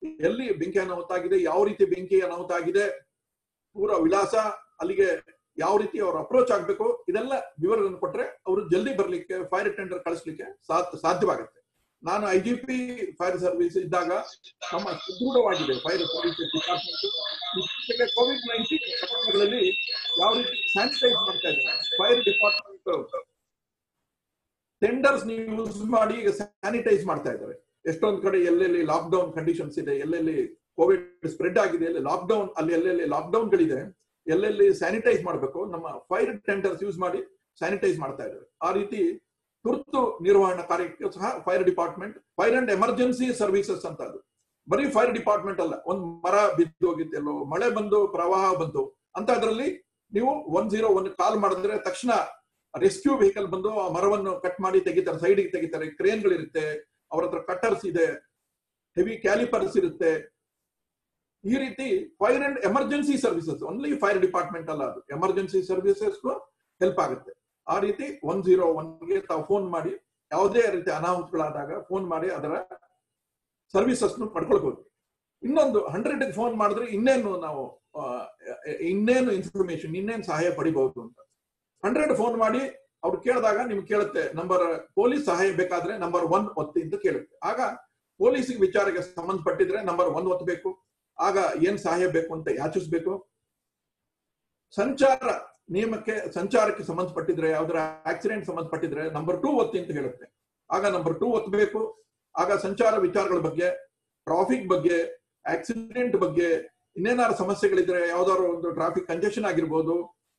ಎಲ್ಲಿ ಬೆಂಕಿ ಅನಾಹುತ ಆಗಿದೆ ಯಾವ ರೀತಿ ಬೆಂಕಿ ಅನಾಹುತ ಆಗಿದೆ ಪೂರ ವಿಳಾಸ ಅಲ್ಲಿಗೆ ಯಾವ ರೀತಿ ಅವ್ರು ಅಪ್ರೋಚ್ ಆಗ್ಬೇಕು ಇದೆಲ್ಲ ವಿವರಗಳನ್ನು ಕೊಟ್ರೆ ಅವರು ಜಲ್ದಿ ಬರ್ಲಿಕ್ಕೆ ಫೈರ್ ಟೆಂಡರ್ ಕಳಿಸ್ಲಿಕ್ಕೆ ಸಾಧ್ಯ ಸಾಧ್ಯವಾಗುತ್ತೆ ನಾನು I G P fire service ಇದ್ದಾಗ ನಮ್ಮ ಸುದೃಢವಾಗಿದೆ fire service department Covid nineteen ಪ್ರಕರಣಗಳಲ್ಲಿ ಯಾವ ರೀತಿ ಸ್ಯಾನಿಟೈಸ್ ಮಾಡ್ತಾ ಇದ್ದಾರೆ ಫೈರ್ ಡಿಪಾರ್ಟ್ಮೆಂಟ್ ಟೆಂಡರ್ಸ್ ನೀವು ಯೂಸ್ ಮಾಡಿ ಈಗ ಸ್ಯಾನಿಟೈಸ್ ಮಾಡ್ತಾ ಇದ್ದಾರೆ ಎಷ್ಟೊಂದ್ ಕಡೆ ಎಲ್ಲೆಲ್ಲಿ ಲಾಕ್ ಡೌನ್ ಕಂಡೀಷನ್ಸ್ ಇದೆ ಎಲ್ಲೆಲ್ಲಿ ಕೋವಿಡ್ ಸ್ಪ್ರೆಡ್ ಆಗಿದೆ ಅಲ್ಲಿ ಲಾಕ್ ಡೌನ್ ಅಲ್ಲಿ ಎಲ್ಲೆಲ್ಲಿ ಲಾಕ್ ಡೌನ್ ಗಳಿದೆ ಎಲ್ಲೆಲ್ಲಿ ಸ್ಯಾನಿಟೈಸ್ ಮಾಡಬೇಕು ನಮ್ಮ ಫೈರ್ ಟೆಂಡರ್ಸ್ ಯೂಸ್ ಮಾಡಿ ಸ್ಯಾನಿಟೈಸ್ ಮಾಡ್ತಾ ಇದ್ದಾರೆ ಆ ರೀತಿ ತುರ್ತು ನಿರ್ವಹಣಾ ಕಾರ್ಯಕ್ಕೆ ಸಹ fire department fire and emergency services ಅಂತ ಅದು ಬರೀ ಫೈರ್ ಡಿಪಾರ್ಟ್ಮೆಂಟ್ ಅಲ್ಲ ಒಂದ್ ಮರ ಬಿದ್ದು ಹೋಗಿದ್ದೆಲ್ಲೋ ಮಳೆ ಬಂದು ಪ್ರವಾಹ ಬಂತು ಅಂತ ಅದರಲ್ಲಿ ನೀವು ಒನ್ ಜೀರೋ ಒನ್ ಕಾಲ್ ಮಾಡಿದ್ರೆ ತಕ್ಷಣ ರೆಸ್ಕ್ಯೂ ವೆಹಿಕಲ್ ಬಂದು ಆ ಮರವನ್ನು ಕಟ್ ಮಾಡಿ ತೆಗಿತಾರೆ ಸೈಡ್ಗೆ ತೆಗಿತಾರೆ ಕ್ರೇನ್ಗಳಿರುತ್ತೆ ಅವ್ರ ಹತ್ರ ಕಟ್ಟರ್ಸ್ ಇದೆ ಹೆವಿ ಕ್ಯಾಲಿಪರ್ಸ್ ಇರುತ್ತೆ ಈ ರೀತಿ fire and emergency services only fire department ಅಲ್ಲ ಅದು ಎಮರ್ಜೆನ್ಸಿ ಸರ್ವಿಸಸ್ಗೂ ಹೆಲ್ಪ್ ಆಗುತ್ತೆ ಆ ರೀತಿ ಒನ್ ಜೀರೋ ಒನ್ಗೆ ತಾವು ಫೋನ್ ಮಾಡಿ ಯಾವುದೇ ರೀತಿ ಅನಾಹುತಗಳಾದಾಗ ಫೋನ್ ಮಾಡಿ ಅದರ ಸರ್ವಿಸಸ್ ಪಡ್ಕೊಳ್ಬಹುದು ಇನ್ನೊಂದು ಹಂಡ್ರೆಡ್ ಫೋನ್ ಮಾಡಿದ್ರೆ ಇನ್ನೇನು ನಾವು ಆ, ಇನ್ನೇನು ಇನ್ಫಾರ್ಮೇಶನ್ ಇನ್ನೇನು ಸಹಾಯ ಪಡಿಬಹುದು ಅಂತ ಹಂಡ್ರೆಡ್ ಫೋನ್ ಮಾಡಿ ಅವ್ರು ಕೇಳಿದಾಗ ನಿಮ್ಗೆ ಕೇಳುತ್ತೆ ನಂಬರ್ ಪೊಲೀಸ್ ಸಹಾಯ ಬೇಕಾದ್ರೆ ನಂಬರ್ ಒನ್ ಒತ್ತಿ ಅಂತ ಕೇಳುತ್ತೆ ಆಗ ಪೊಲೀಸಿಗೆ ವಿಚಾರಕ್ಕೆ ಸಂಬಂಧಪಟ್ಟಿದ್ರೆ ನಂಬರ್ ಒನ್ ಒತ್ತಬೇಕು ಆಗ ಏನ್ ಸಹಾಯ ಬೇಕು ಅಂತ ಯಾಚಿಸ್ಬೇಕು ಸಂಚಾರ ನಿಯಮಕ್ಕೆ ಸಂಚಾರಕ್ಕೆ ಸಂಬಂಧಪಟ್ಟಿದ್ರೆ ಯಾವ್ದಾರ ಆಕ್ಸಿಡೆಂಟ್ ಸಂಬಂಧಪಟ್ಟಿದ್ರೆ ನಂಬರ್ ಟೂ ಒತ್ತಿ ಅಂತ ಹೇಳುತ್ತೆ ಆಗ ನಂಬರ್ ಟೂ ಒತ್ತಬೇಕು ಆಗ ಸಂಚಾರ ವಿಚಾರಗಳ ಬಗ್ಗೆ ಟ್ರಾಫಿಕ್ ಬಗ್ಗೆ ಆಕ್ಸಿಡೆಂಟ್ ಬಗ್ಗೆ ಇನ್ನೇನಾದ್ರು ಸಮಸ್ಯೆಗಳಿದ್ರೆ ಯಾವ್ದಾದ್ರು ಒಂದು ಟ್ರಾಫಿಕ್ ಕಂಜೆಷನ್ ಆಗಿರ್ಬೋದು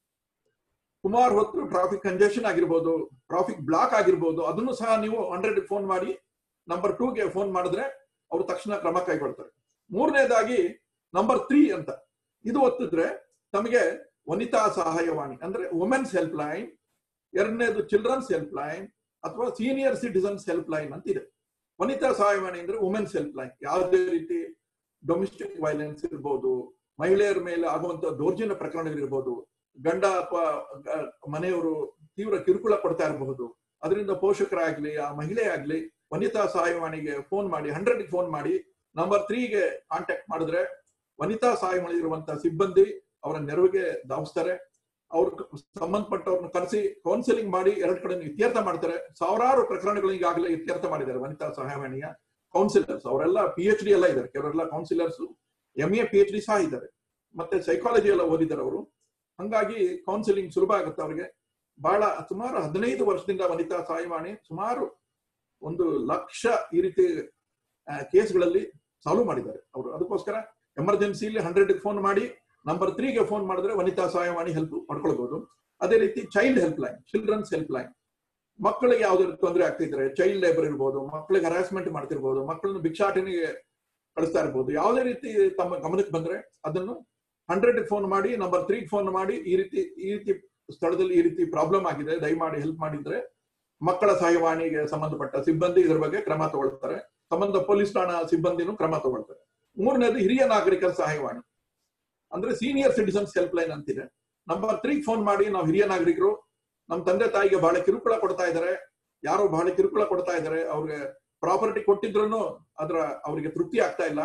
ಸುಮಾರು ಹೊತ್ತು ಟ್ರಾಫಿಕ್ ಕಂಜೆಷನ್ ಆಗಿರ್ಬೋದು ಟ್ರಾಫಿಕ್ ಬ್ಲಾಕ್ ಆಗಿರ್ಬೋದು ಅದನ್ನು ಸಹ ನೀವು ಹಂಡ್ರೆಡ್ ಫೋನ್ ಮಾಡಿ ನಂಬರ್ ಟೂಗೆ ಫೋನ್ ಮಾಡಿದ್ರೆ ಅವರು ತಕ್ಷಣ ಕ್ರಮ ಕೈಗೊಳ್ತಾರೆ ಮೂರನೇದಾಗಿ ನಂಬರ್ ತ್ರೀ ಅಂತ ಇದು ಒತ್ತಿದ್ರೆ ತಮಗೆ ವನಿತಾ ಸಹಾಯವಾಣಿ ಅಂದ್ರೆ ವುಮೆನ್ಸ್ ಹೆಲ್ಪ್ ಲೈನ್ ಎರಡನೇದು ಚಿಲ್ಡ್ರನ್ಸ್ ಹೆಲ್ಪ್ ಲೈನ್ ಅಥವಾ ಸೀನಿಯರ್ ಸಿಟಿಸನ್ಸ್ ಹೆಲ್ಪ್ ಲೈನ್ ಅಂತ ಇದೆ ವನಿತಾ ಸಹಾಯವಾಣಿ ಅಂದ್ರೆ ವುಮೆನ್ಸ್ ಹೆಲ್ಪ್ ಲೈನ್ ಯಾವುದೇ ರೀತಿ ಡೊಮೆಸ್ಟಿಕ್ ವೈಲೆನ್ಸ್ ಇರ್ಬೋದು ಮಹಿಳೆಯರ ಮೇಲೆ ಆಗುವಂತ ದೌರ್ಜನ್ಯ ಪ್ರಕರಣಗಳಿರ್ಬೋದು ಗಂಡ ಅಥವಾ ಮನೆಯವರು ತೀವ್ರ ಕಿರುಕುಳ ಕೊಡ್ತಾ ಇರಬಹುದು ಅದರಿಂದ ಪೋಷಕರಾಗ್ಲಿ ಆ ಮಹಿಳೆ ಆಗ್ಲಿ ವನಿತಾ ಸಹಾಯವಾಣಿಗೆ ಫೋನ್ ಮಾಡಿ ಹಂಡ್ರೆಡ್ ಫೋನ್ ಮಾಡಿ ನಂಬರ್ ತ್ರೀಗೆ ಕಾಂಟ್ಯಾಕ್ಟ್ ಮಾಡಿದ್ರೆ ವನಿತಾ ಸಹಾಯವಾಣಿ ಇರುವಂತಹ ಸಿಬ್ಬಂದಿ ಅವರ ನೆರವಿಗೆ ಧಾವಿಸ್ತಾರೆ ಅವ್ರ ಸಂಬಂಧಪಟ್ಟವ್ರನ್ನ ಕರೆಸಿ ಕೌನ್ಸಿಲಿಂಗ್ ಮಾಡಿ ಎರಡ್ ಕಡೆ ಇತ್ಯರ್ಥ ಮಾಡ್ತಾರೆ ಸಾವಿರಾರು ಪ್ರಕರಣಗಳು ಈಗಾಗಲೇ ಇತ್ಯರ್ಥ ಮಾಡಿದ್ದಾರೆ ವನಿತಾ ಸಹಾಯವಾಣಿಯ ಕೌನ್ಸಿಲರ್ಸ್ ಅವರೆಲ್ಲ ಪಿ ಎಚ್ ಡಿ ಎಲ್ಲ ಇದ್ದಾರೆ ಕೆಲವರೆಲ್ಲ counsellors M A P H D ಸಹ ಇದ್ದಾರೆ ಮತ್ತೆ ಸೈಕಾಲಜಿ ಎಲ್ಲ ಓದಿದ್ದಾರೆ ಅವರು ಹಂಗಾಗಿ ಕೌನ್ಸಿಲಿಂಗ್ ಸುಲಭ ಆಗುತ್ತೆ ಅವರಿಗೆ ಬಹಳ ಸುಮಾರು ಹದಿನೈದು ವರ್ಷದಿಂದ ವನಿತಾ ಸಹಾಯವಾಣಿ ಸುಮಾರು ಒಂದು ಲಕ್ಷ ಈ ರೀತಿ ಕೇಸ್ಗಳಲ್ಲಿ ಸಾಲ್ವ್ ಮಾಡಿದ್ದಾರೆ ಅವರು ಅದಕ್ಕೋಸ್ಕರ ಎಮರ್ಜೆನ್ಸಿಲಿ ಹಂಡ್ರೆಡ್ ಫೋನ್ ಮಾಡಿ ನಂಬರ್ ತ್ರೀಗೆ ಫೋನ್ ಮಾಡಿದ್ರೆ ವನಿತಾ ಸಹಾಯವಾಣಿ ಹೆಲ್ಪ್ ಪಡ್ಕೊಳ್ಬಹುದು ಅದೇ ರೀತಿ child helpline children's helpline ಮಕ್ಕಳಿಗೆ ಯಾವ್ದೇ ತೊಂದರೆ ಆಗ್ತಿದ್ರೆ ಚೈಲ್ಡ್ ಲೇಬರ್ ಇರ್ಬೋದು ಮಕ್ಕಳಿಗೆ ಹರಾಸ್ಮೆಂಟ್ ಮಾಡ್ತಿರ್ಬೋದು ಮಕ್ಕಳನ್ನು ಭಿಕ್ಷಾಟನೆಗೆ ಕಳಿಸ್ತಾ ಇರ್ಬೋದು ಯಾವುದೇ ರೀತಿ ತಮ್ಮ ಗಮನಕ್ಕೆ ಬಂದ್ರೆ ಅದನ್ನು ಹಂಡ್ರೆಡ್ ಫೋನ್ ಮಾಡಿ ನಂಬರ್ ತ್ರೀ ಫೋನ್ ಮಾಡಿ ಈ ರೀತಿ ಈ ರೀತಿ ಸ್ಥಳದಲ್ಲಿ ಈ ರೀತಿ ಪ್ರಾಬ್ಲಮ್ ಆಗಿದೆ ದಯಮಾಡಿ ಹೆಲ್ಪ್ ಮಾಡಿದ್ರೆ ಮಕ್ಕಳ ಸಹಾಯವಾಣಿಗೆ ಸಂಬಂಧಪಟ್ಟ ಸಿಬ್ಬಂದಿ ಇದ್ರ ಬಗ್ಗೆ ಕ್ರಮ ತಗೊಳ್ತಾರೆ ಸಂಬಂಧ ಪೊಲೀಸ್ ಠಾಣಾ ಸಿಬ್ಬಂದಿನೂ ಕ್ರಮ ತಗೊಳ್ತಾರೆ ಮೂರನೇದು ಹಿರಿಯ ನಾಗರಿಕರ ಸಹಾಯವಾಣಿ ಅಂದ್ರೆ ಸೀನಿಯರ್ ಸಿಟಿಸನ್ಸ್ ಹೆಲ್ಪ್ ಲೈನ್ ಅಂತಿದೆ ನಂಬರ್ ತ್ರೀ ಫೋನ್ ಮಾಡಿ ನಾವು ಹಿರಿಯ ನಾಗರಿಕರು ನಮ್ಮ ತಂದೆ ತಾಯಿಗೆ ಬಹಳ ಕಿರುಕುಳ ಕೊಡ್ತಾ ಇದ್ದಾರೆ ಯಾರೋ ಬಹಳ ಕಿರುಕುಳ ಕೊಡ್ತಾ ಇದ್ದಾರೆ ಅವ್ರಿಗೆ ಪ್ರಾಪರ್ಟಿ ಕೊಟ್ಟಿದ್ರು ಅದ್ರ ಅವರಿಗೆ ತೃಪ್ತಿ ಆಗ್ತಾ ಇಲ್ಲ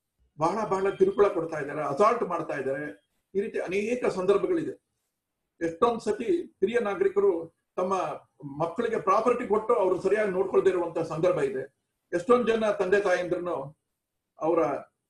ಬಹಳ ಬಹಳ ಕಿರುಕುಳ ಕೊಡ್ತಾ ಇದ್ದಾರೆ ಅಸಾಲ್ಟ್ ಮಾಡ್ತಾ ಇದ್ದಾರೆ ಈ ರೀತಿ ಅನೇಕ ಸಂದರ್ಭಗಳಿದೆ ಎಷ್ಟೊಂದ್ ಸತಿ ಹಿರಿಯ ನಾಗರಿಕರು ತಮ್ಮ ಮಕ್ಕಳಿಗೆ ಪ್ರಾಪರ್ಟಿ ಕೊಟ್ಟು ಅವರು ಸರಿಯಾಗಿ ನೋಡ್ಕೊಳ್ದೇ ಇರುವಂತ ಸಂದರ್ಭ ಇದೆ ಎಷ್ಟೊಂದ್ ಜನ ತಂದೆ ತಾಯಿಂದ್ರೂ ಅವರ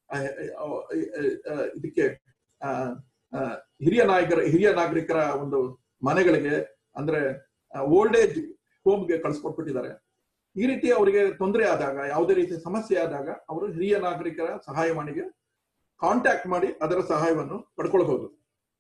ಇದಕ್ಕೆ ಹಿರಿಯ ನಾಯಕರ ಹಿರಿಯ ನಾಗರಿಕರ ಒಂದು ಮನೆಗಳಿಗೆ ಅಂದ್ರೆ ಓಲ್ಡ್ ಏಜ್ ಹೋಮ್ಗೆ ಕಳ್ಸಿಕೊಟ್ಬಿಟ್ಟಿದ್ದಾರೆ ಈ ರೀತಿ ಅವರಿಗೆ ತೊಂದರೆ ಆದಾಗ ಯಾವುದೇ ರೀತಿ ಸಮಸ್ಯೆ ಆದಾಗ ಅವರು ಹಿರಿಯ ನಾಗರಿಕರ ಸಹಾಯವಾಣಿಗೆ ಕಾಂಟ್ಯಾಕ್ಟ್ ಮಾಡಿ ಅದರ ಸಹಾಯವನ್ನು ಪಡ್ಕೊಳ್ಬಹುದು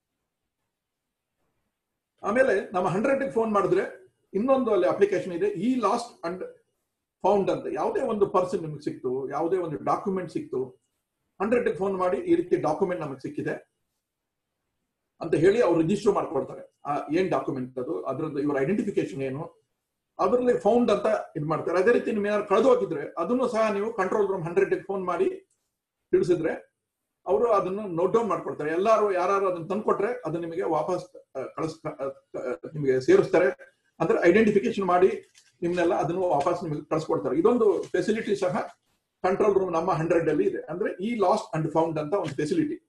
ಆಮೇಲೆ ನಮ್ಮ ಹಂಡ್ರೆಡ್ ಫೋನ್ ಮಾಡಿದ್ರೆ ಇನ್ನೊಂದು ಅಲ್ಲಿ ಅಪ್ಲಿಕೇಶನ್ ಇದೆ ಈ ಲಾಸ್ಟ್ ಅಂಡ್ ಫೌಂಡ್ ಅಂತ ಯಾವುದೇ ಒಂದು ಪರ್ಸನ್ ನಿಮಗೆ ಸಿಕ್ತು ಯಾವುದೇ ಒಂದು ಡಾಕ್ಯುಮೆಂಟ್ ಸಿಕ್ತು ಹಂಡ್ರೆಡ್ ಫೋನ್ ಮಾಡಿ ಈ ರೀತಿ ಡಾಕ್ಯುಮೆಂಟ್ ನಮಗೆ ಸಿಕ್ಕಿದೆ ಅಂತ ಹೇಳಿ ಅವ್ರು ರಿಜಿಸ್ಟರ್ ಮಾಡ್ಕೊಡ್ತಾರೆ ಆ ಏನ್ ಡಾಕ್ಯುಮೆಂಟ್ ಅದು ಅದ್ರದ್ದು ಇವ್ರ ಐಡೆಂಟಿಫಿಕೇಶನ್ ಏನು ಅದರಲ್ಲಿ ಫೌಂಡ್ ಅಂತ ಇದು ಮಾಡ್ತಾರೆ ಅದೇ ರೀತಿ ನಿಮ್ಗೆ ಏನಾದ್ರು ಕಳೆದು ಹೋಗಿದ್ರೆ ಅದನ್ನು ಸಹ ನೀವು ಕಂಟ್ರೋಲ್ ರೂಮ್ ಹಂಡ್ರೆಡ್ ಫೋನ್ ಮಾಡಿ ತಿಳಿಸಿದ್ರೆ ಅವರು ಅದನ್ನು ನೋಟ್ ಡೌನ್ ಮಾಡ್ಕೊಡ್ತಾರೆ ಎಲ್ಲಾರು ಯಾರು ಅದನ್ನ ತಂದ್ಕೊಟ್ರೆ ಅದು ನಿಮಗೆ ವಾಪಸ್ ಕಳಿಸ್ ನಿಮಗೆ ಸೇರಿಸ್ತಾರೆ ಅಂದ್ರೆ ಐಡೆಂಟಿಫಿಕೇಶನ್ ಮಾಡಿ ನಿಮ್ನೆಲ್ಲ ಅದನ್ನು ವಾಪಸ್ ನಿಮಗೆ ಕಳಿಸ್ಕೊಡ್ತಾರೆ ಇದೊಂದು ಫೆಸಿಲಿಟಿ ಸಹ ಕಂಟ್ರೋಲ್ ರೂಮ್ ನಮ್ಮ ಹಂಡ್ರೆಡ್ ಅಲ್ಲಿ ಇದೆ ಅಂದ್ರೆ ಈ ಲಾಸ್ಟ್ ಅಂಡ್ ಫೌಂಡ್ ಅಂತ ಒಂದು ಫೆಸಿಲಿಟಿ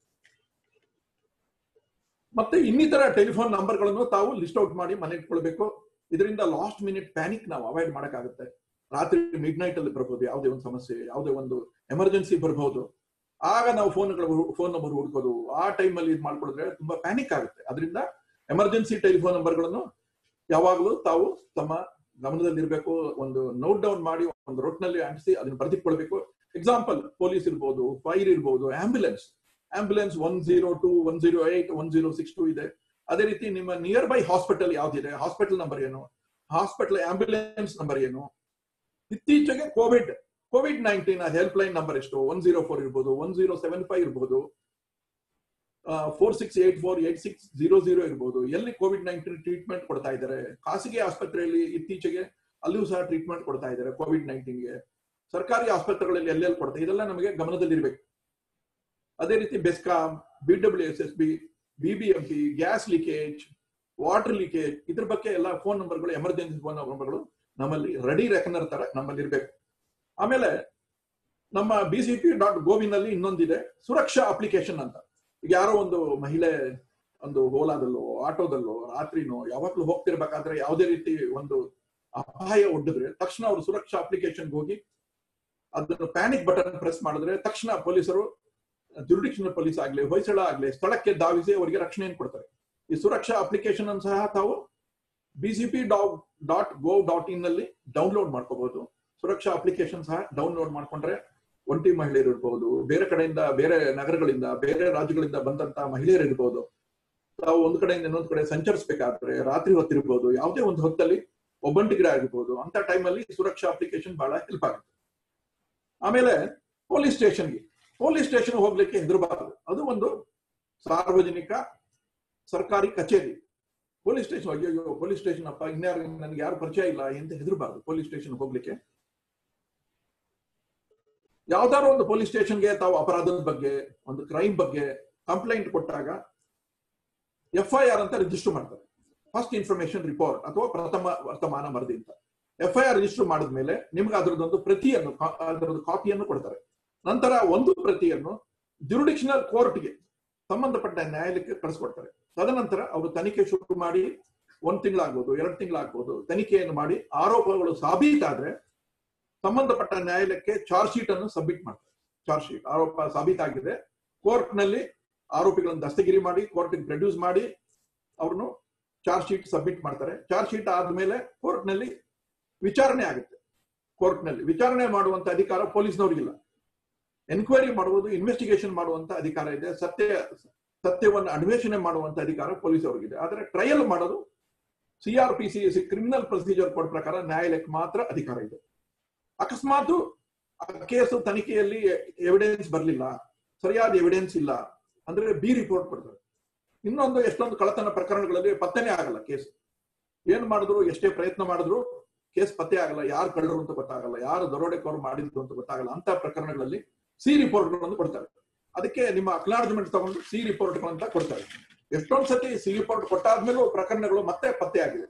ಮತ್ತೆ ಇನ್ನಿತರ ಟೆಲಿಫೋನ್ ನಂಬರ್ಗಳನ್ನು ತಾವು ಲಿಸ್ಟ್ ಔಟ್ ಮಾಡಿ ಮನೆ ಇಟ್ಕೊಳ್ಬೇಕು ಇದರಿಂದ ಲಾಸ್ಟ್ ಮಿನಿಟ್ ಪ್ಯಾನಿಕ್ ನಾವು ಅವಾಯ್ಡ್ ಮಾಡಕ್ಕಾಗುತ್ತೆ ರಾತ್ರಿ ಮಿಡ್ ನೈಟ್ ಅಲ್ಲಿ ಬರ್ಬೋದು ಯಾವುದೇ ಒಂದು ಸಮಸ್ಯೆ ಯಾವುದೇ ಒಂದು ಎಮರ್ಜೆನ್ಸಿ ಬರ್ಬೋದು ಆಗ ನಾವು ಫೋನ್ಗಳು ಫೋನ್ ನಂಬರ್ ಹುಡ್ಕೋದು ಆ ಟೈಮ್ ಅಲ್ಲಿ ಇದು ಮಾಡ್ಕೊಳಿದ್ರೆ ತುಂಬಾ ಪ್ಯಾನಿಕ್ ಆಗುತ್ತೆ ಅದರಿಂದ ಎಮರ್ಜೆನ್ಸಿ ಟೆಲಿಫೋನ್ ನಂಬರ್ಗಳನ್ನು ಯಾವಾಗಲೂ ತಾವು ತಮ್ಮ ಗಮನದಲ್ಲಿರ್ಬೇಕು ಒಂದು ನೋಟ್ ಡೌನ್ ಮಾಡಿ ಒಂದು ರೋಟ್ನಲ್ಲಿ ಅಂಟಿಸಿ ಅದನ್ನ ಬರೆದಿಟ್ಕೊಳ್ಬೇಕು ಎಕ್ಸಾಂಪಲ್ ಪೊಲೀಸ್ ಇರ್ಬೋದು ಫೈರ್ ಇರ್ಬೋದು ambulance ambulance one zero two one zero eight one zero six two ಇದೆ ಅದೇ ರೀತಿ ನಿಮ್ಮ ನಿಯರ್ ಬೈ ಹಾಸ್ಪಿಟಲ್ ಯಾವ್ದಿದೆ ಹಾಸ್ಪಿಟಲ್ ನಂಬರ್ ಏನು ಹಾಸ್ಪಿಟಲ್ ಆಂಬ್ಯುಲೆನ್ಸ್ ನಂಬರ್ ಏನು ಇತ್ತೀಚೆಗೆ Covid Covid nineteen helpline number ಎಷ್ಟು ಒನ್ ಜೀರೋ ಫೋರ್ ಇರ್ಬೋದು ಒನ್ ಜೀರೋ ಸೆವೆನ್ ಫೈವ್ ಇರ್ಬೋದು four six eight four eight six zero zero ಇರ್ಬೋದು ಎಲ್ಲಿ ಕೋವಿಡ್ ನೈನ್ಟೀನ್ ಟ್ರೀಟ್ಮೆಂಟ್ ಕೊಡ್ತಾ ಇದ್ದಾರೆ ಖಾಸಗಿ ಆಸ್ಪತ್ರೆಯಲ್ಲಿ ಇತ್ತೀಚೆಗೆ ಅಲ್ಲಿಯೂ ಸಹ ಟ್ರೀಟ್ಮೆಂಟ್ ಕೊಡ್ತಾ ಇದ್ದಾರೆ ಕೋವಿಡ್ ನೈನ್ಟೀನ್ಗೆ ಸರ್ಕಾರಿ ಆಸ್ಪತ್ರೆಗಳಲ್ಲಿ ಎಲ್ಲೆಲ್ಲಿ ಕೊಡ್ತಾ ಇದೆಲ್ಲ ನಮಗೆ ಗಮನದಲ್ಲಿರ್ಬೇಕು ಅದೇ ರೀತಿ BESCOM B W S S B BBMP gas leakage water leakage ಇದ್ರ ಬಗ್ಗೆ ಎಲ್ಲ ಫೋನ್ ನಂಬರ್ಗಳು ಎಮರ್ಜೆನ್ಸಿ ಫೋನ್ ನಂಬರ್ಗಳು ನಮ್ಮಲ್ಲಿ ರೆಡಿ ರೆಕನರ್ ತರ ನಮ್ಮಲ್ಲಿ ಇರ್ಬೇಕು ಆಮೇಲೆ ನಮ್ಮ ಬಿ ಸಿ ಪಿ ಡಾಟ್ ಗೋವಿನಲ್ಲಿ ಇನ್ನೊಂದಿದೆ ಸುರಕ್ಷಾ ಅಪ್ಲಿಕೇಶನ್ ಅಂತ ಈಗ ಯಾರೋ ಒಂದು ಮಹಿಳೆ ಒಂದು ಓಲಾದಲ್ಲೋ ಆಟೋದಲ್ಲೋ ರಾತ್ರಿನೋ ಯಾವಾಗ್ಲೂ ಹೋಗ್ತಿರ್ಬೇಕಾದ್ರೆ ಯಾವುದೇ ರೀತಿ ಒಂದು ಅಪಾಯ ಒಡ್ಡಿದ್ರೆ ತಕ್ಷಣ ಅವರು ಸುರಕ್ಷಾ ಅಪ್ಲಿಕೇಶನ್ ಹೋಗಿ ಅದನ್ನು ಪ್ಯಾನಿಕ್ ಬಟನ್ ಪ್ರೆಸ್ ಮಾಡಿದ್ರೆ ತಕ್ಷಣ ಪೊಲೀಸರು ಜುರಿಡಿಕ್ಷನಲ್ ಪೊಲೀಸ್ ಆಗ್ಲಿ ಹೊಯ್ಸಳ ಆಗ್ಲಿ ಸ್ಥಳಕ್ಕೆ ಧಾವಿಸಿ ಅವರಿಗೆ ರಕ್ಷಣೆಯನ್ನು ಕೊಡ್ತಾರೆ ಈ ಸುರಕ್ಷಾ ಅಪ್ಲಿಕೇಶನ್ ಅನ್ನು ಸಹ ತಾವು BCP dot go dot in ನಲ್ಲಿ ಡೌನ್ಲೋಡ್ ಮಾಡ್ಕೋಬಹುದು ಸುರಕ್ಷಾ ಅಪ್ಲಿಕೇಶನ್ ಸಹ ಡೌನ್ಲೋಡ್ ಮಾಡ್ಕೊಂಡ್ರೆ ಒಂಟಿ ಮಹಿಳೆಯರು ಇರ್ಬೋದು ಬೇರೆ ಕಡೆಯಿಂದ ಬೇರೆ ನಗರಗಳಿಂದ ಬೇರೆ ರಾಜ್ಯಗಳಿಂದ ಬಂದಂತ ಮಹಿಳೆಯರು ಇರ್ಬೋದು ತಾವು ಒಂದು ಕಡೆಯಿಂದ ಇನ್ನೊಂದು ಕಡೆ ಸಂಚರಿಸಬೇಕಾದ್ರೆ ರಾತ್ರಿ ಹೊತ್ತಿರ್ಬೋದು ಯಾವುದೇ ಒಂದು ಹೊತ್ತಲ್ಲಿ ಒಬ್ಬಂಟಿಗರ ಆಗಿರ್ಬೋದು ಅಂತ ಟೈಮಲ್ಲಿ ಸುರಕ್ಷಾ ಅಪ್ಲಿಕೇಶನ್ ಬಹಳ ಹೆಲ್ಪ್ ಆಗುತ್ತೆ ಆಮೇಲೆ ಪೊಲೀಸ್ ಸ್ಟೇಷನ್ಗೆ ಪೊಲೀಸ್ ಸ್ಟೇಷನ್ ಹೋಗ್ಲಿಕ್ಕೆ ಹೆದರಬಾರದು ಅದು ಒಂದು ಸಾರ್ವಜನಿಕ ಸರ್ಕಾರಿ ಕಚೇರಿ ಪೊಲೀಸ್ ಸ್ಟೇಷನ್ ಅಯ್ಯೋ ಪೊಲೀಸ್ ಸ್ಟೇಷನ್ ಅಪ್ಪ ಇನ್ಯಾರು ನನ್ಗೆ ಯಾರು ಪರಿಚಯ ಇಲ್ಲ ಅಂತ ಹೆದರಬಾರದು ಪೊಲೀಸ್ ಸ್ಟೇಷನ್ ಹೋಗ್ಲಿಕ್ಕೆ ಯಾವ್ದಾದ್ರು ಒಂದು ಪೊಲೀಸ್ ಸ್ಟೇಷನ್ಗೆ ತಾವು ಅಪರಾಧದ ಬಗ್ಗೆ ಒಂದು ಕ್ರೈಮ್ ಬಗ್ಗೆ ಕಂಪ್ಲೇಂಟ್ ಕೊಟ್ಟಾಗ ಎಫ್ ಐ ಆರ್ ಅಂತ ರಿಜಿಸ್ಟರ್ ಮಾಡ್ತಾರೆ ಫಸ್ಟ್ ಇನ್ಫಾರ್ಮೇಶನ್ ರಿಪೋರ್ಟ್ ಅಥವಾ ಪ್ರಥಮ ವರ್ತಮಾನ ವರದಿ ಅಂತ ಎಫ್ ಐ ಆರ್ ರಿಜಿಸ್ಟರ್ ಮಾಡಿದ್ಮೇಲೆ ನಿಮ್ಗೆ ಅದರದೊಂದು ಪ್ರತಿಯನ್ನು ಅದರದ್ದು ಕಾಪಿಯನ್ನು ಕೊಡ್ತಾರೆ ನಂತರ ಒಂದು ಪ್ರತಿಯನ್ನು ಜುರಿಡಿಕ್ಷನಲ್ ಕೋರ್ಟ್ಗೆ ಸಂಬಂಧಪಟ್ಟ ನ್ಯಾಯಾಲಯಕ್ಕೆ ಕಳಿಸ್ಕೊಡ್ತಾರೆ ತದನಂತರ ಅವರು ತನಿಖೆ ಶುರು ಮಾಡಿ ಒಂದ್ ತಿಂಗಳಾಗ್ಬೋದು ಎರಡು ತಿಂಗಳಾಗ್ಬೋದು ತನಿಖೆಯನ್ನು ಮಾಡಿ ಆರೋಪಗಳು ಸಾಬೀತಾದ್ರೆ ಸಂಬಂಧಪಟ್ಟ ನ್ಯಾಯಾಲಯಕ್ಕೆ ಚಾರ್ಜ್ ಶೀಟ್ ಅನ್ನು ಸಬ್ಮಿಟ್ ಮಾಡ್ತಾರೆ ಚಾರ್ಜ್ ಶೀಟ್ ಆರೋಪ ಸಾಬೀತಾಗಿದೆ ಕೋರ್ಟ್ ನಲ್ಲಿ ಆರೋಪಿಗಳನ್ನು ದಸ್ತಗಿರಿ ಮಾಡಿ ಕೋರ್ಟ್ ಪ್ರೊಡ್ಯೂಸ್ ಮಾಡಿ ಅವ್ರನ್ನು ಚಾರ್ಜ್ ಶೀಟ್ ಸಬ್ಮಿಟ್ ಮಾಡ್ತಾರೆ ಚಾರ್ಜ್ ಶೀಟ್ ಆದ್ಮೇಲೆ ಕೋರ್ಟ್ ನಲ್ಲಿ ವಿಚಾರಣೆ ಆಗುತ್ತೆ ಕೋರ್ಟ್ ನಲ್ಲಿ ವಿಚಾರಣೆ ಮಾಡುವಂತ ಅಧಿಕಾರ ಪೊಲೀಸ್ನವ್ರಿಗಿಲ್ಲ ಎನ್ಕ್ವೈರಿ ಮಾಡುವುದು ಇನ್ವೆಸ್ಟಿಗೇಷನ್ ಮಾಡುವಂತ ಅಧಿಕಾರ ಇದೆ ಸತ್ಯ ಸತ್ಯವನ್ನು ಅನ್ವೇಷಣೆ ಮಾಡುವಂತ ಅಧಿಕಾರ ಪೊಲೀಸ್ ಅವರಿಗಿದೆ ಆದ್ರೆ ಟ್ರಯಲ್ ಮಾಡೋದು CR P C criminal procedure code ಪ್ರಕಾರ ನ್ಯಾಯಾಲಯಕ್ಕೆ ಮಾತ್ರ ಅಧಿಕಾರ ಇದೆ ಅಕಸ್ಮಾತ್ ಕೇಸು ತನಿಖೆಯಲ್ಲಿ ಎವಿಡೆನ್ಸ್ ಬರಲಿಲ್ಲ ಸರಿಯಾದ ಎವಿಡೆನ್ಸ್ ಇಲ್ಲ ಅಂದ್ರೆ ಬಿ ರಿಪೋರ್ಟ್ ಕೊಡ್ತಾರೆ ಇನ್ನೊಂದು ಎಷ್ಟೊಂದು ಕಳತನ ಪ್ರಕರಣಗಳಲ್ಲಿ ಪತ್ತೆನೇ ಆಗಲ್ಲ ಕೇಸ್ ಏನ್ ಮಾಡಿದ್ರು ಎಷ್ಟೇ ಪ್ರಯತ್ನ ಮಾಡಿದ್ರು ಕೇಸ್ ಪತ್ತೆ ಆಗಲ್ಲ ಯಾರು ಕಳ್ಳರು ಅಂತ ಗೊತ್ತಾಗಲ್ಲ ಯಾರು ದರೋಡೆಕೋರು ಮಾಡಿದ್ದು ಅಂತ ಗೊತ್ತಾಗಲ್ಲ ಅಂತ ಪ್ರಕರಣಗಳಲ್ಲಿ ಸಿ ರಿಪೋರ್ಟ್ಗಳನ್ನು ಕೊಡ್ತಾರೆ ಅದಕ್ಕೆ ನಿಮ್ಮ ಅಕ್ನಾಲಜ್ಮೆಂಟ್ ತಗೊಂಡು ಸಿ ರಿಪೋರ್ಟ್ಗಳಂತ ಕೊಡ್ತಾರೆ ಎಷ್ಟೊಂದ್ ಸತಿ ಸಿ ರಿಪೋರ್ಟ್ ಕೊಟ್ಟಾದ್ಮೇಲೂ ಪ್ರಕರಣಗಳು ಮತ್ತೆ ಪತ್ತೆ ಆಗಿದೆ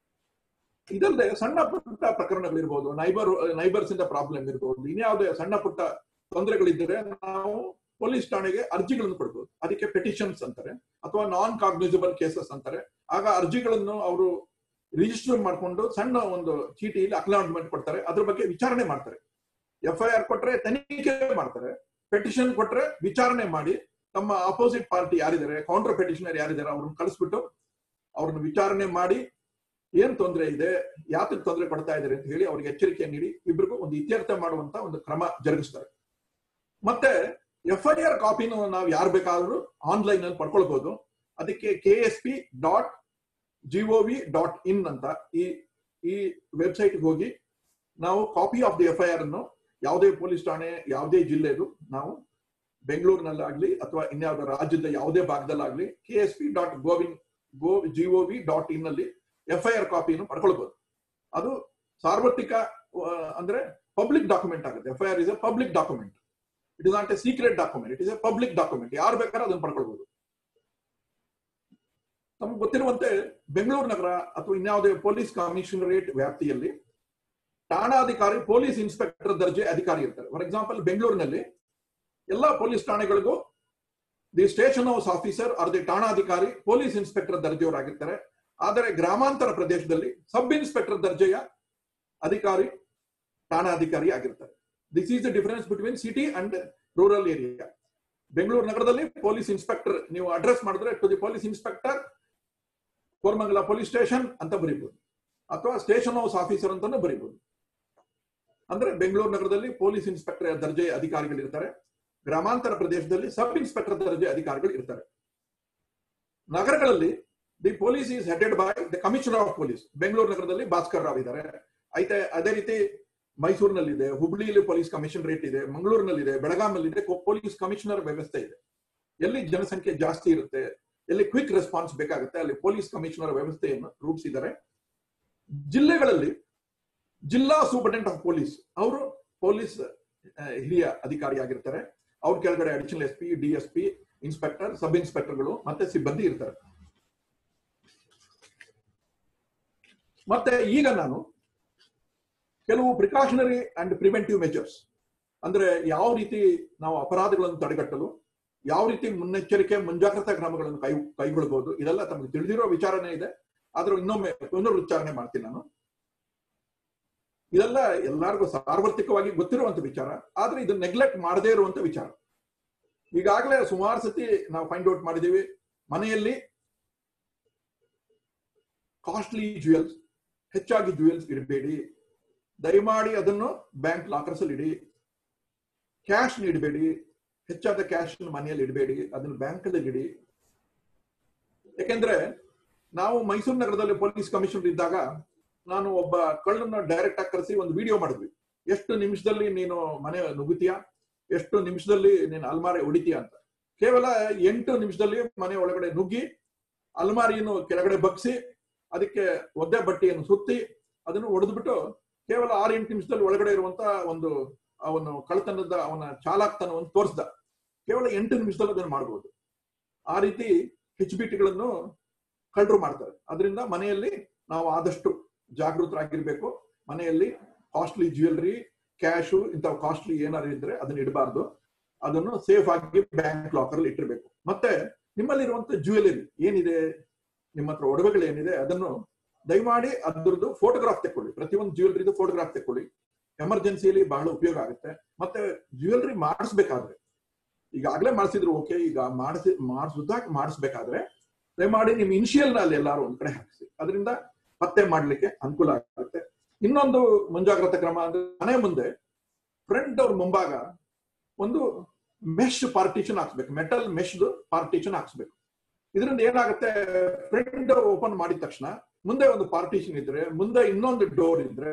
ಇದಲ್ಲದೆ ಸಣ್ಣ ಪುಟ್ಟ ಪ್ರಕರಣಗಳಿರ್ಬೋದು ನೈಬರ್ ನೈಬರ್ಸ್ ಇಂದ ಪ್ರಾಬ್ಲಮ್ ಇರ್ಬೋದು ಇನ್ಯಾವುದೇ ಸಣ್ಣ ಪುಟ್ಟ ತೊಂದರೆಗಳಿದ್ದರೆ ನಾವು ಪೊಲೀಸ್ ಠಾಣೆಗೆ ಅರ್ಜಿಗಳನ್ನು ಕೊಡ್ಬೋದು ಅದಕ್ಕೆ ಪೆಟಿಷನ್ಸ್ ಅಂತಾರೆ ಅಥವಾ ನಾನ್ ಕಾಗ್ನಿಸಬಲ್ ಕೇಸಸ್ ಅಂತಾರೆ ಆಗ ಅರ್ಜಿಗಳನ್ನು ಅವರು ರಿಜಿಸ್ಟರ್ ಮಾಡಿಕೊಂಡು ಸಣ್ಣ ಒಂದು ಚೀಟಿಯಲ್ಲಿ ಅಕ್ನಾಲಜ್ಮೆಂಟ್ ಕೊಡ್ತಾರೆ ಅದ್ರ ಬಗ್ಗೆ ವಿಚಾರಣೆ ಮಾಡ್ತಾರೆ ಎಫ್ ಐ ಆರ್ ಕೊಟ್ರೆ ತನಿಖೆ ಮಾಡ್ತಾರೆ ಪೆಟಿಷನ್ ಕೊಟ್ರೆ ವಿಚಾರಣೆ ಮಾಡಿ ತಮ್ಮ ಅಪೋಸಿಟ್ ಪಾರ್ಟಿ ಯಾರಿದ್ದಾರೆ ಕೌಂಟರ್ ಪೆಟಿಷನರ್ ಯಾರಿದ್ದಾರೆ ಅವ್ರನ್ನ ಕಳಿಸ್ಬಿಟ್ಟು ಅವ್ರನ್ನ ವಿಚಾರಣೆ ಮಾಡಿ ಏನ್ ತೊಂದರೆ ಇದೆ ಯಾತಕ್ಕೆ ತೊಂದರೆ ಕೊಡ್ತಾ ಇದ್ದಾರೆ ಅಂತ ಹೇಳಿ ಅವ್ರಿಗೆ ಎಚ್ಚರಿಕೆ ನೀಡಿ ಇಬ್ರಿಗೂ ಒಂದು ಇತ್ಯರ್ಥ ಮಾಡುವಂತ ಒಂದು ಕ್ರಮ ಜರುಗಿಸ್ತಾರೆ ಮತ್ತೆ ಎಫ್ ಐ ಆರ್ ಕಾಪಿನ ನಾವು ಯಾರು ಬೇಕಾದ್ರೂ ಆನ್ಲೈನ್ ಅಲ್ಲಿ ಪಡ್ಕೊಳ್ಬಹುದು ಅದಕ್ಕೆ K S P dot GOV dot in ಅಂತ ಈ ಈ ವೆಬ್ಸೈಟ್ ಹೋಗಿ ನಾವು copy of the F I R ಅನ್ನು ಯಾವುದೇ ಪೊಲೀಸ್ ಠಾಣೆ ಯಾವುದೇ ಜಿಲ್ಲೆದು ನಾವು ಬೆಂಗಳೂರಿನಲ್ಲಾಗ್ಲಿ ಅಥವಾ ಇನ್ಯಾವುದೋ ರಾಜ್ಯದ ಯಾವುದೇ ಭಾಗದಲ್ಲಾಗ್ಲಿ ಕೆ ಎಸ್ ಪಿ ಡಾಟ್ ಗೋವಿನ್ ಗೋ ಜಿಒವಿ ಡಾಟ್ ಇನ್ ಅಲ್ಲಿ ಎಫ್ ಐ ಆರ್ ಕಾಪಿಯನ್ನು ಪಡ್ಕೊಳ್ಬಹುದು ಅದು ಸಾರ್ವತ್ರಿಕ ಅಂದ್ರೆ ಪಬ್ಲಿಕ್ ಡಾಕ್ಯುಮೆಂಟ್ ಆಗುತ್ತೆ F I R is a public document it is not a secret document it is a public document ಯಾರು ಬೇಕಾದ್ರೆ ಅದನ್ನು ಪಡ್ಕೊಳ್ಬಹುದು ನಮ್ಗೆ ಗೊತ್ತಿರುವಂತೆ ಬೆಂಗಳೂರು ನಗರ ಅಥವಾ ಇನ್ಯಾವುದೇ ಪೊಲೀಸ್ ಕಮಿಷನರೇಟ್ ವ್ಯಾಪ್ತಿಯಲ್ಲಿ ಠಾಣಾಧಿಕಾರಿ ಪೊಲೀಸ್ ಇನ್ಸ್ಪೆಕ್ಟರ್ ದರ್ಜೆ ಅಧಿಕಾರಿ ಇರ್ತಾರೆ ಫಾರ್ ಎಕ್ಸಾಂಪಲ್ ಬೆಂಗಳೂರಿನಲ್ಲಿ ಎಲ್ಲಾ ಪೊಲೀಸ್ ಠಾಣೆಗಳಿಗೂ the station house officer are the ಠಾಣಾಧಿಕಾರಿ ಪೊಲೀಸ್ ಇನ್ಸ್ಪೆಕ್ಟರ್ ದರ್ಜೆಯವರಾಗಿರ್ತಾರೆ ಆದರೆ ಗ್ರಾಮಾಂತರ ಪ್ರದೇಶದಲ್ಲಿ ಸಬ್ ಇನ್ಸ್ಪೆಕ್ಟರ್ ದರ್ಜೆಯ ಅಧಿಕಾರಿ ಠಾಣಾಧಿಕಾರಿ ಆಗಿರ್ತಾರೆ this is the difference between city and rural area Bengaluru ನಗರದಲ್ಲಿ ಪೊಲೀಸ್ ಇನ್ಸ್ಪೆಕ್ಟರ್ ನೀವು ಅಡ್ರೆಸ್ ಮಾಡಿದ್ರೆ to the police inspector Koramangala police station ಅಂತ ಬರೀಬಹುದು ಅಥವಾ ಸ್ಟೇಷನ್ ಹೌಸ್ ಆಫೀಸರ್ ಅಂತಾನು ಬರೀಬಹುದು ಅಂದ್ರೆ ಬೆಂಗಳೂರು ನಗರದಲ್ಲಿ ಪೊಲೀಸ್ ಇನ್ಸ್ಪೆಕ್ಟರ್ ದರ್ಜೆ ಅಧಿಕಾರಿಗಳು ಇರ್ತಾರೆ ಗ್ರಾಮಾಂತರ ಪ್ರದೇಶದಲ್ಲಿ ಸಬ್ ಇನ್ಸ್ಪೆಕ್ಟರ್ ದರ್ಜೆ ಅಧಿಕಾರಿಗಳು ಇರ್ತಾರೆ ನಗರಗಳಲ್ಲಿ the police is headed by the commissioner of police Bengaluru ನಗರದಲ್ಲಿ ಭಾಸ್ಕರ್ ರಾವ್ ಇದ್ದಾರೆ అయితే ಅದೇ ರೀತಿ ಮೈಸೂರಿನಲ್ಲಿದೆ ಹುಬ್ಳಿಯಲ್ಲಿ ಪೊಲೀಸ್ ಕಮಿಷನರೇಟ್ ಇದೆ ಮಂಗಳೂರಿನಲ್ಲಿದೆ ಬೆಳಗಾಮಲ್ಲಿದೆ ಪೊಲೀಸ್ ಕಮಿಷನರ್ ವ್ಯವಸ್ಥೆ ಇದೆ ಎಲ್ಲಿ ಜನಸಂಖ್ಯೆ ಜಾಸ್ತಿ ಇರುತ್ತೆ ಎಲ್ಲಿ ಕ್ವಿಕ್ ರೆಸ್ಪಾನ್ಸ್ ಬೇಕಾಗುತ್ತೆ ಅಲ್ಲಿ ಪೊಲೀಸ್ ಕಮಿಷನರ್ ವ್ಯವಸ್ಥೆಯನ್ನು ರೂಪಿಸಿದ್ದಾರೆ ಜಿಲ್ಲೆಗಳಲ್ಲಿ ಜಿಲ್ಲಾ ಸೂಪರಿಂಟೆಂಡೆಂಟ್ ಆಫ್ ಪೊಲೀಸ್ ಅವರು ಪೊಲೀಸ್ ಹಿರಿಯ ಅಧಿಕಾರಿ ಆಗಿರ್ತಾರೆ ಅವ್ರ ಕೆಳಗಡೆ additional S P D S P inspector sub ಇನ್ಸ್ಪೆಕ್ಟರ್ಗಳು ಮತ್ತೆ ಸಿಬ್ಬಂದಿ ಇರ್ತಾರೆ ಮತ್ತೆ ಈಗ ನಾನು ಕೆಲವು ಪ್ರಿಕಾಷನರಿ ಅಂಡ್ ಪ್ರಿವೆಂಟಿವ್ ಮೆಜರ್ಸ್ ಅಂದ್ರೆ ಯಾವ ರೀತಿ ನಾವು ಅಪರಾಧಗಳನ್ನು ತಡೆಗಟ್ಟಲು ಯಾವ ರೀತಿ ಮುನ್ನೆಚ್ಚರಿಕೆ ಮುಂಜಾಗ್ರತಾ ಕ್ರಮಗಳನ್ನು ಕೈ ಕೈಗೊಳ್ಳಬಹುದು ಇದೆಲ್ಲ ತಮಗೆ ತಿಳಿದಿರೋ ವಿಚಾರನೇ ಇದೆ ಆದ್ರೂ ಇನ್ನೊಮ್ಮೆ ಪುನರುಚ್ಚಾರಣೆ ಮಾಡ್ತೀನಿ ನಾನು ಇದೆಲ್ಲ ಎಲ್ಲರಿಗೂ ಸಾರ್ವತ್ರಿಕವಾಗಿ ಗೊತ್ತಿರುವಂತ ವಿಚಾರ ಆದ್ರೆ ಇದು ನೆಗ್ಲೆಕ್ಟ್ ಮಾಡದೇ ಇರುವಂತ ವಿಚಾರ ಈಗಾಗಲೇ ಸುಮಾರು ಸತಿ ನಾವು ಫೈಂಡ್ ಔಟ್ ಮಾಡಿದೀವಿ ಮನೆಯಲ್ಲಿ ಕಾಸ್ಟ್ಲಿ ಜ್ಯುವೆಲ್ಸ್ ಹೆಚ್ಚಾಗಿ ಜ್ಯುವೆಲ್ಸ್ ಇಡಬೇಡಿ ದಯಮಾಡಿ ಅದನ್ನು ಬ್ಯಾಂಕ್ ಲಾಕರ್ಸ್ ಅಲ್ಲಿ ಇಡಿ ಕ್ಯಾಶ್ ಇಡಬೇಡಿ ಹೆಚ್ಚಾದ ಕ್ಯಾಶ್ ಮನೆಯಲ್ಲಿ ಇಡಬೇಡಿ ಅದನ್ನು ಬ್ಯಾಂಕ್ ಅಲ್ಲಿ ಇಡಿ ಯಾಕೆಂದ್ರೆ ನಾವು ಮೈಸೂರು ನಗರದಲ್ಲಿ ಪೊಲೀಸ್ ಕಮಿಷನರ್ ಇದ್ದಾಗ ನಾನು ಒಬ್ಬ ಕಳ್ಳನ್ನ ಡೈರೆಕ್ಟ್ ಆಗಿ ಕರೆಸಿ ಒಂದು ವಿಡಿಯೋ ಮಾಡಿದ್ವಿ ಎಷ್ಟು ನಿಮಿಷದಲ್ಲಿ ನೀನು ಮನೆ ನುಗ್ಗುತ್ತೀಯಾ ಎಷ್ಟು ನಿಮಿಷದಲ್ಲಿ ನೀನು ಅಲ್ಮಾರಿ ಹೊಡಿತೀಯ ಅಂತ ಕೇವಲ ಎಂಟು ನಿಮಿಷದಲ್ಲಿ ಮನೆ ಒಳಗಡೆ ನುಗ್ಗಿ ಅಲ್ಮಾರಿಯನ್ನು ಕೆಳಗಡೆ ಬಗ್ಸಿ ಅದಕ್ಕೆ ಒದ್ದೆ ಬಟ್ಟೆಯನ್ನು ಸುತ್ತಿ ಅದನ್ನು ಒಡೆದ್ಬಿಟ್ಟು ಕೇವಲ ಆರು ಎಂಟು ನಿಮಿಷದಲ್ಲಿ ಒಳಗಡೆ ಇರುವಂತ ಒಂದು ಅವನು ಕಳ್ತನದ ಅವನ ಚಾಲಾಕ್ತನವನ್ನು ತೋರಿಸ್ದ ಕೇವಲ ಎಂಟು ನಿಮಿಷದಲ್ಲಿ ಅದನ್ನು ಮಾಡಬಹುದು ಆ ರೀತಿ ಹೆಚ್ ಗಳನ್ನು ಕಳ್ಳರು ಮಾಡ್ತಾರೆ ಅದರಿಂದ ಮನೆಯಲ್ಲಿ ನಾವು ಆದಷ್ಟು ಜಾಗೃತರಾಗಿರ್ಬೇಕು ಮನೆಯಲ್ಲಿ ಕಾಸ್ಟ್ಲಿ ಜ್ಯುವೆಲ್ರಿ ಕ್ಯಾಶು ಇಂಥ ಕಾಸ್ಟ್ಲಿ ಏನಾದ್ರು ಇದ್ರೆ ಅದನ್ನ ಇಡಬಾರ್ದು ಅದನ್ನು ಸೇಫ್ ಆಗಿ ಬ್ಯಾಂಕ್ ಲಾಕರ್ ಅಲ್ಲಿ ಇಟ್ಟಿರ್ಬೇಕು ಮತ್ತೆ ನಿಮ್ಮಲ್ಲಿರುವಂತ ಜ್ಯುವೆಲರಿ ಏನಿದೆ ನಿಮ್ಮ ಹತ್ರ ಒಡವೆಗಳು ಏನಿದೆ ಅದನ್ನು ದಯಮಾಡಿ ಅದರದ್ದು ಫೋಟೋಗ್ರಾಫ್ ತೆಕ್ಕೊಳ್ಳಿ ಪ್ರತಿಯೊಂದು ಜ್ಯುವೆಲ್ರಿದು ಫೋಟೋಗ್ರಾಫ್ ತೆಕ್ಕೊಳ್ಳಿ ಎಮರ್ಜೆನ್ಸಿಯಲ್ಲಿ ಬಹಳ ಉಪಯೋಗ ಆಗುತ್ತೆ ಮತ್ತೆ ಜ್ಯುವೆಲ್ರಿ ಮಾಡಿಸ್ಬೇಕಾದ್ರೆ ಈಗಾಗಲೇ ಮಾಡಿಸಿದ್ರು ಓಕೆ ಈಗ ಮಾಡಿಸಿ ಮಾಡಿಸುದಾಗ ಮಾಡಿಸ್ಬೇಕಾದ್ರೆ ದಯಮಾಡಿ ನಿಮ್ ಇನಿಷಿಯಲ್ ನಲ್ಲಿ ಎಲ್ಲಾರು ಒಂದ್ ಕಡೆ ಹಾಕಿಸಿ ಅದರಿಂದ ಪತ್ತೆ ಮಾಡ್ಲಿಕ್ಕೆ ಅನುಕೂಲ ಆಗುತ್ತೆ ಇನ್ನೊಂದು ಮುಂಜಾಗ್ರತಾ ಕ್ರಮ ಅಂದ್ರೆ ಮನೆ ಮುಂದೆ ಫ್ರಂಟ್ ಅವ್ರ ಮುಂಭಾಗ ಒಂದು ಮೆಶ್ ಪಾರ್ಟಿಷನ್ ಹಾಕ್ಸ್ಬೇಕು ಮೆಟಲ್ ಮೆಶ್ದು ಪಾರ್ಟಿಷನ್ ಹಾಕ್ಸ್ಬೇಕು ಇದರಿಂದ ಏನಾಗುತ್ತೆ ಫ್ರಂಟ್ ಡೋರ್ ಓಪನ್ ಮಾಡಿದ ತಕ್ಷಣ ಮುಂದೆ ಒಂದು ಪಾರ್ಟಿಷನ್ ಇದ್ರೆ ಮುಂದೆ ಇನ್ನೊಂದು ಡೋರ್ ಇದ್ರೆ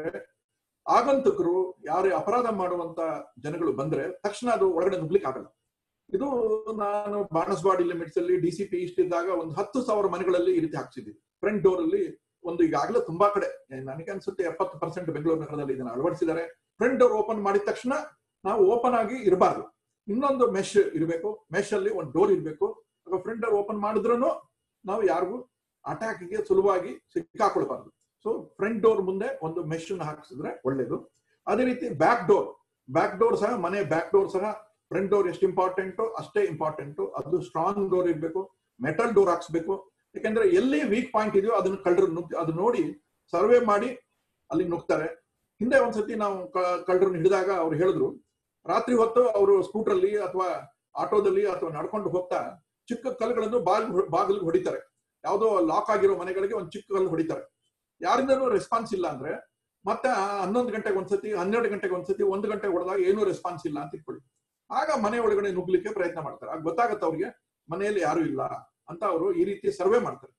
ಆಗಂತಕರು ಯಾರೇ ಅಪರಾಧ ಮಾಡುವಂತ ಜನಗಳು ಬಂದ್ರೆ ತಕ್ಷಣ ಅದು ಒಳಗಡೆ ನುಗ್ಲಿಕ್ಕೆ ಆಗಲ್ಲ ಇದು ನಾನು ಬಾಣಸ್ವಾಡಿ ಲಿಮಿಟ್ಸ್ ಅಲ್ಲಿ ಡಿ ಸಿ ಪಿ ಇಷ್ಟ ಇದ್ದಾಗ ಒಂದು ಹತ್ತು ಸಾವಿರ ಮನೆಗಳಲ್ಲಿ ಈ ರೀತಿ ಹಾಕ್ಸಿದ್ವಿ ಫ್ರಂಟ್ ಡೋರ್ ಅಲ್ಲಿ ಒಂದು ಈಗಾಗಲೇ ತುಂಬಾ ಕಡೆ ನನಗೆ ಅನ್ಸುತ್ತೆ ಎಪ್ಪತ್ತು ಪರ್ಸೆಂಟ್ ಬೆಂಗಳೂರು ನಗರದಲ್ಲಿ ಇದನ್ನ ಅಳವಡಿಸಿದ್ದಾರೆ ಫ್ರಂಟ್ ಡೋರ್ ಓಪನ್ ಮಾಡಿದ ತಕ್ಷಣ ನಾವು ಓಪನ್ ಆಗಿ ಇರಬಾರ್ದು ಇನ್ನೊಂದು ಮೆಶ್ ಇರಬೇಕು ಮೆಶ್ ಅಲ್ಲಿ ಒಂದು ಡೋರ್ ಇರಬೇಕು ಫ್ರಂಟ್ ಡೋರ್ ಓಪನ್ ಮಾಡಿದ್ರು ನಾವು ಯಾರಿಗೂ ಅಟ್ಯಾಕ್ಗೆ ಸುಲಭವಾಗಿ ಸಿಕ್ಕಾಕೊಳ್ಬಾರ್ದು ಸೊ ಫ್ರಂಟ್ ಡೋರ್ ಮುಂದೆ ಒಂದು ಮೆಶ್ ಹಾಕಿಸಿದ್ರೆ ಒಳ್ಳೇದು ಅದೇ ರೀತಿ ಬ್ಯಾಕ್ ಡೋರ್ ಬ್ಯಾಕ್ ಡೋರ್ ಸಹ ಮನೆ ಬ್ಯಾಕ್ ಡೋರ್ ಸಹ ಫ್ರಂಟ್ ಡೋರ್ ಎಷ್ಟು ಇಂಪಾರ್ಟೆಂಟು ಅಷ್ಟೇ ಇಂಪಾರ್ಟೆಂಟು ಅದು ಸ್ಟ್ರಾಂಗ್ ಡೋರ್ ಇರಬೇಕು ಮೆಟಲ್ ಡೋರ್ ಹಾಕ್ಸ್ಬೇಕು ಯಾಕಂದ್ರೆ ಎಲ್ಲಿ ವೀಕ್ ಪಾಯಿಂಟ್ ಇದೆಯೋ ಅದನ್ನ ಕಳ್ಳರು ನುಗ್ ಅದು ನೋಡಿ ಸರ್ವೆ ಮಾಡಿ ಅಲ್ಲಿ ನುಗ್ತಾರೆ ಹಿಂದೆ ಒಂದ್ಸತಿ ನಾವು ಕಳ್ಳರನ್ನ ಹಿಡಿದಾಗ ಅವ್ರು ಹೇಳಿದ್ರು ರಾತ್ರಿ ಹೊತ್ತು ಅವರು ಸ್ಕೂಟರ್ ಅಥವಾ ಆಟೋದಲ್ಲಿ ಅಥವಾ ನಡ್ಕೊಂಡು ಹೋಗ್ತಾ ಚಿಕ್ಕ ಕಲ್ಲುಗಳನ್ನು ಬಾಲ್ ಬಾಗಿಲಿಗೆ ಹೊಡಿತಾರೆ ಯಾವುದೋ ಲಾಕ್ ಆಗಿರೋ ಮನೆಗಳಿಗೆ ಒಂದು ಚಿಕ್ಕ ಕಲ್ಲು ಹೊಡಿತಾರೆ ಯಾರಿಂದನೂ ರೆಸ್ಪಾನ್ಸ್ ಇಲ್ಲ ಅಂದ್ರೆ ಮತ್ತೆ ಹನ್ನೊಂದು ಗಂಟೆಗೆ ಒಂದ್ಸತಿ ಹನ್ನೆರಡು ಗಂಟೆಗೆ ಒಂದ್ಸತಿ ಒಂದು ಗಂಟೆಗೆ ಹೊಡೆದಾಗ ಏನೂ ರೆಸ್ಪಾನ್ಸ್ ಇಲ್ಲ ಅಂತ ಇಟ್ಕೊಳ್ಳಿ ಆಗ ಮನೆ ಒಳಗಡೆ ನುಗ್ಲಿಕ್ಕೆ ಪ್ರಯತ್ನ ಮಾಡ್ತಾರೆ ಆಗ ಗೊತ್ತಾಗತ್ತೆ ಅವ್ರಿಗೆ ಮನೆಯಲ್ಲಿ ಯಾರು ಇಲ್ಲ ಅಂತ ಅವರು ಈ ರೀತಿ ಸರ್ವೆ ಮಾಡ್ತಾರೆ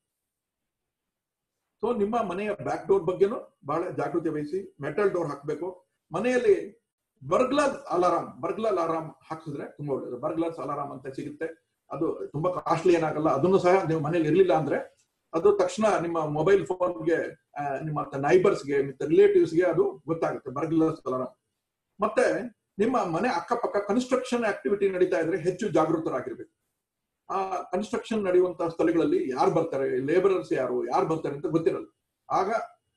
ಸೊ ನಿಮ್ಮ ಮನೆಯ ಬ್ಯಾಕ್ ಡೋರ್ ಬಗ್ಗೆನೂ ಬಹಳ ಜಾಗೃತಿ ವಹಿಸಿ ಮೆಟಲ್ ಡೋರ್ ಹಾಕಬೇಕು ಮನೆಯಲ್ಲಿ ಬರ್ಗ್ಲರ್ ಅಲಾರಾಮ್ ಬರ್ಗ್ಲರ್ ಅಲಾರಾಮ್ ಹಾಕಿಸಿದ್ರೆ ತುಂಬಾ ಒಳ್ಳೇದು ಬರ್ಗ್ಲರ್ಸ್ ಅಲಾರಾಮ್ ಅಂತ ಸಿಗುತ್ತೆ ಅದು ತುಂಬಾ ಕಾಸ್ಟ್ಲಿ ಏನಾಗಲ್ಲ ಅದನ್ನು ಸಹ ನೀವು ಮನೇಲಿ ಇರ್ಲಿಲ್ಲ ಅಂದ್ರೆ ಅದು ತಕ್ಷಣ ನಿಮ್ಮ ಮೊಬೈಲ್ ಫೋನ್ಗೆ ನಿಮ್ಮ ನೈಬರ್ಸ್ಗೆ ಮತ್ತೆ ರಿಲೇಟಿವ್ಸ್ಗೆ ಅದು ಗೊತ್ತಾಗುತ್ತೆ ಬರ್ಗ್ಲರ್ಸ್ ಅಲಾರಾಮ್ ಮತ್ತೆ ನಿಮ್ಮ ಮನೆ ಅಕ್ಕಪಕ್ಕ ಕನ್ಸ್ಟ್ರಕ್ಷನ್ ಆಕ್ಟಿವಿಟಿ ನಡೀತಾ ಇದ್ರೆ ಹೆಚ್ಚು ಜಾಗೃತರಾಗಿರ್ಬೇಕು ಆ ಕನ್ಸ್ಟ್ರಕ್ಷನ್ ನಡೆಯುವಂತಹ ಸ್ಥಳಗಳಲ್ಲಿ ಯಾರು ಬರ್ತಾರೆ ಲೇಬರರ್ಸ್ ಯಾರು ಯಾರು ಬರ್ತಾರೆ ಅಂತ ಗೊತ್ತಿರಲ್ಲ ಆಗ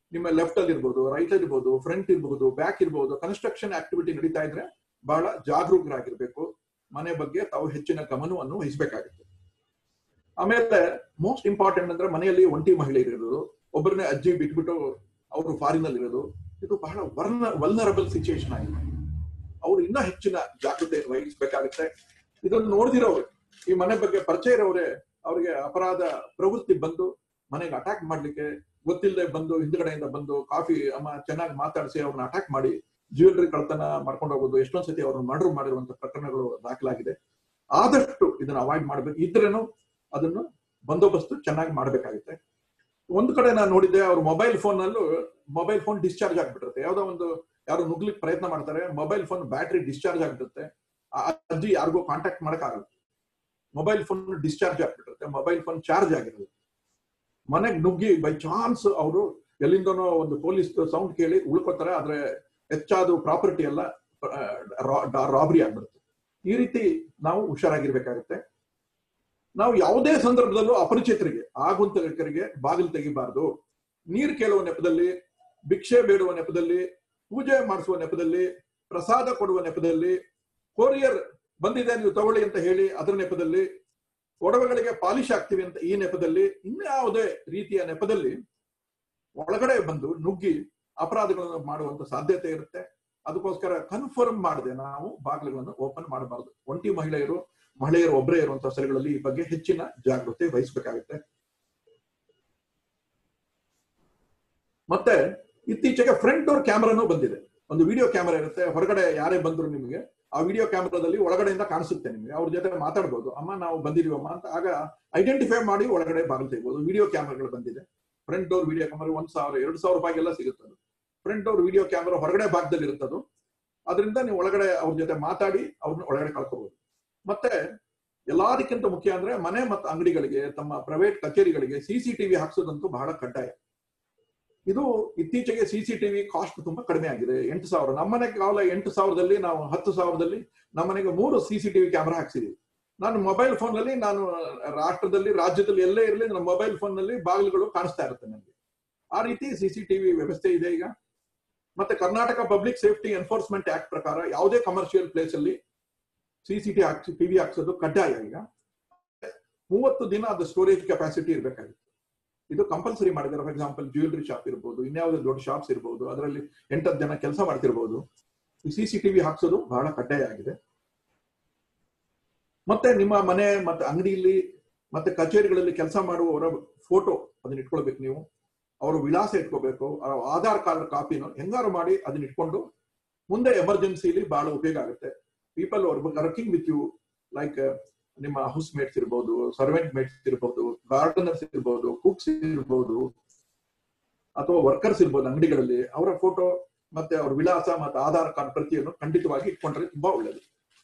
ನಿಮ್ಮ ಲೆಫ್ಟ್ ಅಲ್ಲಿ ಇರ್ಬೋದು ರೈಟ್ ಅಲ್ಲಿ ಇರ್ಬೋದು ಫ್ರಂಟ್ ಇರ್ಬೋದು ಬ್ಯಾಕ್ ಇರ್ಬೋದು ಕನ್ಸ್ಟ್ರಕ್ಷನ್ ಆಕ್ಟಿವಿಟಿ ನಡೀತಾ ಇದ್ರೆ ಬಹಳ ಜಾಗರೂಕರಾಗಿರ್ಬೇಕು ಮನೆ ಬಗ್ಗೆ ತಾವು ಹೆಚ್ಚಿನ ಗಮನವನ್ನು ವಹಿಸಬೇಕಾಗುತ್ತೆ ಆಮೇಲೆ ಮೋಸ್ಟ್ ಇಂಪಾರ್ಟೆಂಟ್ ಅಂದ್ರೆ ಮನೆಯಲ್ಲಿ ಒಂಟಿ ಮಹಿಳೆ ಇರೋದು ಒಬ್ಬರನ್ನೇ ಅಜ್ಜಿ ಬಿಟ್ಬಿಟ್ಟು ಅವರು ಫಾರಿನ್ ಅಲ್ಲಿ ಇರೋದು ಇದು ಬಹಳ ವರ್ನ ವಲ್ನರಬಲ್ ಸಿಚುಯೇಷನ್ ಆಗಿದೆ ಅವರು ಇನ್ನೂ ಹೆಚ್ಚಿನ ಜಾಗೃತೆ ವಹಿಸಬೇಕಾಗುತ್ತೆ ಇದನ್ನು ನೋಡ್ದಿರೋರು ಈ ಮನೆ ಬಗ್ಗೆ ಪರಿಚಯ ಇರೋರೆ ಅವ್ರಿಗೆ ಅಪರಾಧ ಪ್ರವೃತ್ತಿ ಬಂದು ಮನೆಗೆ ಅಟ್ಯಾಕ್ ಮಾಡ್ಲಿಕ್ಕೆ ಗೊತ್ತಿಲ್ಲದೆ ಬಂದು ಹಿಂದ್ಗಡೆಯಿಂದ ಬಂದು ಕಾಫಿ ಅಮ್ಮ ಚೆನ್ನಾಗಿ ಮಾತಾಡಿಸಿ ಅವ್ರನ್ನ ಅಟ್ಯಾಕ್ ಮಾಡಿ ಜ್ಯುವೆಲ್ರಿ ಕಳ್ತನ ಮಾಡ್ಕೊಂಡು ಹೋಗೋದು ಎಷ್ಟೊಂದ್ ಸತಿ ಅವ್ರನ್ನ ಮರ್ಡರ್ ಮಾಡಿರುವಂತ ಪ್ರಕರಣಗಳು ದಾಖಲಾಗಿದೆ ಆದಷ್ಟು ಇದನ್ನ ಅವಾಯ್ಡ್ ಮಾಡ್ಬೇಕು ಇದ್ರೇನು ಅದನ್ನು ಬಂದೋಬಸ್ತು ಚೆನ್ನಾಗಿ ಮಾಡ್ಬೇಕಾಗುತ್ತೆ ಒಂದು ಕಡೆ ನಾನು ನೋಡಿದ್ದೆ ಅವ್ರ ಮೊಬೈಲ್ ಫೋನ್ ನಲ್ಲೂ ಮೊಬೈಲ್ ಫೋನ್ ಡಿಸ್ಚಾರ್ಜ್ ಆಗ್ಬಿಟ್ಟಿರುತ್ತೆ ಯಾವ್ದೋ ಒಂದು ಯಾರು ನುಗ್ಲಿಕ್ಕೆ ಪ್ರಯತ್ನ ಮಾಡ್ತಾರೆ ಮೊಬೈಲ್ ಫೋನ್ ಬ್ಯಾಟ್ರಿ ಡಿಸ್ಚಾರ್ಜ್ ಆಗ್ಬಿಡುತ್ತೆ ಆ ಅಜ್ಜಿ ಯಾರಿಗೂ ಕಾಂಟ್ಯಾಕ್ಟ್ ಮಾಡಕ್ ಆಗಲ್ಲ ಮೊಬೈಲ್ ಫೋನ್ ಡಿಸ್ಚಾರ್ಜ್ ಆಗ್ಬಿಟ್ಟಿರುತ್ತೆ ಮೊಬೈಲ್ ಫೋನ್ ಚಾರ್ಜ್ ಆಗಿರೋದು ಮನೆಗೆ ನುಗ್ಗಿ ಬೈ ಚಾನ್ಸ್ ಅವರು ಎಲ್ಲಿಂದನೋ ಒಂದು ಪೊಲೀಸ್ ಸೌಂಡ್ ಕೇಳಿ ಉಳ್ಕೊತಾರೆ ಆದ್ರೆ ಹೆಚ್ಚಾದ ಪ್ರಾಪರ್ಟಿ ಎಲ್ಲ ರಾಬರಿ ಆಗ್ಬಿಡುತ್ತೆ ಈ ರೀತಿ ನಾವು ಹುಷಾರಾಗಿರ್ಬೇಕಾಗುತ್ತೆ ನಾವು ಯಾವುದೇ ಸಂದರ್ಭದಲ್ಲೂ ಅಪರಿಚಿತರಿಗೆ ಆಗುಂತಕರಿಗೆ ಬಾಗಿಲು ತೆಗಿಬಾರ್ದು ನೀರು ಕೇಳುವ ನೆಪದಲ್ಲಿ ಭಿಕ್ಷೆ ಬೇಡುವ ನೆಪದಲ್ಲಿ ಪೂಜೆ ಮಾಡಿಸುವ ನೆಪದಲ್ಲಿ ಪ್ರಸಾದ ಕೊಡುವ ನೆಪದಲ್ಲಿ ಕೊರಿಯರ್ ಬಂದಿದೆ ನೀವು ತಗೊಳ್ಳಿ ಅಂತ ಹೇಳಿ ಅದರ ನೆಪದಲ್ಲಿ ಒಡವೆಗಳಿಗೆ ಪಾಲಿಶ್ ಆಗ್ತೀವಿ ಅಂತ ಈ ನೆಪದಲ್ಲಿ ಇನ್ಯಾವುದೇ ರೀತಿಯ ನೆಪದಲ್ಲಿ ಒಳಗಡೆ ಬಂದು ನುಗ್ಗಿ ಅಪರಾಧಗಳನ್ನು ಮಾಡುವಂತ ಸಾಧ್ಯತೆ ಇರುತ್ತೆ ಅದಕ್ಕೋಸ್ಕರ ಕನ್ಫರ್ಮ್ ಮಾಡದೆ ನಾವು ಬಾಗಿಲುಗಳನ್ನು ಓಪನ್ ಮಾಡಬಾರದು ಒಂಟಿ ಮಹಿಳೆಯರು ಮಹಿಳೆಯರು ಒಬ್ಬರೇ ಇರುವಂತಹ ಸ್ಥಳಗಳಲ್ಲಿ ಈ ಬಗ್ಗೆ ಹೆಚ್ಚಿನ ಜಾಗೃತಿ ವಹಿಸಬೇಕಾಗುತ್ತೆ ಮತ್ತೆ ಇತ್ತೀಚೆಗೆ ಫ್ರಂಟ್ ಡೋರ್ ಕ್ಯಾಮ್ರಾನು ಬಂದಿದೆ ಒಂದು ವಿಡಿಯೋ ಕ್ಯಾಮೆರಾ ಇರುತ್ತೆ ಹೊರಗಡೆ ಯಾರೇ ಬಂದ್ರು ನಿಮಗೆ ಆ ವಿಡಿಯೋ ಕ್ಯಾಮ್ರಾದಲ್ಲಿ ಒಳಗಡೆಯಿಂದ ಕಾಣಿಸುತ್ತೆ ನಿಮಗೆ ಅವ್ರ ಜೊತೆ ಮಾತಾಡ್ಬೋದು ಅಮ್ಮ ನಾವು ಬಂದಿದೀವಮ್ಮ ಅಂತ ಆಗ ಐಡೆಂಟಿಫೈ ಮಾಡಿ ಒಳಗಡೆ ಬಾಗಿಲು ತೆಗಿಬೋದು ವಿಡಿಯೋ ಕ್ಯಾಮ್ರಾಗಳು ಬಂದಿದೆ ಫ್ರಂಟ್ ಡೋರ್ ವಿಡಿಯೋ ಕ್ಯಾಮ್ರಾ ಒಂದ್ ಸಾವಿರ ಎರಡು ಸಾವಿರ ರೂಪಾಯಿ ಎಲ್ಲ ಸಿಗುತ್ತೆ ಫ್ರಂಟ್ ಡೋರ್ ವಿಡಿಯೋ ಕ್ಯಾಮ್ರಾ ಹೊರಗಡೆ ಭಾಗದಲ್ಲಿ ಇರುತ್ತದು ಅದರಿಂದ ನೀವು ಒಳಗಡೆ ಅವ್ರ ಜೊತೆ ಮಾತಾಡಿ ಅವ್ರನ್ನ ಒಳಗಡೆ ಕಳ್ಕೋಬಹುದು ಮತ್ತೆ ಎಲ್ಲದಕ್ಕಿಂತ ಮುಖ್ಯ ಅಂದ್ರೆ ಮನೆ ಮತ್ತು ಅಂಗಡಿಗಳಿಗೆ ತಮ್ಮ ಪ್ರೈವೇಟ್ ಕಚೇರಿಗಳಿಗೆ ಸಿಸಿಟಿವಿ ಹಾಕ್ಸೋದಂತೂ ಬಹಳ ಕಡ್ಡಾಯ ಇದು ಇತ್ತೀಚೆಗೆ ಸಿಸಿಟಿವಿ ಕಾಸ್ಟ್ ತುಂಬಾ ಕಡಿಮೆ ಆಗಿದೆ ಎಂಟು ಸಾವಿರ ನಮ್ಮನೆ ಕಾಲ ಎಂಟು ಸಾವಿರದಲ್ಲಿ ನಾವು ಹತ್ತು ಸಾವಿರದಲ್ಲಿ ನಮ್ಮನೆಗೆ ಮೂರು ಸಿಸಿಟಿವಿ ಕ್ಯಾಮೆರಾ ಹಾಕ್ಸಿದೀವಿ ನಾನು ಮೊಬೈಲ್ ಫೋನ್ ನಲ್ಲಿ ನಾನು ರಾಷ್ಟ್ರದಲ್ಲಿ ರಾಜ್ಯದಲ್ಲಿ ಎಲ್ಲೇ ಇರಲಿ ನನ್ನ ಮೊಬೈಲ್ ಫೋನ್ ನಲ್ಲಿ ಬಾಗಿಲುಗಳು ಕಾಣಿಸ್ತಾ ಇರುತ್ತೆ ನನಗೆ ಆ ರೀತಿ ಸಿಸಿಟಿವಿ ವ್ಯವಸ್ಥೆ ಇದೆ ಈಗ ಮತ್ತೆ Karnataka public safety enforcement act ಪ್ರಕಾರ ಯಾವುದೇ ಕಮರ್ಷಿಯಲ್ ಪ್ಲೇಸ್ ಅಲ್ಲಿ ಸಿಸಿಟಿ ಹಾಕ್ಸಿ ಟಿವಿ ಹಾಕ್ಸೋದು ಕಡ್ಡಾಯ ಈಗ ಮೂವತ್ತು ದಿನ ಅದು ಸ್ಟೋರೇಜ್ ಕೆಪಾಸಿಟಿ ಇರಬೇಕಾಗಿತ್ತು ಇದು ಕಂಪಲ್ಸರಿ ಮಾಡಿದ್ದಾರೆ ಫಾರ್ ಎಕ್ಸಾಂಪಲ್ ಜ್ಯುವೆಲ್ರಿ ಶಾಪ್ ಇರ್ಬೋದು ಇನ್ಯಾವುದೇ ದೊಡ್ಡ ಶಾಪ್ಸ್ ಇರ್ಬೋದು ಅದರಲ್ಲಿ ಎಂಟತ್ತು ಜನ ಕೆಲಸ ಮಾಡ್ತಿರ್ಬೋದು ಈ ಸಿಸಿಟಿವಿ ಹಾಕ್ಸೋದು ಬಹಳ ಕಡ್ಡಾಯ ಆಗಿದೆ ಮತ್ತೆ ನಿಮ್ಮ ಮನೆ ಮತ್ತೆ ಅಂಗಡಿಯಲ್ಲಿ ಮತ್ತೆ ಕಚೇರಿಗಳಲ್ಲಿ ಕೆಲಸ ಮಾಡುವವರ ಫೋಟೋ ಅದನ್ನ ಇಟ್ಕೊಳ್ಬೇಕು ನೀವು ಅವರ ವಿಳಾಸ ಇಟ್ಕೋಬೇಕು ಅವ್ರ ಆಧಾರ್ ಕಾರ್ಡ್ ಕಾಪಿನ ಹೆಂಗಾರು ಮಾಡಿ ಅದನ್ನ ಇಟ್ಕೊಂಡು ಮುಂದೆ ಎಮರ್ಜೆನ್ಸಿಲಿ ಬಹಳ ಉಪಯೋಗ ಆಗುತ್ತೆ people working with you like ನಿಮ್ಮ ಹೌಸ್ ಮೇಟ್ಸ್ ಇರ್ಬೋದು ಸರ್ವೆಂಟ್ ಮೇಟ್ಸ್ ಇರ್ಬೋದು ಗಾರ್ಡನರ್ಸ್ ಇರ್ಬೋದು ಕುಕ್ಸ್ ಇರ್ಬೋದು ಅಥವಾ ವರ್ಕರ್ಸ್ ಇರ್ಬೋದು ಅಂಗಡಿಗಳಲ್ಲಿ ಅವರ ಫೋಟೋ ಮತ್ತೆ ಅವ್ರ ವಿಳಾಸ ಮತ್ತೆ ಆಧಾರ್ ಕಾರ್ಡ್ ಪ್ರತಿಯನ್ನು ಖಂಡಿತವಾಗಿ ಇಟ್ಕೊಂಡ್ರೆ ತುಂಬಾ ಒಳ್ಳೇದು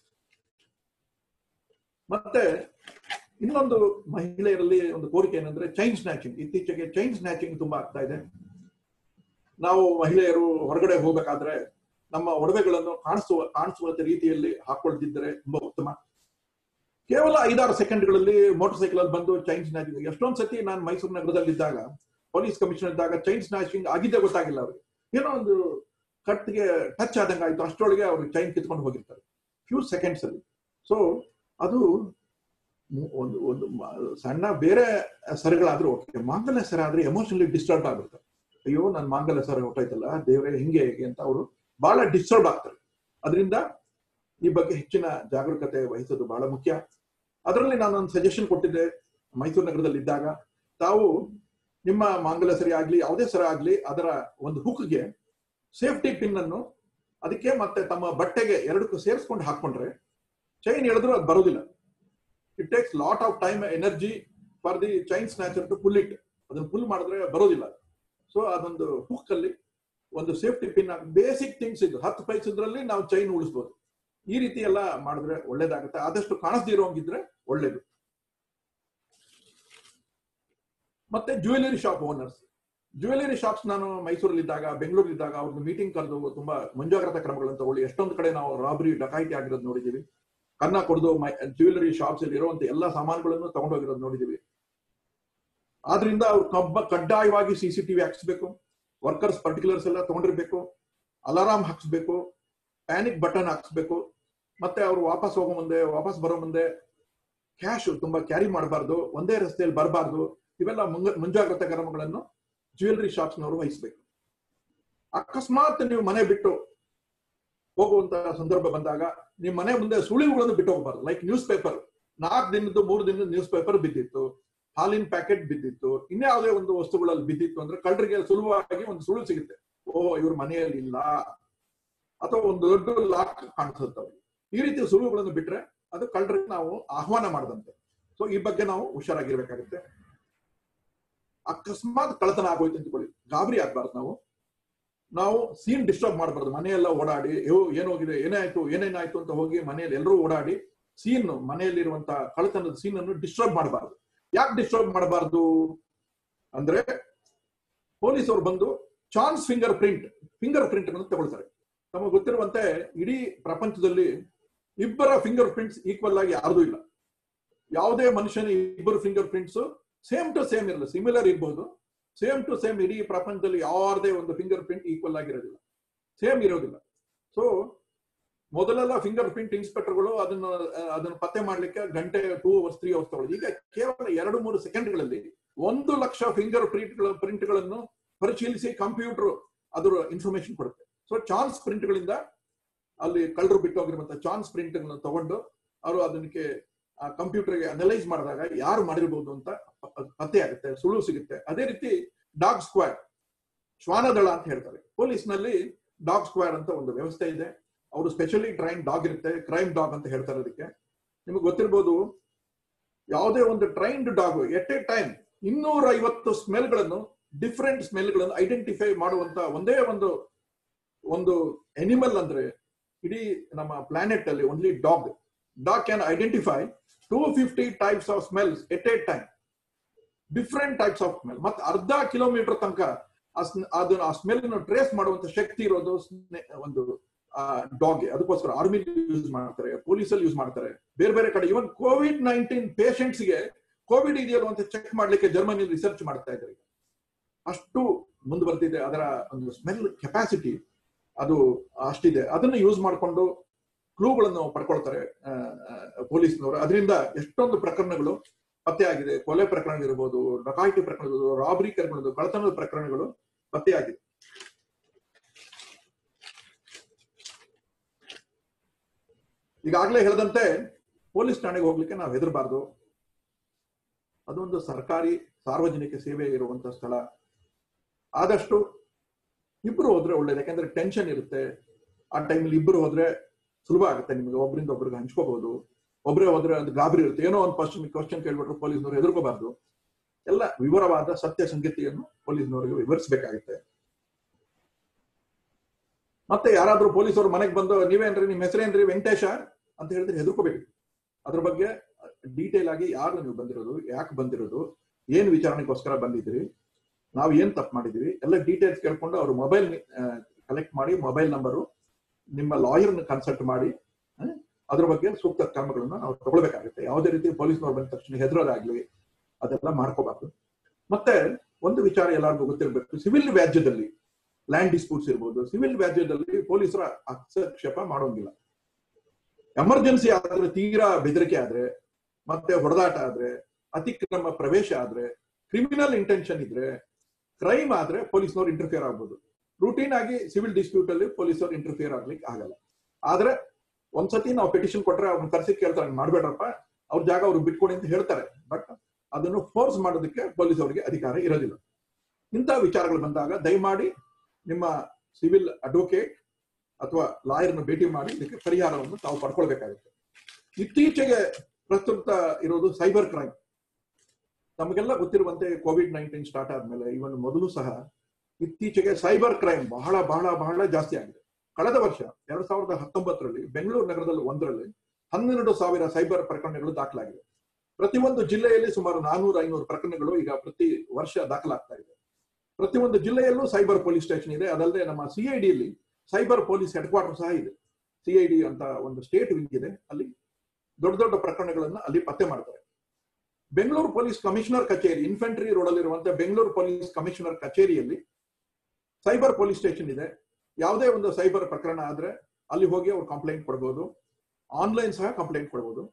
ಮತ್ತೆ ಇನ್ನೊಂದು ಮಹಿಳೆಯರಲ್ಲಿ ಒಂದು ಕೋರಿಕೆ ಏನಂದ್ರೆ ಚೈನ್ ಸ್ನ್ಯಾಚಿಂಗ್ ಇತ್ತೀಚೆಗೆ ಚೈನ್ ಸ್ನ್ಯಾಚಿಂಗ್ ತುಂಬಾ ಆಗ್ತಾ ಇದೆ ನಾವು ಮಹಿಳೆಯರು ಹೊರಗಡೆ ಹೋಗ್ಬೇಕಾದ್ರೆ ನಮ್ಮ ಒಡವೆಗಳನ್ನು ಕಾಣಿಸುವ ಕಾಣಿಸುವ ರೀತಿಯಲ್ಲಿ ಹಾಕೊಳ್ತಿದ್ದರೆ ತುಂಬಾ ಉತ್ತಮ ಕೇವಲ ಐದಾರು ಸೆಕೆಂಡ್ಗಳಲ್ಲಿ ಮೋಟರ್ ಸೈಕಲ್ ಅಲ್ಲಿ ಬಂದು ಚೈನ್ ಸ್ನ್ಯಾಚಿಂಗ್ ಎಷ್ಟೊಂದ್ ಸತಿ ನಾನು ಮೈಸೂರು ನಗರದಲ್ಲಿದ್ದಾಗ ಪೊಲೀಸ್ ಕಮಿಷನರ್ ಇದ್ದಾಗ ಚೈನ್ ಸ್ನ್ಯಾಚಿಂಗ್ ಆಗಿದ್ದೇ ಗೊತ್ತಾಗಿಲ್ಲ ಅವ್ರಿಗೆ ಏನೋ ಒಂದು ಕಟ್ಗೆ ಟಚ್ ಆದಂಗೆ ಆಯ್ತು ಅಷ್ಟರೊಳಗೆ ಅವ್ರಿಗೆ ಚೈನ್ ಕಿತ್ಕೊಂಡು ಹೋಗಿರ್ತಾರೆ ಫ್ಯೂ ಸೆಕೆಂಡ್ಸ್ ಅಲ್ಲಿ ಸೊ ಅದು ಒಂದು ಒಂದು ಸಣ್ಣ ಬೇರೆ ಸರಗಳಾದ್ರೂ ಓಕೆ ಮಾಂಗಲ್ಯ ಸರ ಆದ್ರೆ ಎಮೋಷನಲಿ ಡಿಸ್ಟರ್ಬ್ ಆಗುತ್ತೆ ಅಯ್ಯೋ ನನ್ನ ಮಾಂಗಲ್ಯ ಸರ ಹೊಟ್ಟೈತಲ್ಲ ದೇವರೇ ಹಿಂಗೆ ಹೇಗೆ ಅಂತ ಅವರು ಬಹಳ ಡಿಸ್ಟರ್ಬ್ ಆಗ್ತಾರೆ ಅದರಿಂದ ಈ ಬಗ್ಗೆ ಹೆಚ್ಚಿನ ಜಾಗರೂಕತೆ ವಹಿಸೋದು ಬಹಳ ಮುಖ್ಯ ಅದರಲ್ಲಿ ನಾನು ಒಂದು ಸಜೆಷನ್ ಕೊಟ್ಟಿದ್ದೆ ಮೈಸೂರು ನಗರದಲ್ಲಿ ಇದ್ದಾಗ ತಾವು ನಿಮ್ಮ ಮಾಂಗಲ್ಯ ಸರಿ ಆಗ್ಲಿ ಯಾವುದೇ ಸರ ಆಗ್ಲಿ ಅದರ ಒಂದು ಹುಕ್ಗೆ ಸೇಫ್ಟಿ ಪಿನ್ ಅನ್ನು ಅದಕ್ಕೆ ಮತ್ತೆ ತಮ್ಮ ಬಟ್ಟೆಗೆ ಎರಡಕ್ಕೂ ಸೇರಿಸ್ಕೊಂಡು ಹಾಕೊಂಡ್ರೆ ಚೈನ್ ಎಳೆದ್ರು ಅದು ಬರೋದಿಲ್ಲ it takes lot of time energy for the chain snatcher to pull it ಅದನ್ನು ಪುಲ್ ಮಾಡಿದ್ರೆ ಬರೋದಿಲ್ಲ ಸೊ ಅದೊಂದು ಹುಕ್ ಅಲ್ಲಿ ಒಂದು ಸೇಫ್ಟಿ ಪಿನ್ ಬೇಸಿಕ್ ಥಿಂಗ್ಸ್ ಇದು ಹತ್ತು ಪೈಸದ್ರಲ್ಲಿ ನಾವು ಚೈನ್ ಉಳಿಸ್ಬೋದು ಈ ರೀತಿ ಎಲ್ಲ ಮಾಡಿದ್ರೆ ಒಳ್ಳೇದಾಗುತ್ತೆ ಆದಷ್ಟು ಕಾಣಿಸ್ದೇ ಇರೋಂಗಿದ್ರೆ ಒಳ್ಳೇದು ಮತ್ತೆ jewellery shop owners jewellery shops ನಾನು ಮೈಸೂರಲ್ಲಿ ಇದ್ದಾಗ ಬೆಂಗಳೂರಲ್ಲಿ ಇದ್ದಾಗ ಅವ್ರದ್ದು ಮೀಟಿಂಗ್ ಕರೆದು ತುಂಬಾ ಮುಂಜಾಗ್ರತಾ ಕ್ರಮಗಳನ್ನು ತಗೊಳ್ಳಿ ಎಷ್ಟೊಂದು ಕಡೆ ನಾವು ರಾಬರಿ ಡಕಾಯಿತಿ ಆಗಿರೋದು ನೋಡಿದೀವಿ ಕನ್ನ ಕೊಡದು ಜ್ಯುವೆಲರಿ ಶಾಪ್ಸ್ ಅಲ್ಲಿ ಇರುವಂತ ಎಲ್ಲಾ ಸಾಮಾನುಗಳನ್ನು ತಗೊಂಡೋಗಿರೋದು ನೋಡಿದೀವಿ ಆದ್ರಿಂದ ಅವ್ರು ಕಬ್ಬ ಕಡ್ಡಾಯವಾಗಿ ಸಿಸಿಟಿವಿ ಹಾಕ್ಸ್ಬೇಕು ವರ್ಕರ್ಸ್ ಪರ್ಟಿಕ್ಯುಲರ್ಸ್ ಎಲ್ಲ ತಗೊಂಡಿರ್ಬೇಕು ಅಲಾರಾಮ್ ಹಾಕ್ಸ್ಬೇಕು ಪ್ಯಾನಿಕ್ ಬಟನ್ ಹಾಕ್ಸ್ಬೇಕು ಮತ್ತೆ ಅವ್ರು ವಾಪಸ್ ಹೋಗೋ ಮುಂದೆ ವಾಪಸ್ ಬರೋ ಮುಂದೆ ಕ್ಯಾಶ್ ತುಂಬಾ ಕ್ಯಾರಿ ಮಾಡಬಾರ್ದು ಒಂದೇ ರಸ್ತೆಯಲ್ಲಿ ಬರಬಾರ್ದು ಇವೆಲ್ಲ ಮುಂಗ ಮುಂಜಾಗ್ರತಾ ಕ್ರಮಗಳನ್ನು ಜ್ಯುವೆಲರಿ ಶಾಪ್ಸ್ನವರು ವಹಿಸ್ಬೇಕು ಅಕಸ್ಮಾತ್ ನೀವು ಮನೆ ಬಿಟ್ಟು ಹೋಗುವಂತ ಸಂದರ್ಭ ಬಂದಾಗ ನಿಮ್ಮ ಮನೆ ಮುಂದೆ ಸುಳಿವುಗಳನ್ನು ಬಿಟ್ಟು ಹೋಗಬಾರ್ದು ಲೈಕ್ ನ್ಯೂಸ್ ಪೇಪರ್ ನಾಲ್ಕು ದಿನದ್ದು ಮೂರು ದಿನದ ನ್ಯೂಸ್ ಪೇಪರ್ ಬಿದ್ದಿತ್ತು ಹಾಲಿನ ಪ್ಯಾಕೆಟ್ ಬಿದ್ದಿತ್ತು ಇನ್ಯಾವುದೇ ಒಂದು ವಸ್ತುಗಳಲ್ಲಿ ಬಿದ್ದಿತ್ತು ಅಂದ್ರೆ ಕಳ್ಳರಿಗೆ ಸುಲಭವಾಗಿ ಒಂದು ಸುಳು ಸಿಗುತ್ತೆ ಓ ಇವ್ರ ಮನೆಯಲ್ಲಿ ಇಲ್ಲ ಅಥವಾ ಒಂದು ದೊಡ್ಡ ಲಾಕ್ ಕಾಣಿಸುತ್ತವೆ ಈ ರೀತಿ ಸುಳುವುಗಳನ್ನು ಬಿಟ್ರೆ ಅದು ಕಳ್ಳರಿಗೆ ನಾವು ಆಹ್ವಾನ ಮಾಡದಂತೆ ಸೊ ಈ ಬಗ್ಗೆ ನಾವು ಹುಷಾರಾಗಿರ್ಬೇಕಾಗುತ್ತೆ ಅಕಸ್ಮಾತ್ ಕಳ್ಳತನ ಆಗೋಯ್ತು ಅಂದ್ಕೊಳ್ಳಿ ಗಾಬರಿ ಆಗ್ಬಾರ್ದು ನಾವು ನಾವು ಸೀನ್ ಡಿಸ್ಟರ್ಬ್ ಮಾಡಬಾರ್ದು ಮನೆಯೆಲ್ಲ ಓಡಾಡಿ ಅಯ್ಯೋ ಏನಾಗಿದೆ ಏನಾಯ್ತು ಏನೇನಾಯ್ತು ಅಂತ ಹೋಗಿ ಮನೆಯಲ್ಲಿ ಎಲ್ಲರೂ ಓಡಾಡಿ ಸೀನ್ ಮನೆಯಲ್ಲಿರುವಂತ ಕಳ್ಳತನದ ಸೀನ್ ಅನ್ನು ಡಿಸ್ಟರ್ಬ್ ಮಾಡಬಾರ್ದು ಯಾಕೆ ಡಿಸ್ಟರ್ಬ್ ಮಾಡಬಾರ್ದು ಅಂದ್ರೆ ಪೊಲೀಸ್ ಅವರು ಬಂದು chance finger print finger print ಅನ್ನು ತಗೊಳ್ತಾರೆ ನಮಗೆ ಗೊತ್ತಿರುವಂತೆ ಇಡೀ ಪ್ರಪಂಚದಲ್ಲಿ ಇಬ್ಬರ ಫಿಂಗರ್ ಪ್ರಿಂಟ್ಸ್ ಈಕ್ವಲ್ ಆಗಿ ಯಾರ್ದು ಇಲ್ಲ ಯಾವುದೇ ಮನುಷ್ಯನ ಇಬ್ಬರು finger prints same to same ಇರಲ್ಲ ಸಿಮಿಲರ್ ಇರ್ಬೋದು ಸೇಮ್ ಟು ಸೇಮ್ ಇಡೀ ಪ್ರಪಂಚದಲ್ಲಿ ಯಾರದೇ ಒಂದು ಫಿಂಗರ್ ಪ್ರಿಂಟ್ ಈಕ್ವಲ್ ಆಗಿರೋದಿಲ್ಲ ಸೇಮ್ ಇರೋದಿಲ್ಲ ಸೊ ಮೊದಲೆಲ್ಲ ಫಿಂಗರ್ ಪ್ರಿಂಟ್ ಇನ್ಸ್ಪೆಕ್ಟರ್ಗಳು ಅದನ್ನ ಅದನ್ನು ಪತ್ತೆ ಮಾಡ್ಲಿಕ್ಕೆ ಗಂಟೆ ಟೂ ಅವರ್ಸ್ ತ್ರೀ ಅವರ್ಸ್ ತಗೊಳ್ಳೋದು ಈಗ ಕೇವಲ ಎರಡು ಮೂರು ಸೆಕೆಂಡ್ಗಳಲ್ಲಿ ಒಂದು ಲಕ್ಷ ಫಿಂಗರ್ ಪ್ರಿಂಟ್ಗಳ ಪ್ರಿಂಟ್ಗಳನ್ನು ಪರಿಶೀಲಿಸಿ ಕಂಪ್ಯೂಟರ್ ಅದರ ಇನ್ಫಾರ್ಮೇಶನ್ ಕೊಡುತ್ತೆ ಸೊ ಚಾನ್ಸ್ ಪ್ರಿಂಟ್ಗಳಿಂದ ಅಲ್ಲಿ ಕಳ್ಳರು ಬಿಟ್ಟು ಹೋಗಿರುವಂತಹ ಚಾನ್ಸ್ ಪ್ರಿಂಟ್ ತಗೊಂಡು ಅವರು ಅದಕ್ಕೆ ಕಂಪ್ಯೂಟರ್ಗೆ ಅನಲೈಸ್ ಮಾಡಿದಾಗ ಯಾರು ಮಾಡಿರ್ಬೋದು ಅಂತ ಪತ್ತೆ ಆಗುತ್ತೆ ಸುಳ್ಳು ಸಿಗುತ್ತೆ ಅದೇ ರೀತಿ ಡಾಗ್ ಸ್ಕ್ವಾಡ್ ಶ್ವಾನದಳ ಅಂತ ಹೇಳ್ತಾರೆ ಪೊಲೀಸ್ ನಲ್ಲಿ ಡಾಗ್ ಸ್ಕ್ವಾಡ್ ಅಂತ ಒಂದು ವ್ಯವಸ್ಥೆ ಇದೆ ಅವರು ಸ್ಪೆಷಲಿ ಟ್ರೈನ್ ಡಾಗ್ ಇರುತ್ತೆ ಕ್ರೈಮ್ ಡಾಗ್ ಅಂತ ಹೇಳ್ತಾರೆ ಅದಕ್ಕೆ ನಿಮಗೆ ಗೊತ್ತಿರ್ಬೋದು ಯಾವುದೇ ಒಂದು trained dog at a time ಇನ್ನೂರ ಐವತ್ತು ಸ್ಮೆಲ್ಗಳನ್ನು ಡಿಫ್ರೆಂಟ್ ಸ್ಮೆಲ್ಗಳನ್ನು ಐಡೆಂಟಿಫೈ ಮಾಡುವಂತ ಒಂದೇ ಒಂದು ಒಂದು ಎನಿಮಲ್ ಅಂದ್ರೆ ಇಡೀ ನಮ್ಮ ಪ್ಲಾನೆಟ್ ಅಲ್ಲಿ only dog dog can identify two fifty types of smells at a time different types of smell ಮತ್ತೆ ಅರ್ಧ ಕಿಲೋಮೀಟರ್ ತನಕ ಅದನ್ನ ಆ ಸ್ಮೆಲ್ ಟ್ರೇಸ್ ಮಾಡುವಂತ ಶಕ್ತಿ ಇರೋದು ಒಂದು ಡಾಗ್ ಅದಕ್ಕೋಸ್ಕರ ಆರ್ಮಿ ಯೂಸ್ ಮಾಡ್ತಾರೆ ಪೊಲೀಸಲ್ಲಿ ಯೂಸ್ ಮಾಡ್ತಾರೆ ಬೇರೆ ಬೇರೆ ಕಡೆ ಇವನ್ ಕೋವಿಡ್ ನೈನ್ಟೀನ್ ಗೆ ಕೋವಿಡ್ ಇದೆಯಲ್ಲ ಅಂತ ಚೆಕ್ ಮಾಡ್ಲಿಕ್ಕೆ ಜರ್ಮನಿ ರಿಸರ್ಚ್ ಮಾಡ್ತಾ ಇದ್ದಾರೆ ಅಷ್ಟು ಮುಂದುವರೆದಿದೆ ಅದರ ಒಂದು ಸ್ಮೆಲ್ ಕೆಪಾಸಿಟಿ ಅದು ಅಷ್ಟಿದೆ ಅದನ್ನ ಯೂಸ್ ಮಾಡಿಕೊಂಡು ಕ್ಲೂಗಳನ್ನು ಪಡ್ಕೊಳ್ತಾರೆ ಪೊಲೀಸ್ನವರು ಅದರಿಂದ ಎಷ್ಟೊಂದು ಪ್ರಕರಣಗಳು ಪತ್ತೆ ಆಗಿದೆ ಕೊಲೆ ಪ್ರಕರಣ ಇರ್ಬೋದು ಡಕಾಯಿತಿ ಪ್ರಕರಣಗಳು ರಾಬರಿ ಪ್ರಕರಣಗಳು ಕಳತನದ ಪ್ರಕರಣಗಳು ಪತ್ತೆಯಾಗಿದೆ ಈಗಾಗಲೇ ಹೇಳಿದಂತೆ ಪೊಲೀಸ್ ಠಾಣೆಗೆ ಹೋಗ್ಲಿಕ್ಕೆ ನಾವು ಹೆದರಬಾರ್ದು ಅದೊಂದು ಸರ್ಕಾರಿ ಸಾರ್ವಜನಿಕ ಸೇವೆ ಇರುವಂತ ಸ್ಥಳ ಆದಷ್ಟು ಇಬ್ರು ಹೋದ್ರೆ ಒಳ್ಳೇದು ಯಾಕಂದ್ರೆ ಟೆನ್ಷನ್ ಇರುತ್ತೆ ಆ ಟೈಮಲ್ಲಿ ಇಬ್ರು ಹೋದ್ರೆ ಸುಲಭ ಆಗುತ್ತೆ ನಿಮಗೆ ಒಬ್ಬರಿಂದ ಒಬ್ರಿಗೆ ಹಂಚ್ಕೋಬಹುದು ಒಬ್ಬರೇ ಹೋದ್ರೆ ಒಂದು ಗಾಬರಿ ಇರುತ್ತೆ ಏನೋ ಒಂದು ಕ್ವಶನ್ ಕ್ವಶನ್ ಕೇಳ್ಬಿಟ್ರು ಪೊಲೀಸ್ನವ್ರು ಹೆದರ್ಕೋಬಾರ್ದು ಎಲ್ಲ ವಿವರವಾದ ಸತ್ಯ ಸಂಗತಿಯನ್ನು ಪೊಲೀಸ್ನವರಿಗೆ ವಿವರಿಸಬೇಕಾಗುತ್ತೆ ಮತ್ತೆ ಯಾರಾದ್ರೂ ಪೊಲೀಸರು ಮನೆಗೆ ಬಂದು ನೀವೇನ್ರಿ ನಿಮ್ ಹೆಸರೇನ್ರಿ ವೆಂಕಟೇಶ ಅಂತ ಹೇಳಿದ್ರೆ ಹೆದರ್ಕೋಬೇಕು ಅದ್ರ ಬಗ್ಗೆ ಡೀಟೇಲ್ ಆಗಿ ಯಾರು ನೀವು ಬಂದಿರೋದು ಯಾಕೆ ಬಂದಿರೋದು ಏನ್ ವಿಚಾರಣೆಗೋಸ್ಕರ ಬಂದಿದ್ದೀರಿ ನಾವು ಏನ್ ತಪ್ಪು ಮಾಡಿದೀವಿ ಎಲ್ಲ ಡೀಟೇಲ್ಸ್ ಕೇಳ್ಕೊಂಡು ಅವ್ರ ಮೊಬೈಲ್ ಕಲೆಕ್ಟ್ ಮಾಡಿ ಮೊಬೈಲ್ ನಂಬರು ನಿಮ್ಮ ಲಾಯರ್ನ ಕನ್ಸಲ್ಟ್ ಮಾಡಿ ಅದ್ರ ಬಗ್ಗೆ ಸೂಕ್ತ ಕ್ರಮಗಳನ್ನ ನಾವು ತಗೊಳ್ಬೇಕಾಗುತ್ತೆ ಯಾವುದೇ ರೀತಿ ಪೊಲೀಸ್ನವ್ರು ಬಂದ ತಕ್ಷಣ ಹೆದರೋದಾಗ್ಲಿ ಅದೆಲ್ಲ ಮಾಡ್ಕೋಬಾರ್ದು ಮತ್ತೆ ಒಂದು ವಿಚಾರ ಎಲ್ಲರಿಗೂ ಗೊತ್ತಿರಬೇಕು ಸಿವಿಲ್ ವ್ಯಾಜ್ಯದಲ್ಲಿ ಲ್ಯಾಂಡ್ ಡಿಸ್ಪ್ಯೂಟ್ಸ್ ಇರ್ಬೋದು ಸಿವಿಲ್ ವ್ಯಾಜ್ಯದಲ್ಲಿ ಪೊಲೀಸರ ಹಸ್ತಕ್ಷೇಪ ಮಾಡೋಂಗಿಲ್ಲ ಎಮರ್ಜೆನ್ಸಿ ಆದ್ರೆ ತೀರಾ ಬೆದರಿಕೆ ಆದ್ರೆ ಮತ್ತೆ ಹೊಡೆದಾಟ ಆದ್ರೆ ಅತಿಕ್ರಮ ಪ್ರವೇಶ ಆದ್ರೆ ಕ್ರಿಮಿನಲ್ ಇಂಟೆನ್ಷನ್ ಇದ್ರೆ ಕ್ರೈಮ್ ಆದ್ರೆ ಪೊಲೀಸ್ನವ್ರು ಇಂಟರ್ಫಿಯರ್ ಆಗ್ಬೋದು ರೂಟೀನ್ ಆಗಿ ಸಿವಿಲ್ ಡಿಸ್ಪ್ಯೂಟ್ ಅಲ್ಲಿ ಪೊಲೀಸರು ಇಂಟರ್ಫಿಯರ್ ಆಗ್ಲಿಕ್ಕೆ ಆಗಲ್ಲ ಆದ್ರೆ ಒಂದ್ಸತಿ ನಾವು ಪೆಟಿಷನ್ ಕೊಟ್ರೆ ಅವ್ರನ್ನ ಕರ್ಸಿ ಕೇಳ್ತಾರೆ ಮಾಡ್ಬೇಡ್ರಪ್ಪ ಅವ್ರ ಜಾಗ ಅವ್ರಿಗೆ ಬಿಟ್ಕೊಡಿ ಅಂತ ಹೇಳ್ತಾರೆ ಬಟ್ ಅದನ್ನು ಫೋರ್ಸ್ ಮಾಡೋದಕ್ಕೆ ಪೊಲೀಸ್ ಅವರಿಗೆ ಅಧಿಕಾರ ಇರೋದಿಲ್ಲ ಇಂಥ ವಿಚಾರಗಳು ಬಂದಾಗ ದಯಮಾಡಿ ನಿಮ್ಮ ಸಿವಿಲ್ ಅಡ್ವೊಕೇಟ್ ಅಥವಾ ಲಾಯರ್ನ ಭೇಟಿ ಮಾಡಿ ಇದಕ್ಕೆ ಪರಿಹಾರವನ್ನು ತಾವು ಪಡ್ಕೊಳ್ಬೇಕಾಗುತ್ತೆ ಇತ್ತೀಚೆಗೆ ಪ್ರಸ್ತುತ ಇರೋದು ಸೈಬರ್ ಕ್ರೈಮ್ ನಮಗೆಲ್ಲ ಗೊತ್ತಿರುವಂತೆ ಕೋವಿಡ್ ನೈನ್ಟೀನ್ ಸ್ಟಾರ್ಟ್ ಆದ್ಮೇಲೆ ಇವನ್ ಮೊದಲು ಸಹ ಇತ್ತೀಚೆಗೆ ಸೈಬರ್ ಕ್ರೈಮ್ ಬಹಳ ಬಹಳ ಬಹಳ ಜಾಸ್ತಿ ಆಗಿದೆ ಕಳೆದ ವರ್ಷ ಎರಡ್ ಸಾವಿರದ ಹತ್ತೊಂಬತ್ತರಲ್ಲಿ ಬೆಂಗಳೂರು ನಗರದಲ್ಲಿ ಒಂದರಲ್ಲಿ ಹನ್ನೆರಡು ಸಾವಿರ ಸೈಬರ್ ಪ್ರಕರಣಗಳು ದಾಖಲಾಗಿದೆ ಪ್ರತಿಯೊಂದು ಜಿಲ್ಲೆಯಲ್ಲಿ ಸುಮಾರು ನಾನೂರ ಐನೂರು ಪ್ರಕರಣಗಳು ಈಗ ಪ್ರತಿ ವರ್ಷ ದಾಖಲಾಗ್ತಾ ಇದೆ ಪ್ರತಿಯೊಂದು ಜಿಲ್ಲೆಯಲ್ಲೂ ಸೈಬರ್ ಪೊಲೀಸ್ ಸ್ಟೇಷನ್ ಇದೆ ಅದಲ್ಲದೆ ನಮ್ಮ ಸಿಐಡಿಯಲ್ಲಿ ಸೈಬರ್ ಪೊಲೀಸ್ ಹೆಡ್ ಕ್ವಾರ್ಟರ್ ಸಹ ಇದೆ ಸಿಐಡಿ ಅಂತ ಒಂದು ಸ್ಟೇಟ್ ವಿಂಗ್ ಇದೆ ಅಲ್ಲಿ ದೊಡ್ಡ ದೊಡ್ಡ ಪ್ರಕರಣಗಳನ್ನ ಅಲ್ಲಿ ಪತ್ತೆ ಮಾಡ್ತಾರೆ ಬೆಂಗಳೂರು ಪೊಲೀಸ್ ಕಮಿಷನರ್ ಕಚೇರಿ ಇನ್ಫೆಂಟ್ರಿ ರೋಡ್ ಅಲ್ಲಿರುವಂತಹ ಬೆಂಗಳೂರು ಪೊಲೀಸ್ ಕಮಿಷನರ್ ಕಚೇರಿಯಲ್ಲಿ ಸೈಬರ್ ಪೊಲೀಸ್ ಸ್ಟೇಷನ್ ಇದೆ ಯಾವುದೇ ಒಂದು ಸೈಬರ್ ಪ್ರಕರಣ ಆದ್ರೆ ಅಲ್ಲಿ ಹೋಗಿ ಅವ್ರು ಕಂಪ್ಲೇಂಟ್ ಕೊಡ್ಬೋದು ಆನ್ಲೈನ್ ಸಹ ಕಂಪ್ಲೇಂಟ್ ಕೊಡ್ಬೋದು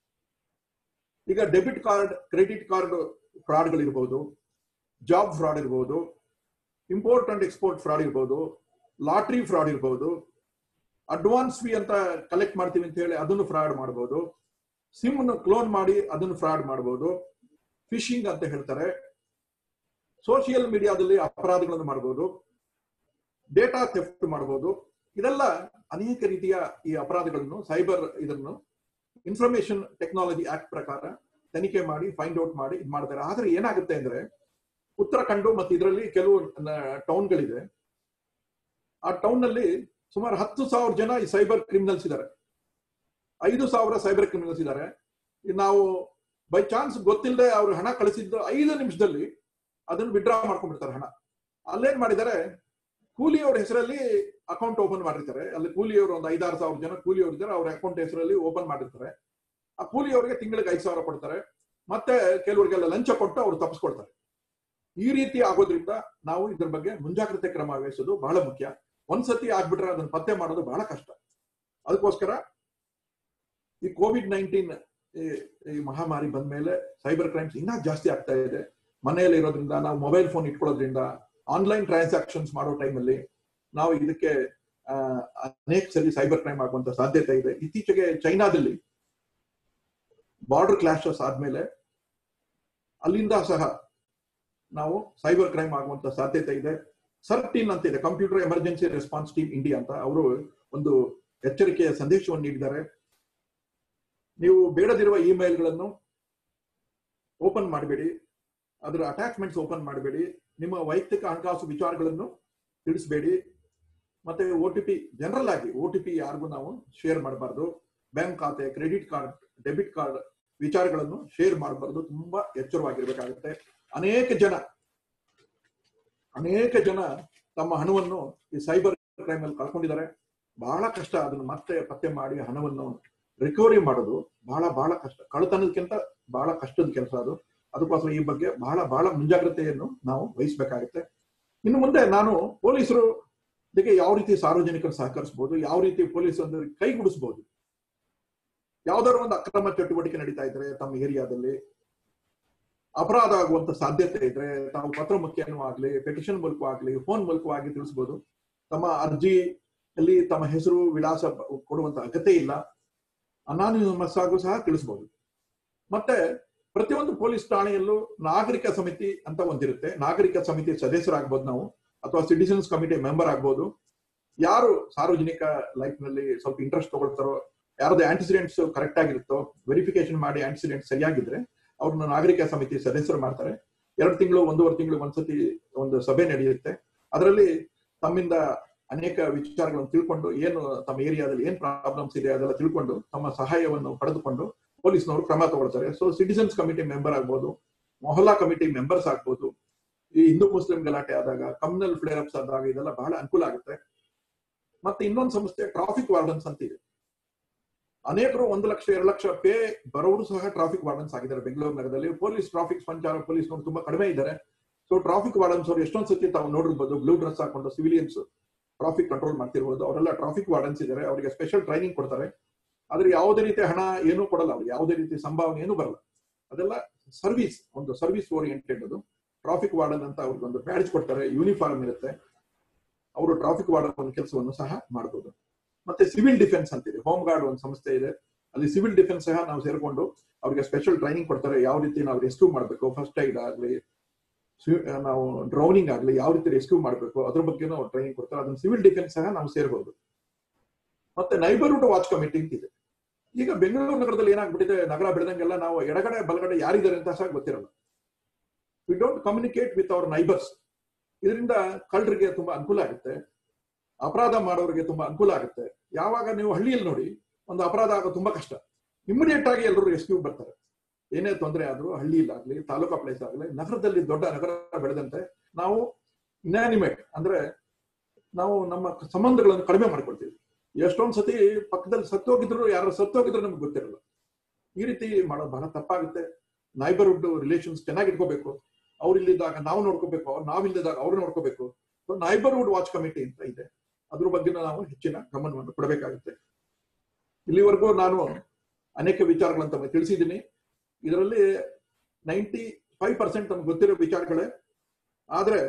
ಈಗ ಡೆಬಿಟ್ ಕಾರ್ಡ್ ಕ್ರೆಡಿಟ್ ಕಾರ್ಡ್ ಫ್ರಾಡ್ಗಳಿರ್ಬೋದು ಜಾಬ್ ಫ್ರಾಡ್ ಇರ್ಬೋದು ಇಂಪೋರ್ಟ್ ಅಂಡ್ ಎಕ್ಸ್ಪೋರ್ಟ್ ಫ್ರಾಡ್ ಇರ್ಬೋದು ಲಾಟ್ರಿ ಫ್ರಾಡ್ ಇರ್ಬೋದು ಅಡ್ವಾನ್ಸ್ ಫೀ ಅಂತ ಕಲೆಕ್ಟ್ ಮಾಡ್ತೀವಿ ಅಂತ ಹೇಳಿ ಅದನ್ನು ಫ್ರಾಡ್ ಮಾಡಬಹುದು ಸಿಮ್ ಕ್ಲೋನ್ ಮಾಡಿ ಅದನ್ನು ಫ್ರಾಡ್ ಮಾಡಬಹುದು ಫಿಶಿಂಗ್ ಅಂತ ಹೇಳ್ತಾರೆ ಸೋಷಿಯಲ್ ಮೀಡಿಯಾದಲ್ಲಿ ಅಪರಾಧಗಳನ್ನು ಮಾಡಬಹುದು ಡೇಟಾ ಥೆಫ್ಟ್ ಮಾಡಬಹುದು ಇದೆಲ್ಲ ಅನೇಕ ರೀತಿಯ ಈ ಅಪರಾಧಗಳನ್ನು ಸೈಬರ್ ಇದನ್ನು ಇನ್ಫಾರ್ಮೇಶನ್ ಟೆಕ್ನಾಲಜಿ ಆಕ್ಟ್ ಪ್ರಕಾರ ತನಿಖೆ ಮಾಡಿ ಫೈಂಡ್ ಔಟ್ ಮಾಡಿ ಇದು ಮಾಡ್ತಾರೆ ಆದ್ರೆ ಏನಾಗುತ್ತೆ ಅಂದ್ರೆ ಉತ್ತರಾಖಂಡ ಮತ್ತು ಇದರಲ್ಲಿ ಕೆಲವು ಟೌನ್ಗಳಿದೆ ಆ ಟೌನ್ ನಲ್ಲಿ ಸುಮಾರು ಹತ್ತು ಸಾವಿರ ಜನ ಈ ಸೈಬರ್ ಕ್ರಿಮಿನಲ್ಸ್ ಇದ್ದಾರೆ ಐದು ಸಾವಿರ ಸೈಬರ್ ಕ್ರಿಮಿನಲ್ಸ್ ಇದ್ದಾರೆ ನಾವು ಬೈ ಚಾನ್ಸ್ ಗೊತ್ತಿಲ್ಲದೆ ಅವ್ರು ಹಣ ಕಳಿಸಿದ್ದು ಐದು ನಿಮಿಷದಲ್ಲಿ ಅದನ್ನು ವಿಡ್ರಾ ಮಾಡ್ಕೊಂಡ್ಬಿಡ್ತಾರೆ ಹಣ ಅಲ್ಲೇನ್ ಮಾಡಿದ್ದಾರೆ ಕೂಲಿಯವ್ರ ಹೆಸರಲ್ಲಿ ಅಕೌಂಟ್ ಓಪನ್ ಮಾಡಿರ್ತಾರೆ ಅಲ್ಲಿ ಕೂಲಿಯವರು ಒಂದು ಐದಾರು ಸಾವಿರ ಜನ ಕೂಲಿಯವರು ಇದ್ದಾರೆ ಅವ್ರ ಅಕೌಂಟ್ ಹೆಸರಲ್ಲಿ ಓಪನ್ ಮಾಡಿರ್ತಾರೆ ಆ ಕೂಲಿಯವರಿಗೆ ತಿಂಗಳಿಗೆ ಐದು ಸಾವಿರ ಕೊಡ್ತಾರೆ ಮತ್ತೆ ಕೆಲವರಿಗೆಲ್ಲ ಲಂಚ ಕೊಟ್ಟು ಅವ್ರು ತಪ್ಪಿಸ್ಕೊಳ್ತಾರೆ ಈ ರೀತಿ ಆಗೋದ್ರಿಂದ ನಾವು ಇದ್ರ ಬಗ್ಗೆ ಮುಂಜಾಗ್ರತೆ ಕ್ರಮ ವಹಿಸೋದು ಬಹಳ ಮುಖ್ಯ ಒಂದ್ಸತಿ ಆಗ್ಬಿಟ್ರೆ ಅದನ್ನ ಪತ್ತೆ ಮಾಡೋದು ಬಹಳ ಕಷ್ಟ ಅದಕ್ಕೋಸ್ಕರ ಈ ಕೋವಿಡ್ ನೈನ್ಟೀನ್ ಈ ಮಹಾಮಾರಿ ಬಂದ ಮೇಲೆ ಸೈಬರ್ ಕ್ರೈಮ್ಸ್ ಇನ್ನೂ ಜಾಸ್ತಿ ಆಗ್ತಾ ಇದೆ ಮನೆಯಲ್ಲಿ ಇರೋದ್ರಿಂದ ನಾವು ಮೊಬೈಲ್ ಫೋನ್ ಇಟ್ಕೊಳ್ಳೋದ್ರಿಂದ ಆನ್ಲೈನ್ ಟ್ರಾನ್ಸಾಕ್ಷನ್ಸ್ ಮಾಡೋ ಟೈಮಲ್ಲಿ ನಾವು ಇದಕ್ಕೆ ಅನೇಕ ಸರಿ ಸೈಬರ್ ಕ್ರೈಮ್ ಆಗುವಂತ ಸಾಧ್ಯತೆ ಇದೆ ಇತ್ತೀಚೆಗೆ ಚೈನಾದಲ್ಲಿ ಬಾರ್ಡರ್ ಕ್ಲಾಶಸ್ ಆದ್ಮೇಲೆ ಅಲ್ಲಿಂದ ಸಹ ನಾವು ಸೈಬರ್ ಕ್ರೈಮ್ ಆಗುವಂತ ಸಾಧ್ಯತೆ ಇದೆ ಸರ್ಟೀನ್ ಅಂತ ಇದೆ computer emergency response team India ಅಂತ ಅವರು ಒಂದು ಎಚ್ಚರಿಕೆಯ ಸಂದೇಶವನ್ನು ನೀಡಿದ್ದಾರೆ ನೀವು ಬೇಡದಿರುವ ಇಮೇಲ್ಗಳನ್ನು ಓಪನ್ ಮಾಡಬೇಡಿ ಅದರ ಅಟ್ಯಾಚ್ಮೆಂಟ್ಸ್ ಓಪನ್ ಮಾಡಬೇಡಿ ನಿಮ್ಮ ವೈಯಕ್ತಿಕ ಹಣಕಾಸು ವಿಚಾರಗಳನ್ನು ತಿಳಿಸಬೇಡಿ ಮತ್ತೆ ಒ ಟಿ ಪಿ ಜನರಲ್ ಆಗಿ ಒ ಟಿ ಪಿ ಯಾರಿಗೂ ನಾವು ಶೇರ್ ಮಾಡಬಾರ್ದು ಬ್ಯಾಂಕ್ ಖಾತೆ ಕ್ರೆಡಿಟ್ ಕಾರ್ಡ್ ಡೆಬಿಟ್ ಕಾರ್ಡ್ ವಿಚಾರಗಳನ್ನು ಶೇರ್ ಮಾಡಬಾರ್ದು ತುಂಬಾ ಎಚ್ಚರವಾಗಿರ್ಬೇಕಾಗುತ್ತೆ ಅನೇಕ ಜನ ಅನೇಕ ಜನ ತಮ್ಮ ಹಣವನ್ನು ಈ ಸೈಬರ್ ಕ್ರೈಮ್ ಅಲ್ಲಿ ಕಳ್ಕೊಂಡಿದ್ದಾರೆ ಬಹಳ ಕಷ್ಟ ಅದನ್ನು ಮತ್ತೆ ಪತ್ತೆ ಮಾಡಿ ಹಣವನ್ನು ರಿಕವರಿ ಮಾಡೋದು ಬಹಳ ಬಹಳ ಕಷ್ಟ ಕಳ್ಳತನದಕ್ಕಿಂತ ಬಹಳ ಕಷ್ಟದ ಕೆಲಸ ಅದು ಅದಕ್ಕೋಸ್ಕರ ಈ ಬಗ್ಗೆ ಬಹಳ ಬಹಳ ಮುಂಜಾಗ್ರತೆಯನ್ನು ನಾವು ವಹಿಸಬೇಕಾಗುತ್ತೆ ಇನ್ನು ಮುಂದೆ ನಾನು ಪೊಲೀಸರು ಇದಕ್ಕೆ ಯಾವ ರೀತಿ ಸಾರ್ವಜನಿಕರು ಸಹಕರಿಸಬಹುದು ಯಾವ ರೀತಿ ಪೊಲೀಸ್ ಕೈಗೂಡಿಸಬಹುದು ಯಾವ್ದಾದ್ರು ಒಂದು ಅಕ್ರಮ ಚಟುವಟಿಕೆ ನಡೀತಾ ಇದ್ರೆ ತಮ್ಮ ಏರಿಯಾದಲ್ಲಿ ಅಪರಾಧ ಆಗುವಂತ ಸಾಧ್ಯತೆ ಇದ್ರೆ ತಾವು ಪತ್ರ ಮುಖ್ಯನೂ ಆಗ್ಲಿ ಪೆಟಿಷನ್ ಮೂಲಕವಾಗ್ಲಿ ಫೋನ್ ಮೂಲಕವಾಗಿ ತಿಳಿಸಬಹುದು ತಮ್ಮ ಅರ್ಜಿಯಲ್ಲಿ ತಮ್ಮ ಹೆಸರು ವಿಳಾಸ ಕೊಡುವಂತ ಅಗತ್ಯ ಇಲ್ಲ ಅನಾನಿಮಸ್ ಆಗು ಸಹ ತಿಳಿಸಬಹುದು ಮತ್ತೆ ಪ್ರತಿಯೊಂದು ಪೊಲೀಸ್ ಠಾಣೆಯಲ್ಲೂ ನಾಗರಿಕ ಸಮಿತಿ ಅಂತ ಒಂದಿರುತ್ತೆ ನಾಗರಿಕ ಸಮಿತಿ ಸದಸ್ಯರಾಗ್ಬೋದು ನಾವು ಅಥವಾ ಸಿಟಿಸನ್ಸ್ ಕಮಿಟಿ ಮೆಂಬರ್ ಆಗ್ಬೋದು ಯಾರು ಸಾರ್ವಜನಿಕ ಲೈಫ್ ನಲ್ಲಿ ಸ್ವಲ್ಪ ಇಂಟ್ರೆಸ್ಟ್ ತಗೊಳ್ತಾರೋ ಯಾರ್ದು ಆಂಟಿಸಿಡೆಂಟ್ಸ್ ಕರೆಕ್ಟ್ ಆಗಿರುತ್ತೋ ವೆರಿಫಿಕೇಶನ್ ಮಾಡಿ ಆಂಟಿಸಿಡೆಂಟ್ ಸರಿಯಾಗಿದ್ರೆ ಅವ್ರನ್ನ ನಾಗರಿಕ ಸಮಿತಿ ಸದಸ್ಯರು ಮಾಡ್ತಾರೆ ಎರಡು ತಿಂಗಳು ಒಂದೂವರೆ ತಿಂಗಳು ಒಂದ್ಸತಿ ಒಂದು ಸಭೆ ನಡೆಯುತ್ತೆ ಅದರಲ್ಲಿ ತಮ್ಮಿಂದ ಅನೇಕ ವಿಚಾರಗಳನ್ನು ತಿಳ್ಕೊಂಡು ಏನು ತಮ್ಮ ಏರಿಯಾದಲ್ಲಿ ಏನ್ ಪ್ರಾಬ್ಲಮ್ಸ್ ಇದೆ ಅದೆಲ್ಲ ತಿಳ್ಕೊಂಡು ತಮ್ಮ ಸಹಾಯವನ್ನು ಪಡೆದುಕೊಂಡು ಪೊಲೀಸ್ನವರು ಕ್ರಮ ತಗೊಳ್ತಾರೆ ಸೊ ಸಿಟಿಸನ್ಸ್ ಕಮಿಟಿ ಮೆಂಬರ್ ಆಗ್ಬೋದು ಮೊಹಲ್ಲಾ ಕಮಿಟಿ ಮೆಂಬರ್ಸ್ ಆಗ್ಬೋದು ಈ ಹಿಂದೂ ಮುಸ್ಲಿಂ ಗಲಾಟೆ ಆದಾಗ ಕಮ್ಯುನಲ್ ಫ್ಲೇರ್ ಅಪ್ಸ್ ಆದಾಗ ಇದೆಲ್ಲ ಬಹಳ ಅನುಕೂಲ ಆಗುತ್ತೆ ಮತ್ತೆ ಇನ್ನೊಂದು ಸಂಸ್ಥೆ ಟ್ರಾಫಿಕ್ ವಾರ್ಡನ್ಸ್ ಅಂತ ಇದೆ ಅನೇಕರು ಒಂದು ಲಕ್ಷ ಎರಡು ಲಕ್ಷ ಪೇ ಬರೋರು ಸಹ ಟ್ರಾಫಿಕ್ ವಾರ್ಡನ್ಸ್ ಆಗಿದ್ದಾರೆ ಬೆಂಗಳೂರು ನಗರದಲ್ಲಿ ಪೊಲೀಸ್ ಟ್ರಾಫಿಕ್ ಸಂಚಾರ ಪೊಲೀಸ್ನವರು ತುಂಬಾ ಕಡಿಮೆ ಇದ್ದಾರೆ ಸೊ ಟ್ರಾಫಿಕ್ ವಾರ್ಡನ್ಸ್ ಅವರು ಎಷ್ಟೊಂದು ಸತಿ ತಾವು ನೋಡಿರ್ಬೋದು ಬ್ಲೂ ಡ್ರೆಸ್ ಹಾಕೊಂಡು ಸಿವಿಲಿಯನ್ಸ್ ಟ್ರಾಫಿಕ್ ಕಂಟ್ರೋಲ್ ಮಾಡ್ತಿರ್ಬೋದು ಅವರೆಲ್ಲ ಟ್ರಾಫಿಕ್ ವಾರ್ಡನ್ಸ್ ಇದ್ದಾರೆ ಅವರಿಗೆ ಸ್ಪೆಷಲ್ ಟ್ರೈನಿಂಗ್ ಕೊಡ್ತಾರೆ ಆದ್ರೆ ಯಾವುದೇ ರೀತಿ ಹಣ ಏನೂ ಕೊಡಲ್ಲ ಅವ್ರಿಗೆ ಯಾವುದೇ ರೀತಿ ಸಂಭಾವನೆ ಏನೂ ಬರಲ್ಲ ಅದೆಲ್ಲ ಸರ್ವಿಸ್ ಒಂದು ಸರ್ವಿಸ್ ಓರಿಯೆಂಟೆಡ್ ಅದು ಟ್ರಾಫಿಕ್ ವಾರ್ಡನ್ ಅಂತ ಅವ್ರಿಗೆ ಒಂದು ಬ್ಯಾಡ್ಜ್ ಕೊಡ್ತಾರೆ ಯೂನಿಫಾರ್ಮ್ ಇರುತ್ತೆ ಅವರು ಟ್ರಾಫಿಕ್ ವಾರ್ಡನ್ ಒಂದು ಕೆಲಸವನ್ನು ಸಹ ಮಾಡಬಹುದು ಮತ್ತೆ ಸಿವಿಲ್ ಡಿಫೆನ್ಸ್ ಅಂತಿದೆ ಹೋಮ್ ಗಾರ್ಡ್ ಒಂದು ಸಂಸ್ಥೆ ಇದೆ ಅಲ್ಲಿ ಸಿವಿಲ್ ಡಿಫೆನ್ಸ್ ಸಹ ನಾವು ಸೇರ್ಕೊಂಡು ಅವ್ರಿಗೆ ಸ್ಪೆಷಲ್ ಟ್ರೈನಿಂಗ್ ಕೊಡ್ತಾರೆ ಯಾವ ರೀತಿ ನಾವು ರೆಸ್ಕ್ಯೂ ಮಾಡಬೇಕು ಫಸ್ಟ್ ಏಡ್ ಆಗಲಿ ನಾವು ಡ್ರೌನಿಂಗ್ ಆಗಲಿ ಯಾವ ರೀತಿ ರೆಸ್ಕ್ಯೂ ಮಾಡಬೇಕು ಅದ್ರ ಬಗ್ಗೆ ನಾವು ಟ್ರೈನಿಂಗ್ ಕೊಡ್ತಾರೆ ಅದನ್ನ ಸಿವಿಲ್ ಡಿಫೆನ್ಸ್ ಸಹ ನಾವು ಸೇರ್ಬೋದು ಮತ್ತೆ ನೈಬರ್ಹುಡ್ ವಾಚ್ ಕಮಿಟಿ ಅಂತಿದೆ ಈಗ ಬೆಂಗಳೂರು ನಗರದಲ್ಲಿ ಏನಾಗ್ಬಿಟ್ಟಿದೆ ನಗರ ಬೆಳೆದಂಗೆಲ್ಲ ನಾವು ಎಡಗಡೆ ಬಲಗಡೆ ಯಾರಿದ್ದಾರೆ ಅಂತ ಸಹ ಗೊತ್ತಿರಲ್ಲ we don't communicate with our neighbours ಇದರಿಂದ ಕಳ್ಳರಿಗೆ ತುಂಬಾ ಅನುಕೂಲ ಆಗುತ್ತೆ ಅಪರಾಧ ಮಾಡೋರಿಗೆ ತುಂಬಾ ಅನುಕೂಲ ಆಗುತ್ತೆ ಯಾವಾಗ ನೀವು ಹಳ್ಳಿಯಲ್ಲಿ ನೋಡಿ ಒಂದು ಅಪರಾಧ ಆಗೋ ತುಂಬಾ ಕಷ್ಟ ಇಮಿಡಿಯೇಟ್ ಆಗಿ ಎಲ್ಲರೂ ರೆಸ್ಕ್ಯೂ ಬರ್ತಾರೆ ಏನೇ ತೊಂದರೆ ಆದ್ರೂ ಹಳ್ಳಿಯಲ್ಲಾಗ್ಲಿ ತಾಲೂಕಾ ಪ್ಲೇಸ್ ಆಗಲಿ ನಗರದಲ್ಲಿ ದೊಡ್ಡ ನಗರ ಬೆಳೆದಂತೆ ನಾವು ಇನ್ಯಾನಿಮೇಟ್ ಅಂದ್ರೆ ನಾವು ನಮ್ಮ ಸಂಬಂಧಗಳನ್ನು ಕಡಿಮೆ ಮಾಡ್ಕೊಳ್ತೀವಿ ಎಷ್ಟೊಂದ್ ಸತಿ ಪಕ್ಕದಲ್ಲಿ ಸತ್ತೋಗಿದ್ರು ಯಾರು ಸತ್ತೋಗಿದ್ರು ನಮ್ಗೆ ಗೊತ್ತಿರಲ್ಲ ಈ ರೀತಿ ಮಾಡೋದು ಬಹಳ ತಪ್ಪಾಗುತ್ತೆ ನೈಬರ್ಹುಡ್ ರಿಲೇಷನ್ಸ್ ಚೆನ್ನಾಗಿ ಇಟ್ಕೋಬೇಕು ಅವ್ರು ಇಲ್ಲಿದ್ದಾಗ ನಾವು ನೋಡ್ಕೋಬೇಕು ಅವ್ರು ನಾವಿಲ್ಲದಾಗ ಅವ್ರು ನೋಡ್ಕೋಬೇಕು ನೈಬರ್ಹುಡ್ ವಾಚ್ ಕಮಿಟಿ ಅಂತ ಇದೆ ಅದ್ರ ಬಗ್ಗೆ ನಾವು ಹೆಚ್ಚಿನ ಗಮನವನ್ನು ಕೊಡಬೇಕಾಗುತ್ತೆ ಇಲ್ಲಿವರೆಗೂ ನಾನು ಅನೇಕ ವಿಚಾರಗಳನ್ನು ತಮಗೆ ತಿಳಿಸಿದ್ದೀನಿ ಇದರಲ್ಲಿ ನೈಂಟಿ ಫೈವ್ ಪರ್ಸೆಂಟ್ ನಮ್ಗೆ ಗೊತ್ತಿರೋ ವಿಚಾರಗಳೇ ಆದ್ರೆ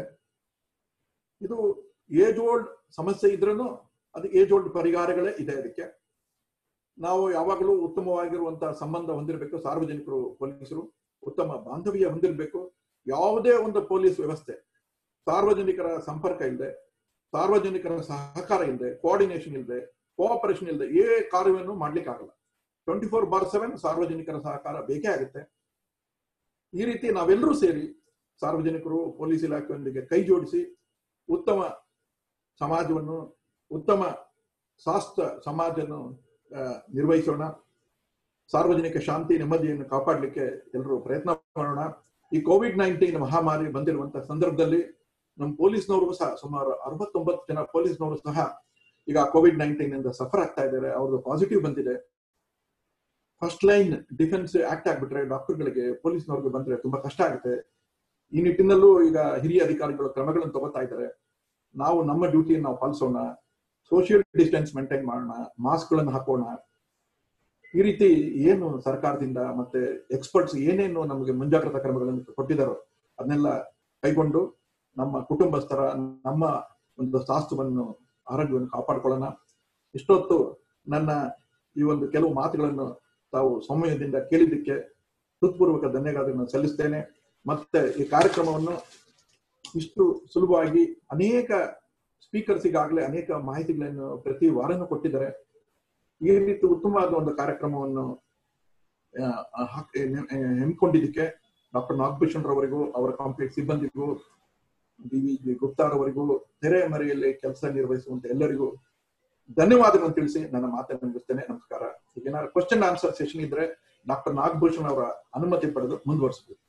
ಇದು ಏಜ್ ಓಲ್ಡ್ ಸಮಸ್ಯೆ ಇದ್ರೂ ಅದು ಏಜ್ ಓಲ್ಡ್ ಪರಿಹಾರಗಳೇ ಇದೆ ಅದಕ್ಕೆ ನಾವು ಯಾವಾಗಲೂ ಉತ್ತಮವಾಗಿರುವಂತಹ ಸಂಬಂಧ ಹೊಂದಿರಬೇಕು ಸಾರ್ವಜನಿಕರು ಪೊಲೀಸರು ಉತ್ತಮ ಬಾಂಧವ್ಯ ಹೊಂದಿರಬೇಕು ಯಾವುದೇ ಒಂದು ಪೊಲೀಸ್ ವ್ಯವಸ್ಥೆ ಸಾರ್ವಜನಿಕರ ಸಂಪರ್ಕ ಇಲ್ಲದೆ ಸಾರ್ವಜನಿಕರ ಸಹಕಾರ ಇಲ್ಲದೆ ಕೋಆರ್ಡಿನೇಷನ್ ಇಲ್ಲದೆ ಕೋಆಪರೇಷನ್ ಇಲ್ಲದೆ ಏ ಕಾರ್ಯವನ್ನು ಮಾಡ್ಲಿಕ್ಕೆ ಆಗಲ್ಲ ಟ್ವೆಂಟಿ ಫೋರ್ ಬಾರ್ ಸೆವೆನ್ ಸಾರ್ವಜನಿಕರ ಸಹಕಾರ ಬೇಕೇ ಆಗುತ್ತೆ ಈ ರೀತಿ ನಾವೆಲ್ಲರೂ ಸೇರಿ ಸಾರ್ವಜನಿಕರು ಪೊಲೀಸ್ ಇಲಾಖೆಯೊಂದಿಗೆ ಕೈ ಜೋಡಿಸಿ ಉತ್ತಮ ಸಮಾಜವನ್ನು ಉತ್ತಮ ಸ್ವಾಸ್ಥ್ಯ ಸಮಾಜವನ್ನು ಆ, ನಿರ್ವಹಿಸೋಣ ಸಾರ್ವಜನಿಕ ಶಾಂತಿ ನೆಮ್ಮದಿಯನ್ನು ಕಾಪಾಡಲಿಕ್ಕೆ ಎಲ್ಲರೂ ಪ್ರಯತ್ನ ಮಾಡೋಣ ಈ ಕೋವಿಡ್ ನೈನ್ಟೀನ್ ಮಹಾಮಾರಿ ಬಂದಿರುವಂತಹ ಸಂದರ್ಭದಲ್ಲಿ ನಮ್ಮ ಪೊಲೀಸ್ನವರು ಸಹ ಸುಮಾರು ಅರವತ್ತೊಂಬತ್ತು ಜನ ಪೊಲೀಸ್ನವರು ಸಹ ಈಗ ಕೋವಿಡ್ ನೈನ್ಟೀನ್ ಇಂದ ಸಫರ್ ಆಗ್ತಾ ಇದ್ದಾರೆ ಅವ್ರದ್ದು ಪಾಸಿಟಿವ್ ಬಂದಿದೆ ಫಸ್ಟ್ ಲೈನ್ ಡಿಫೆನ್ಸ್ ಆಕ್ಟ್ ಆಗ್ಬಿಟ್ರೆ ಡಾಕ್ಟರ್ಗಳಿಗೆ ಪೊಲೀಸ್ನವ್ರಿಗೆ ಬಂದ್ರೆ ತುಂಬಾ ಕಷ್ಟ ಆಗುತ್ತೆ ಈ ನಿಟ್ಟಿನಲ್ಲೂ ಈಗ ಹಿರಿಯ ಅಧಿಕಾರಿಗಳು ಕ್ರಮಗಳನ್ನು ತಗೋತಾ ಇದ್ದಾರೆ ನಾವು ನಮ್ಮ ಡ್ಯೂಟಿಯನ್ನು ನಾವು ಪಾಲಿಸೋಣ ಸೋಷಿಯಲ್ ಡಿಸ್ಟೆನ್ಸ್ ಮೇಂಟೈನ್ ಮಾಡೋಣ ಮಾಸ್ಕ್ ಗಳನ್ನು ಹಾಕೋಣ ಈ ರೀತಿ ಏನು ಸರ್ಕಾರದಿಂದ ಮತ್ತೆ ಎಕ್ಸ್ಪರ್ಟ್ಸ್ ಏನೇನು ನಮಗೆ ಮುಂಜಾಗ್ರತಾ ಕ್ರಮಗಳನ್ನು ಕೊಟ್ಟಿದ್ದಾರೋ ಅದನ್ನೆಲ್ಲ ಕೈಗೊಂಡು ನಮ್ಮ ಕುಟುಂಬಸ್ಥರ ನಮ್ಮ ಒಂದು ಸ್ವಾಸ್ಥ್ಯವನ್ನು ಆರೋಗ್ಯವನ್ನು ಕಾಪಾಡ್ಕೊಳ್ಳೋಣ ಇಷ್ಟೊತ್ತು ನನ್ನ ಈ ಒಂದು ಕೆಲವು ಮಾತುಗಳನ್ನು ತಾವು ಸಮಯದಿಂದ ಕೇಳಿದ್ದಕ್ಕೆ ಹೃತ್ಪೂರ್ವಕ ಧನ್ಯವಾದಗಳನ್ನು ಸಲ್ಲಿಸ್ತೇನೆ ಮತ್ತೆ ಈ ಕಾರ್ಯಕ್ರಮವನ್ನು ಇಷ್ಟು ಸುಲಭವಾಗಿ ಅನೇಕ ಸ್ಪೀಕರ್ಸ್ ಈಗಾಗಲೇ ಅನೇಕ ಮಾಹಿತಿಗಳನ್ನು ಪ್ರತಿ ವಾರನೂ ಕೊಟ್ಟಿದ್ದಾರೆ ಈ ರೀತಿ ಉತ್ತಮವಾದ ಒಂದು ಕಾರ್ಯಕ್ರಮವನ್ನು ಆ, ಆ, ಹಾಕ್- ನೆ- ಆ, ಹಮ್ಮಿಕೊಂಡಿದ್ದಕ್ಕೆ ಡಾಕ್ಟರ್ ನಾಗಭೂಷಣ್ ರವರಿಗೂ ಅವರ ಕಾಂಪ್ಲೆಕ್ಸ್ ಸಿಬ್ಬಂದಿಗೂ ಡಿ ವಿ ಜಿ ಗುಪ್ತಾರವರಿಗೂ ತೆರೆ ಮರೆಯಲ್ಲಿ ಕೆಲಸ ನಿರ್ವಹಿಸುವಂತ ಎಲ್ಲರಿಗೂ ಧನ್ಯವಾದಗಳನ್ನು ತಿಳಿಸಿ ನನ್ನ ಮಾತನ್ನು ಮುಗಿಸ್ತೇನೆ ನಮಸ್ಕಾರ ಈಗ ಏನಾದ್ರು ಕ್ವಶನ್ ಆನ್ಸರ್ ಸೆಷನ್ ಇದ್ರೆ ಡಾಕ್ಟರ್ ನಾಗಭೂಷಣ್ ಅವರ ಅನುಮತಿ ಪಡೆದು ಮುಂದುವರಿಸಬೇಕು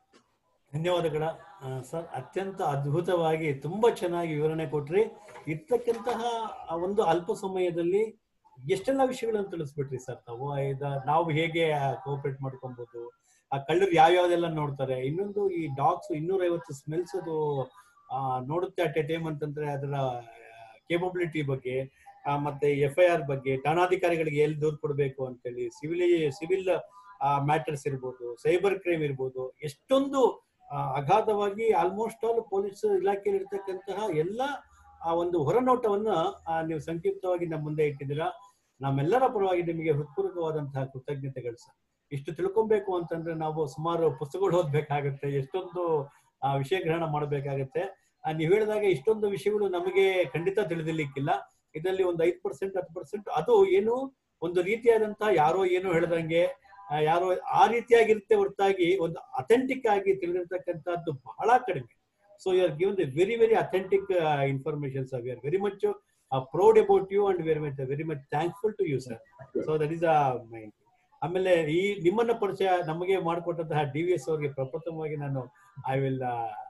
ಧನ್ಯವಾದಗಳ ಆ, ಸರ್ ಅತ್ಯಂತ ಅದ್ಭುತವಾಗಿ ತುಂಬಾ ಚೆನ್ನಾಗಿ ವಿವರಣೆ ಕೊಟ್ರಿ ಇರ್ತಕ್ಕಂತಹ ಆ ಒಂದು ಅಲ್ಪ ಸಮಯದಲ್ಲಿ ಎಷ್ಟೆಲ್ಲ ವಿಷಯಗಳನ್ನು ತಿಳಿಸ್ಬಿಟ್ರಿ ಸರ್ ತಾವು ಇದ- ನಾವು ಹೇಗೆ ಕೋಆಪರೇಟ್ ಮಾಡ್ಕೊಬಹುದು ಆ ಕಳ್ಳರು ಯಾವ್ಯಾವ್ದೆಲ್ಲ ನೋಡ್ತಾರೆ ಇನ್ನೊಂದು ಈ ಡಾಗ್ಸ್ ಇನ್ನೂರ ಐವತ್ತು ಸ್ಮೆಲ್ಸ್ ಅದು ಆ, ನೋಡುತ್ತೆ ಅಟ್ ಎ ಟೈಮ್ ಅಂತಂದ್ರೆ ಅದರ ಕೇಪಬಿಲಿಟಿ ಬಗ್ಗೆ ಆ, ಮತ್ತೆ ಎಫ್ ಐ ಆರ್ ಬಗ್ಗೆ ಠಾಣಾಧಿಕಾರಿಗಳಿಗೆ ಎಲ್ಲಿ ದೂರು ಕೊಡಬೇಕು ಅಂತೇಳಿ ಸಿವಿಲ್ ಸಿವಿಲ್ ಮ್ಯಾಟರ್ಸ್ ಇರ್ಬೋದು ಸೈಬರ್ ಕ್ರೈಮ್ ಇರ್ಬೋದು ಎಷ್ಟೊಂದು ಆ, ಅಗಾಧವಾಗಿ ಆಲ್ಮೋಸ್ಟ್ ಆಲ್ ಪೊಲೀಸ್ ಇಲಾಖೆಯಲ್ಲಿ ಇರ್ತಕ್ಕಂತಹ ಎಲ್ಲ ಆ ಒಂದು ಹೊರನೋಟವನ್ನ ಆ, ನೀವು ಸಂಕ್ಷಿಪ್ತವಾಗಿ ನಮ್ಮ ಮುಂದೆ ಇಟ್ಟಿದ್ದೀರಾ ನಮ್ಮೆಲ್ಲರ ಪರವಾಗಿ ನಿಮಗೆ ಹೃತ್ಪೂರ್ವಕವಾದಂತಹ ಕೃತಜ್ಞತೆಗಳು ಸರ್ ಇಷ್ಟು ತಿಳ್ಕೊಬೇಕು ಅಂತಂದ್ರೆ ನಾವು ಸುಮಾರು ಪುಸ್ತಕಗಳು ಓದ್ಬೇಕಾಗತ್ತೆ ಎಷ್ಟೊಂದು ಆ, ವಿಷಯ ಗ್ರಹಣ ಮಾಡಬೇಕಾಗತ್ತೆ ನೀವು ಹೇಳಿದಾಗ ಇಷ್ಟೊಂದು ವಿಷಯಗಳು ನಮಗೆ ಖಂಡಿತ ತಿಳಿದಿರ್ಲಿಕ್ಕಿಲ್ಲ ಇದರಲ್ಲಿ ಒಂದು ಐದು ಪರ್ಸೆಂಟ್ ಹತ್ತು ಪರ್ಸೆಂಟ್ ಅದು ಏನು ಒಂದು ರೀತಿಯಾದಂತಹ ಯಾರೋ ಏನೋ ಹೇಳ್ದಂಗೆ ಆ, ಯಾರೋ ಆ ರೀತಿಯಾಗಿರುತ್ತೆ ಹೊರತಾಗಿ ಒಂದು ಅಥೆಂಟಿಕ್ ಆಗಿ ತಿಳಿದಿರ್ತಕ್ಕಂಥದ್ದು ಬಹಳ ಕಡಿಮೆ so you are given the very very authentic information sir we are very much proud about you and very much very much thankful to you sir so that is mind ಆಮೇಲೆ ಈ ನಿಮ್ಮನ್ನ ಪರಿಚಯ ನಮಗೆ ಮಾಡಿಕೊಟ್ಟಂತಹ D V S ಅವರಿಗೆ ಪ್ರಪ್ರಥಮವಾಗಿ ನಾನು I will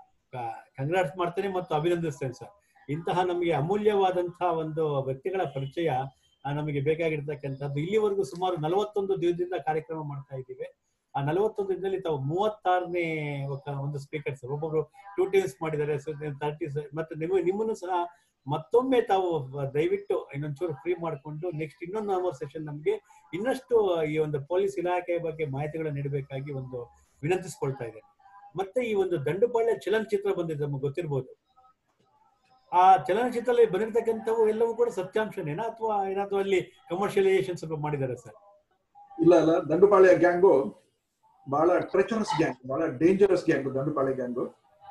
congrats ಮಾಡ್ತೇನೆ ಮತ್ತು ಅಭಿನಂದಿಸ್ತೇನೆ ಸರ್ ಇಂತಹ ನಮಗೆ ಅಮೂಲ್ಯವಾದಂತಹ ಒಂದು ವ್ಯಕ್ತಿಗಳ ಪರಿಚಯ ಆ, ನಮಗೆ ಬೇಕಾಗಿರ್ತಕ್ಕಂಥದ್ದು ಇಲ್ಲಿವರೆಗೂ ಸುಮಾರು ನಲವತ್ತೊಂದು ದಿನದಿಂದ ಕಾರ್ಯಕ್ರಮ ಮಾಡ್ತಾ ಇದ್ದೀವಿ ಆ ನಲವತ್ತೊಂದು ದಿನದಲ್ಲಿ ತಾವು ಮೂವತ್ತಾರನೇ ಒಂದು ಸ್ಪೀಕರ್ಸ್ ಒಬ್ಬೊಬ್ರು ಟೂ ಟೈಮ್ಸ್ ಮಾಡಿದ್ದಾರೆ ತರ್ಟಿ ಮತ್ತೆ ನೀವು ನಿಮ್ಮನ್ನು ಸಹ ಮತ್ತೊಮ್ಮೆ ತಾವು ದಯವಿಟ್ಟು ಇನ್ನೊಂಚೂರು ಫ್ರೀ ಮಾಡಿಕೊಂಡು ನೆಕ್ಸ್ಟ್ ಇನ್ನೊಂದು ಅವರ್ ಸೆಷನ್ ನಮಗೆ ಇನ್ನಷ್ಟು ಈ ಒಂದು ಪೊಲೀಸ್ ಇಲಾಖೆ ಬಗ್ಗೆ ಮಾಹಿತಿಗಳನ್ನು ನೀಡಬೇಕಾಗಿ ಒಂದು ವಿನಂತಿಸ್ಕೊಳ್ತಾ ಇದ್ದೇನೆ ಮತ್ತೆ ಈ ಒಂದು ದಂಡುಪಾಳ್ಯ ಚಲನಚಿತ್ರ ಬಂದಿದೆ ನಮಗೆ ಗೊತ್ತಿರ್ಬೋದು ಆ ಚಲನಚಿತ್ರದಲ್ಲಿ ಬಂದಿರತಕ್ಕಂಥವು ಎಲ್ಲವೂ ಕೂಡ ಸತ್ಯಾಂಶನೇನಾ ಅಥವಾ ಏನಾದ್ರು ಅಲ್ಲಿ ಕಮರ್ಷಿಯಲೈಸೇಷನ್ ಸ್ವಲ್ಪ ಮಾಡಿದ್ದಾರೆ ಸರ್ ಇಲ್ಲ ಇಲ್ಲ ದಂಡುಪಾಳ್ಯ ಗ್ಯಾಂಗು ಬಹಳ ಟ್ರೆಚರಸ್ ಗ್ಯಾಂಗ್ ಬಹಳ dangerous gang Dandupalya gang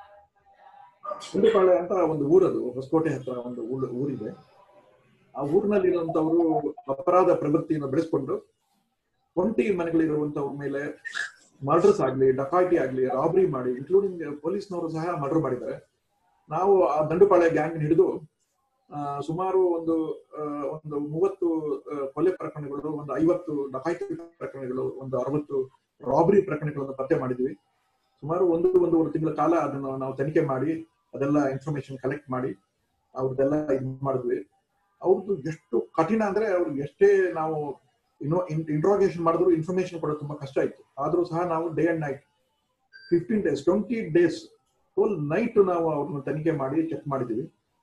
Dandupalya ಅಂತ ಒಂದು ಊರದು ಹೊಸಕೋಟೆ ಹತ್ರ ಒಂದು ಊರು ಊರಿದೆ ಆ ಊರಿನಲ್ಲಿರುವಂತವರು ಅಪರಾಧ ಪ್ರವೃತ್ತಿಯನ್ನು ಬೆಳೆಸ್ಕೊಂಡು ಒಂಟಿ ಮನೆಗಳಿರುವಂತವ್ರ ಮೇಲೆ ಮರ್ಡರ್ಸ್ ಆಗ್ಲಿ ಡಕಾಯಿಟಿ ಆಗ್ಲಿ ರಾಬರಿ ಮಾಡಿ ಇನ್ಕ್ಲೂಡಿಂಗ್ ಪೊಲೀಸ್ನವರು ಸಹ ಮರ್ಡರ್ ಮಾಡಿದ್ದಾರೆ ನಾವು ಆ ದಂಡುಪಾಳ್ಯ ಗ್ಯಾಂಗ್ ಹಿಡಿದು ಆ, ಸುಮಾರು ಒಂದು ಆ, ಒಂದು ಮೂವತ್ತು ಆ, ಕೊಲೆ ಪ್ರಕರಣಗಳು ಒಂದು ಐವತ್ತು ಡಕಾಯಿತಿ ಪ್ರಕರಣಗಳು ಒಂದು ಅರವತ್ತು ರಾಬರಿ ಪ್ರಕರಣಗಳನ್ನು ಪತ್ತೆ ಮಾಡಿದ್ವಿ ಸುಮಾರು ಒಂದು ಒಂದೂವರೆ ತಿಂಗಳ ಕಾಲ ಅದನ್ನು ನಾವು ತನಿಖೆ ಮಾಡಿ ಅದೆಲ್ಲ ಇನ್ಫಾರ್ಮೇಶನ್ ಕಲೆಕ್ಟ್ ಮಾಡಿ ಅವ್ರದ್ದೆಲ್ಲ ಇದು ಮಾಡಿದ್ವಿ ಅವ್ರದ್ದು ಎಷ್ಟು ಕಠಿಣ ಅಂದ್ರೆ ಅವ್ರಿಗೆ ಎಷ್ಟೇ ನಾವು ಇನ್ನೋ ಇಂಟ್ರೋಗೇಷನ್ ಮಾಡಿದ್ರು ಇನ್ಫಾರ್ಮೇಶನ್ ಕೊಡೋದು ತುಂಬಾ ಕಷ್ಟ ಇತ್ತು ಆದ್ರೂ ಸಹ ನಾವು day and night fifteen days twenty days whole night ನಾವು ಅವ್ರನ್ನ ತನಿಖೆ ಮಾಡಿ ಚೆಕ್ ಮಾಡಿದ್ವಿ